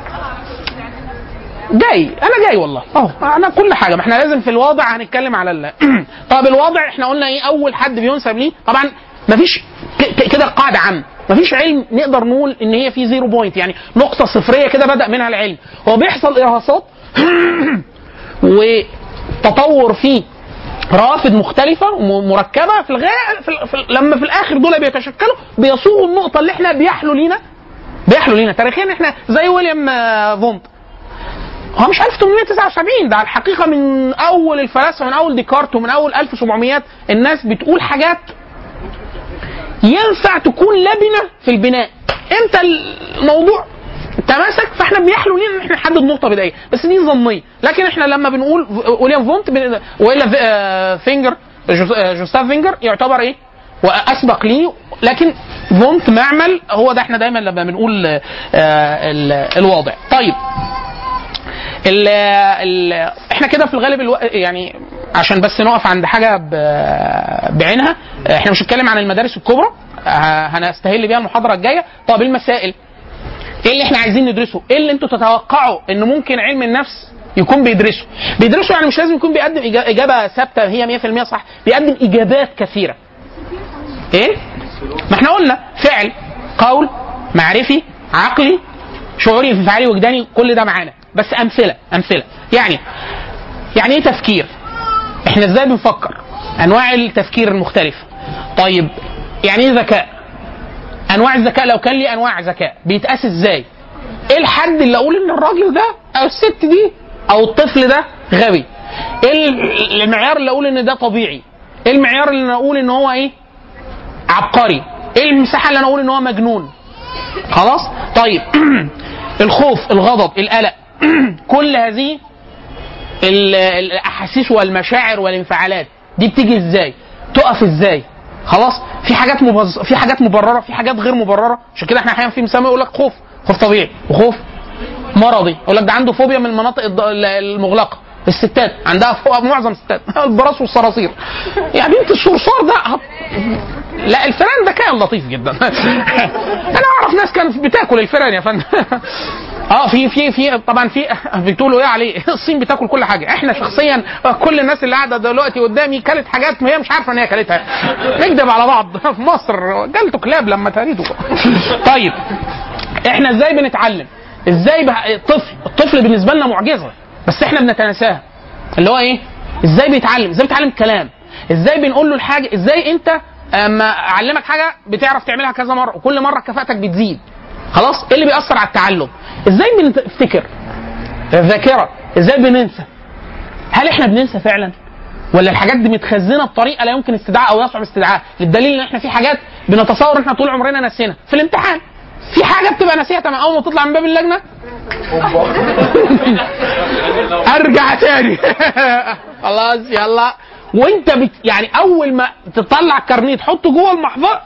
جاي انا جاي والله اهو انا كل حاجه ما احنا لازم في الواضع هنتكلم على ال... طب الواضع احنا قلنا ايه اول حد بينسب ليه طبعا مفيش ك- ك- كده قاعده عامه مفيش علم نقدر نقول ان هي في زيرو بوينت يعني نقطه صفريه كده بدا منها العلم هو بيحصل ارهاصات وتطور فيه روافد مختلفة ومركبة في الغاية في ال- في ال- لما في الآخر دول بيتشكلوا بيصوغوا النقطة اللي احنا بيحلو لينا بيحلو لينا تاريخيا احنا زي ويليام آه، فونت هو مش 1879 ده على الحقيقة من أول الفلاسفة من أول ديكارت ومن أول 1700 الناس بتقول حاجات ينفع تكون لبنة في البناء امتى الموضوع تماسك فاحنا بيحلو لينا ان احنا نحدد نقطه بدائيه بس دي ظنيه لكن احنا لما بنقول ويليام فونت بن- والا في- آه، فينجر جوز- آه، جوستاف فينجر يعتبر ايه واسبق ليه لكن فونت معمل هو ده احنا دايما لما بنقول آه، ال- الواضع طيب ال ال احنا كده في الغالب الو... يعني عشان بس نقف عند حاجه ب... بعينها احنا مش هنتكلم عن المدارس الكبرى ه- هنستهل بيها المحاضره الجايه طب المسائل ايه اللي احنا عايزين ندرسه؟ ايه اللي انتوا تتوقعوا ان ممكن علم النفس يكون بيدرسه؟ بيدرسه يعني مش لازم يكون بيقدم إجا- اجابه ثابته هي 100% صح، بيقدم اجابات كثيره. ايه؟ ما احنا قلنا فعل، قول، معرفي، عقلي، شعوري، انفعالي، وجداني، كل ده معانا، بس امثله، امثله. يعني يعني ايه تفكير؟ احنا ازاي بنفكر؟ انواع التفكير المختلفه. طيب يعني ايه ذكاء؟ انواع الذكاء لو كان لي انواع ذكاء بيتقاس ازاي؟ ايه الحد اللي اقول ان الراجل ده او الست دي او الطفل ده غبي؟ ايه ال- المعيار اللي اقول ان ده طبيعي؟ ايه المعيار اللي انا اقول ان هو ايه؟ عبقري؟ ايه المساحه اللي انا اقول ان هو مجنون؟ خلاص؟ طيب الخوف، الغضب، القلق كل هذه ال- الاحاسيس والمشاعر والانفعالات دي بتيجي ازاي؟ تقف ازاي؟ خلاص في حاجات مبز... في حاجات مبرره في حاجات غير مبرره عشان كده احنا احيانا في مسمى يقول لك خوف خوف طبيعي وخوف مرضي يقول لك ده عنده فوبيا من المناطق الض- ال- المغلقه الستات عندها فوبيا معظم الستات البراس والصراصير يا بنت الصرصار ده هت- لا الفئران ده كائن لطيف جدا انا اعرف ناس كانت بتاكل الفئران يا فندم اه في في في طبعا في بتقولوا ايه عليه الصين بتاكل كل حاجه احنا شخصيا كل الناس اللي قاعده دلوقتي قدامي كلت حاجات هي مش عارفه ان هي كلتها نكذب على بعض في مصر جالته كلاب لما تريدوا طيب احنا ازاي بنتعلم ازاي بقى الطفل الطفل بالنسبه لنا معجزه بس احنا بنتناساها اللي هو ايه ازاي بيتعلم ازاي بيتعلم الكلام ازاي بنقول له الحاجه ازاي انت اما اعلمك حاجه بتعرف تعملها كذا مره وكل مره كفاءتك بتزيد خلاص ايه اللي بيأثر على التعلم ازاي بنفتكر الذاكره ازاي بننسى هل احنا بننسى فعلا ولا الحاجات دي متخزنه بطريقه لا يمكن استدعاء او يصعب استدعاء للدليل ان احنا في حاجات بنتصور ان احنا طول عمرنا نسينا في الامتحان في حاجه بتبقى ناسيها تمام اول ما تطلع من باب اللجنه ارجع تاني خلاص يلا وانت بت يعني اول ما تطلع الكارنيه تحطه جوه المحفظه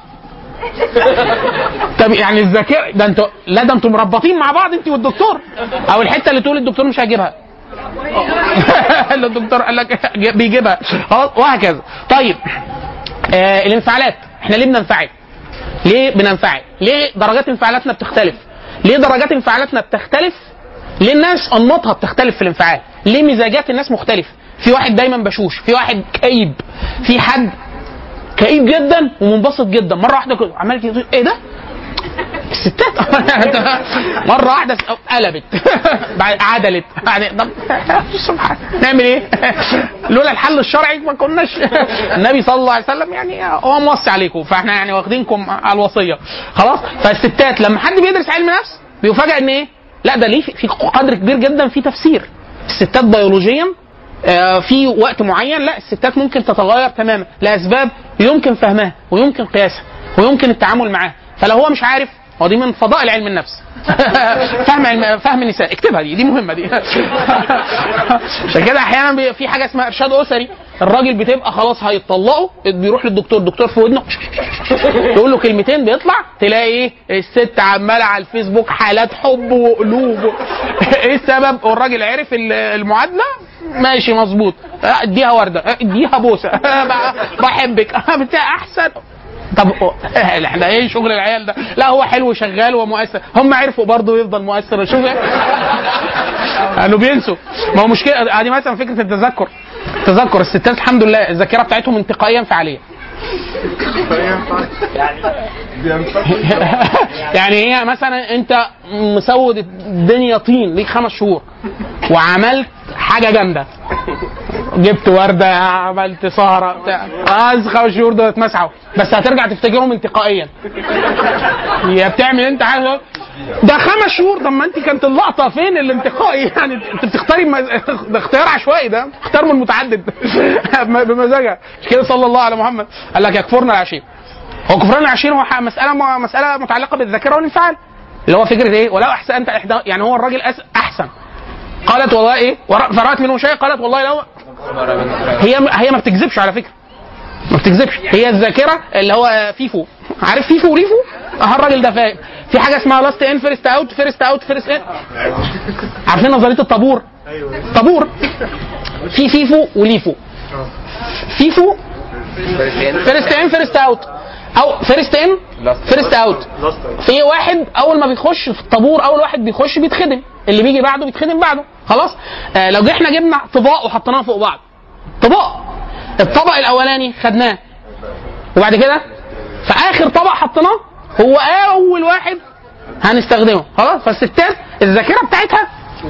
طب يعني الذاكره ده انتوا لا ده انتوا مربطين مع بعض انت والدكتور او الحته اللي تقول الدكتور مش هجيبها اللي الدكتور قال لك بيجيبها خلاص وهكذا طيب آه الانفعالات احنا ليه بننفعل؟ ليه بننفعل؟ ليه درجات انفعالاتنا بتختلف؟ ليه درجات انفعالاتنا بتختلف؟ ليه الناس انماطها بتختلف في الانفعال؟ ليه مزاجات الناس مختلفه؟ في واحد دايما بشوش، في واحد كئيب، في حد كئيب جدا ومنبسط جدا، مره واحده كده عمال يقول ايه ده؟ الستات مره واحده قلبت بعد عدلت بعد طب سبحان نعمل ايه؟ لولا الحل الشرعي ما كناش النبي صلى الله عليه وسلم يعني هو موصي عليكم فاحنا يعني واخدينكم على الوصيه خلاص فالستات لما حد بيدرس علم نفس بيفاجئ ان ايه؟ لا ده ليه في قدر كبير جدا في تفسير الستات بيولوجيا آه، في وقت معين لا الستات ممكن تتغير تماما لاسباب يمكن فهمها ويمكن قياسها ويمكن التعامل معاها فلو هو مش عارف هو دي من فضائل علم النفس فهم علم فهم النساء اكتبها دي دي مهمه دي عشان كده احيانا بي- في حاجه اسمها ارشاد اسري الراجل بتبقى خلاص هيطلقوا بيروح للدكتور الدكتور في ودنه يقول له كلمتين بيطلع تلاقي ايه الست عماله على الفيسبوك حالات حب وقلوب ايه السبب والراجل عرف ال- المعادله ماشي مظبوط اديها ورده اديها بوسه بحبك بتاع احسن طب احنا ايه شغل العيال ده؟ لا هو حلو شغال ومؤثر، هم عرفوا برضه يفضل مؤثر شوف قالوا بينسوا ما هو مشكله ادي مثلا فكره التذكر تذكر الستات الحمد لله الذاكره بتاعتهم انتقائيا فعاليه يعني هي مثلا انت مسود الدنيا طين ليك خمس شهور وعملت حاجه جامده جبت ورده عملت سهره بتاع خلاص خمس شهور دول اتمسحوا بس هترجع تفتكرهم انتقائيا يا بتعمل انت حاجه ده خمس شهور طب ما انت كانت اللقطه فين الانتقائي يعني انت بتختاري مز... ده اختيار عشوائي ده اختيار من متعدد بمزاجها مش كده صلى الله على محمد قال لك يكفرنا العشير هو كفران العشير هو ح- مساله مساله متعلقه بالذاكره والانفعال اللي هو فكره ايه ولو احسنت احدى يعني هو الراجل أس... احسن قالت والله ايه ور- فرأت منه شيء قالت والله لو هي هي ما بتكذبش على فكره ما بتكذبش هي الذاكره اللي هو فيفو عارف فيفو وليفو اه الراجل ده فاهم في حاجه اسمها لاست ان فيرست اوت فيرست اوت فيرست ان عارفين نظريه الطابور طابور في فيفو وليفو فيفو فيرست ان فيرست اوت او فيرست ان فيرست اوت في واحد اول ما بيخش في الطابور اول واحد بيخش بيتخدم اللي بيجي بعده بيتخدم بعده خلاص آه لو احنا جبنا طباق وحطيناها فوق بعض طباق الطبق الاولاني خدناه وبعد كده في اخر طبق حطيناه هو اول واحد هنستخدمه خلاص فالستات الذاكره بتاعتها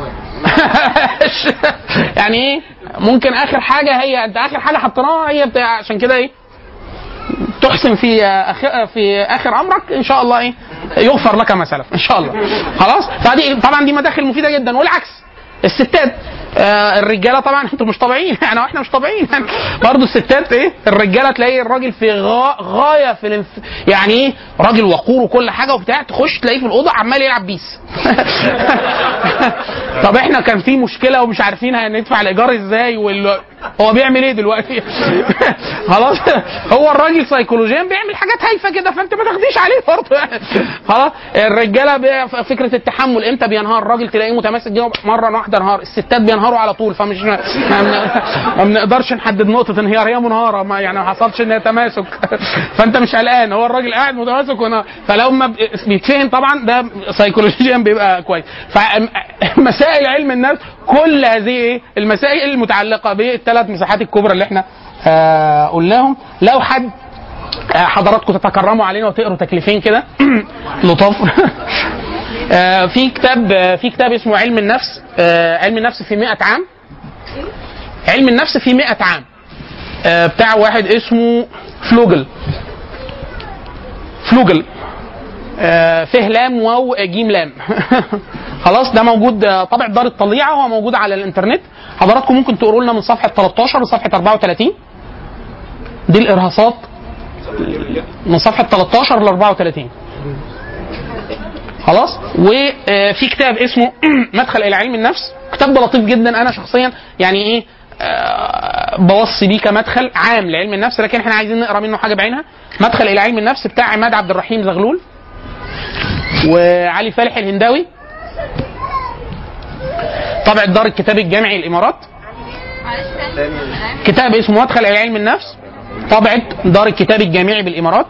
يعني ايه ممكن اخر حاجه هي انت اخر حاجه حطيناها هي بتاع عشان كده ايه تحسن في أخ... في اخر امرك ان شاء الله ايه يغفر لك ما سلف ان شاء الله خلاص فدي طبعا دي مداخل مفيده جدا والعكس الستات آه الرجاله طبعا انتوا مش طبيعيين يعني احنا مش طبيعيين يعني برضه الستات ايه الرجاله تلاقي الراجل في غا... غايه في الانف... يعني ايه راجل وقور وكل حاجه وبتاع تخش تلاقيه في الاوضه عمال يلعب بيس طب احنا كان في مشكله ومش عارفين هندفع الايجار ازاي وال... هو بيعمل ايه دلوقتي خلاص هو الراجل سيكولوجيا بيعمل حاجات هايفه كده فانت ما تاخديش عليه برضه خلاص الرجاله بي... فكره التحمل امتى بينهار الراجل تلاقيه متماسك جدا مره واحده انهار الستات بينهاروا على طول فمش ما, ما بنقدرش نحدد نقطه انهيار هي منهاره ما يعني ما حصلش ان هي تماسك فانت مش قلقان هو الراجل قاعد متماسك ونهار فلو ما بيتفهم طبعا ده سيكولوجيا بيبقى كويس فمسائل علم النفس كل هذه ايه المسائل المتعلقه بالثلاث مساحات الكبرى اللي احنا آه قلناهم لو حد آه حضراتكم تتكرموا علينا وتقروا تكليفين كده لطاف آه في كتاب آه في كتاب اسمه علم النفس آه علم النفس في 100 عام علم النفس في 100 عام آه بتاع واحد اسمه فلوجل فلوجل آه فيه لام واو جيم لام خلاص ده موجود طبع دار الطليعه هو موجود على الانترنت حضراتكم ممكن تقروا لنا من صفحه 13 لصفحه 34 دي الارهاصات من صفحه 13 ل 34 خلاص وفي كتاب اسمه مدخل الى علم النفس كتاب ده لطيف جدا انا شخصيا يعني ايه بوصي بيه كمدخل عام لعلم النفس لكن احنا عايزين نقرا منه حاجه بعينها مدخل الى علم النفس بتاع عماد عبد الرحيم زغلول وعلي فالح الهنداوي طبع دار الكتاب الجامعي الامارات كتاب اسمه مدخل الى علم النفس طبعة دار الكتاب الجامعي بالامارات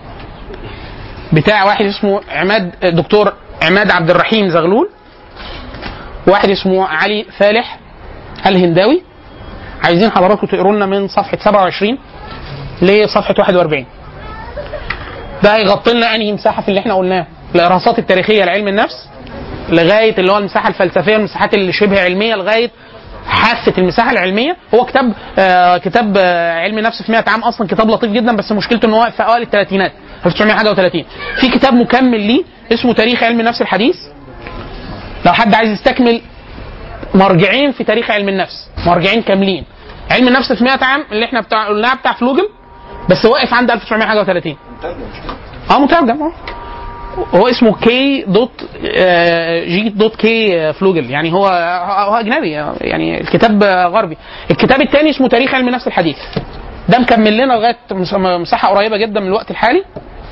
بتاع واحد اسمه عماد دكتور عماد عبد الرحيم زغلول واحد اسمه علي فالح الهنداوي عايزين حضراتكم تقروا لنا من صفحه 27 لصفحه 41 ده هيغطي لنا انهي مساحه في اللي احنا قلناه الارهاصات التاريخيه لعلم النفس لغايه اللي هو المساحه الفلسفيه المساحات اللي شبه علميه لغايه حافه المساحه العلميه هو كتاب آه كتاب آه علم النفس في 100 عام اصلا كتاب لطيف جدا بس مشكلته ان هو في اوائل الثلاثينات 1931 في كتاب مكمل ليه اسمه تاريخ علم النفس الحديث لو حد عايز يستكمل مرجعين في تاريخ علم النفس مرجعين كاملين علم النفس في 100 عام اللي احنا بتاع قلناها بتاع فلوجل بس واقف عند 1931 اه مترجم اه هو اسمه كي دوت جي دوت كي فلوجل يعني هو هو اجنبي يعني الكتاب غربي الكتاب الثاني اسمه تاريخ علم النفس الحديث ده مكمل لنا لغايه مساحه قريبه جدا من الوقت الحالي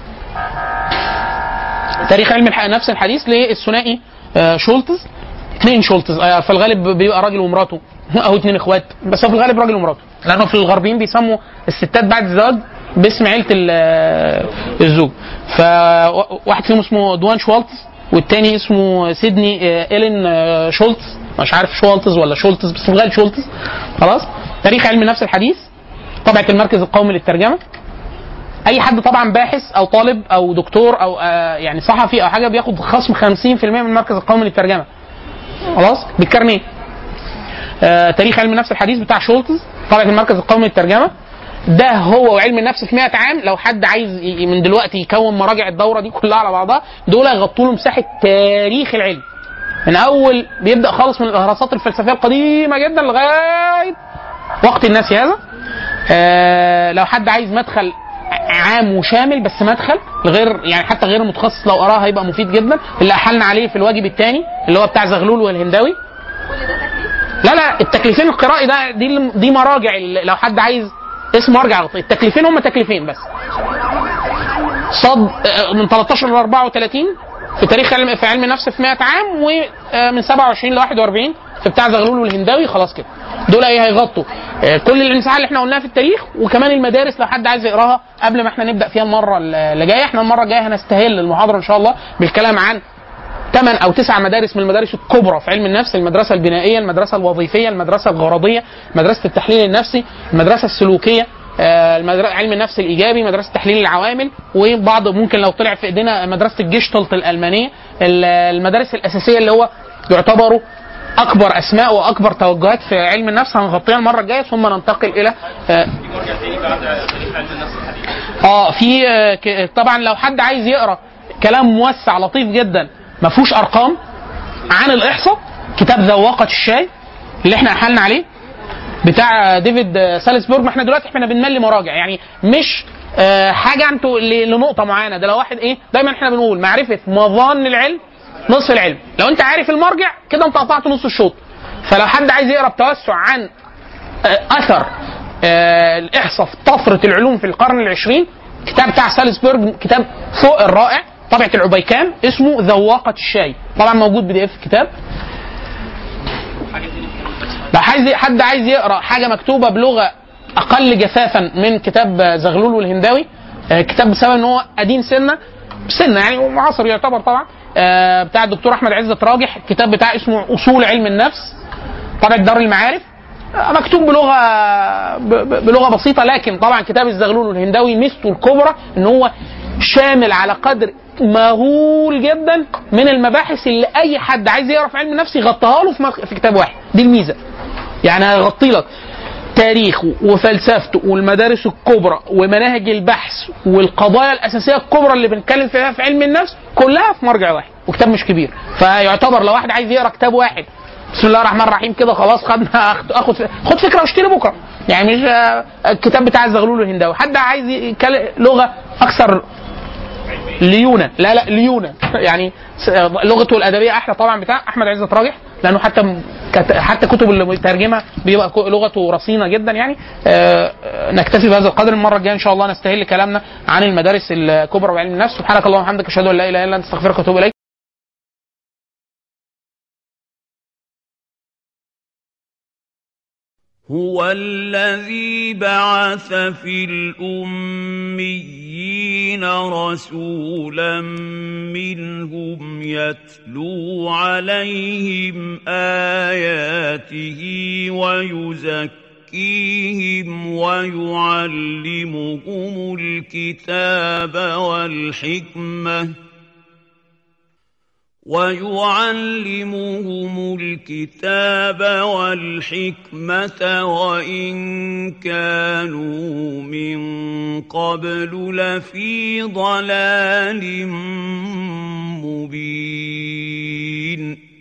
تاريخ علم النفس الحديث للثنائي شولتز اثنين شولتز في الغالب بيبقى راجل ومراته او اثنين اخوات بس هو في الغالب راجل ومراته لانه في الغربيين بيسموا الستات بعد الزواج باسم عيله الزوج فواحد فيهم اسمه دوان شوالتز والتاني اسمه سيدني ايلين شولتز مش عارف شوالتز ولا شولتز بس في الغالب شولتز خلاص تاريخ علم النفس الحديث طبعه المركز القومي للترجمه اي حد طبعا باحث او طالب او دكتور او يعني صحفي او حاجه بياخد خصم 50% من المركز القومي للترجمه خلاص بالكارنيه آه تاريخ علم النفس الحديث بتاع شولتز طبعا المركز القومي للترجمه ده هو وعلم النفس في 100 عام لو حد عايز من دلوقتي يكون مراجع الدوره دي كلها على بعضها دول يغطوا له مساحه تاريخ العلم من اول بيبدا خالص من الاهراسات الفلسفيه القديمه جدا لغايه وقت الناس هذا آه لو حد عايز مدخل عام وشامل بس مدخل لغير يعني حتى غير المتخصص لو قراها هيبقى مفيد جدا اللي احلنا عليه في الواجب الثاني اللي هو بتاع زغلول والهنداوي كل ده تكليف لا لا التكليفين القرائي ده دي دي مراجع ال- لو حد عايز اسم مرجع التكليفين هم تكليفين بس صد آه، من 13 ل 34 في تاريخ علم في علم النفس في 100 عام ومن 27 ل 41 في بتاع زغلول والهنداوي خلاص كده دول ايه هيغطوا آه، كل الانساحه اللي احنا قلناها في التاريخ وكمان المدارس لو حد عايز يقراها قبل ما احنا نبدا فيها المره اللي جايه احنا المره الجايه هنستهل المحاضره ان شاء الله بالكلام عن ثمان او تسع مدارس من المدارس الكبرى في علم النفس المدرسه البنائيه المدرسه الوظيفيه المدرسه الغرضيه مدرسه التحليل النفسي المدرسه السلوكيه آه، المدر- علم النفس الايجابي مدرسه تحليل العوامل وبعض ممكن لو طلع في ايدينا مدرسه الجيشتلت الالمانيه ال- المدارس الاساسيه اللي هو يعتبروا اكبر اسماء واكبر توجهات في علم النفس هنغطيها المره الجايه ثم ننتقل الى آه، اه في آه، ك- طبعا لو حد عايز يقرا كلام موسع لطيف جدا ما فيهوش ارقام عن الاحصاء كتاب ذواقه الشاي اللي احنا احلنا عليه بتاع ديفيد آه، سالزبورج ما احنا دلوقتي احنا بنملي مراجع يعني مش آه، حاجه انتوا ل- لنقطه معينه ده لو واحد ايه دايما احنا بنقول معرفه مظان العلم نصف العلم لو انت عارف المرجع كده انت قطعت نص الشوط فلو حد عايز يقرا بتوسع عن آه، اثر آه، الاحصاء في طفره العلوم في القرن العشرين كتاب بتاع سالزبورج كتاب فوق الرائع طبعة العبيكان اسمه ذواقة الشاي طبعا موجود بي دي اف كتاب لو عايز حد عايز يقرا حاجه مكتوبه بلغه اقل جفافا من كتاب زغلول والهنداوي آه، كتاب بسبب ان هو قديم سنه سنه يعني معاصر يعتبر طبعا آه، بتاع الدكتور احمد عزت راجح الكتاب بتاع اسمه اصول علم النفس طبعة دار المعارف آه، مكتوب بلغه ب- ب- بلغه بسيطه لكن طبعا كتاب الزغلول والهنداوي ميزته الكبرى ان هو شامل على قدر مهول جدا من المباحث اللي اي حد عايز يقرا في علم النفس يغطيها له في مخ- في كتاب واحد دي الميزه يعني هيغطي لك تاريخه وفلسفته والمدارس الكبرى ومناهج البحث والقضايا الاساسيه الكبرى اللي بنتكلم فيها في علم النفس كلها في مرجع واحد وكتاب مش كبير فيعتبر لو واحد عايز يقرا كتاب واحد بسم الله الرحمن الرحيم كده خلاص خدنا اخد خد فكره واشتري بكره يعني مش آه، الكتاب بتاع الزغلول والهنداوي حد عايز يتكلم لغه اكثر ليونه لا لا ليونه يعني س- لغته الادبيه احلى طبعا بتاع احمد عزت راجح لانه حتى م- كت- حتى كتب اللي مترجمه بيبقى كو- لغته رصينه جدا يعني آه، آه، نكتفي بهذا القدر المره الجايه ان شاء الله نستهل كلامنا عن المدارس الكبرى وعلم النفس سبحانك اللهم وبحمدك اشهد ان لا اله الا انت استغفرك واتوب اليك هو الذي بعث في الأميين رسولا منهم يتلو عليهم آياته ويزكيهم ويعلمهم الكتاب والحكمة ويعلمهم الكتاب والحكمة وإن كانوا من قبل لفي ضلال مبين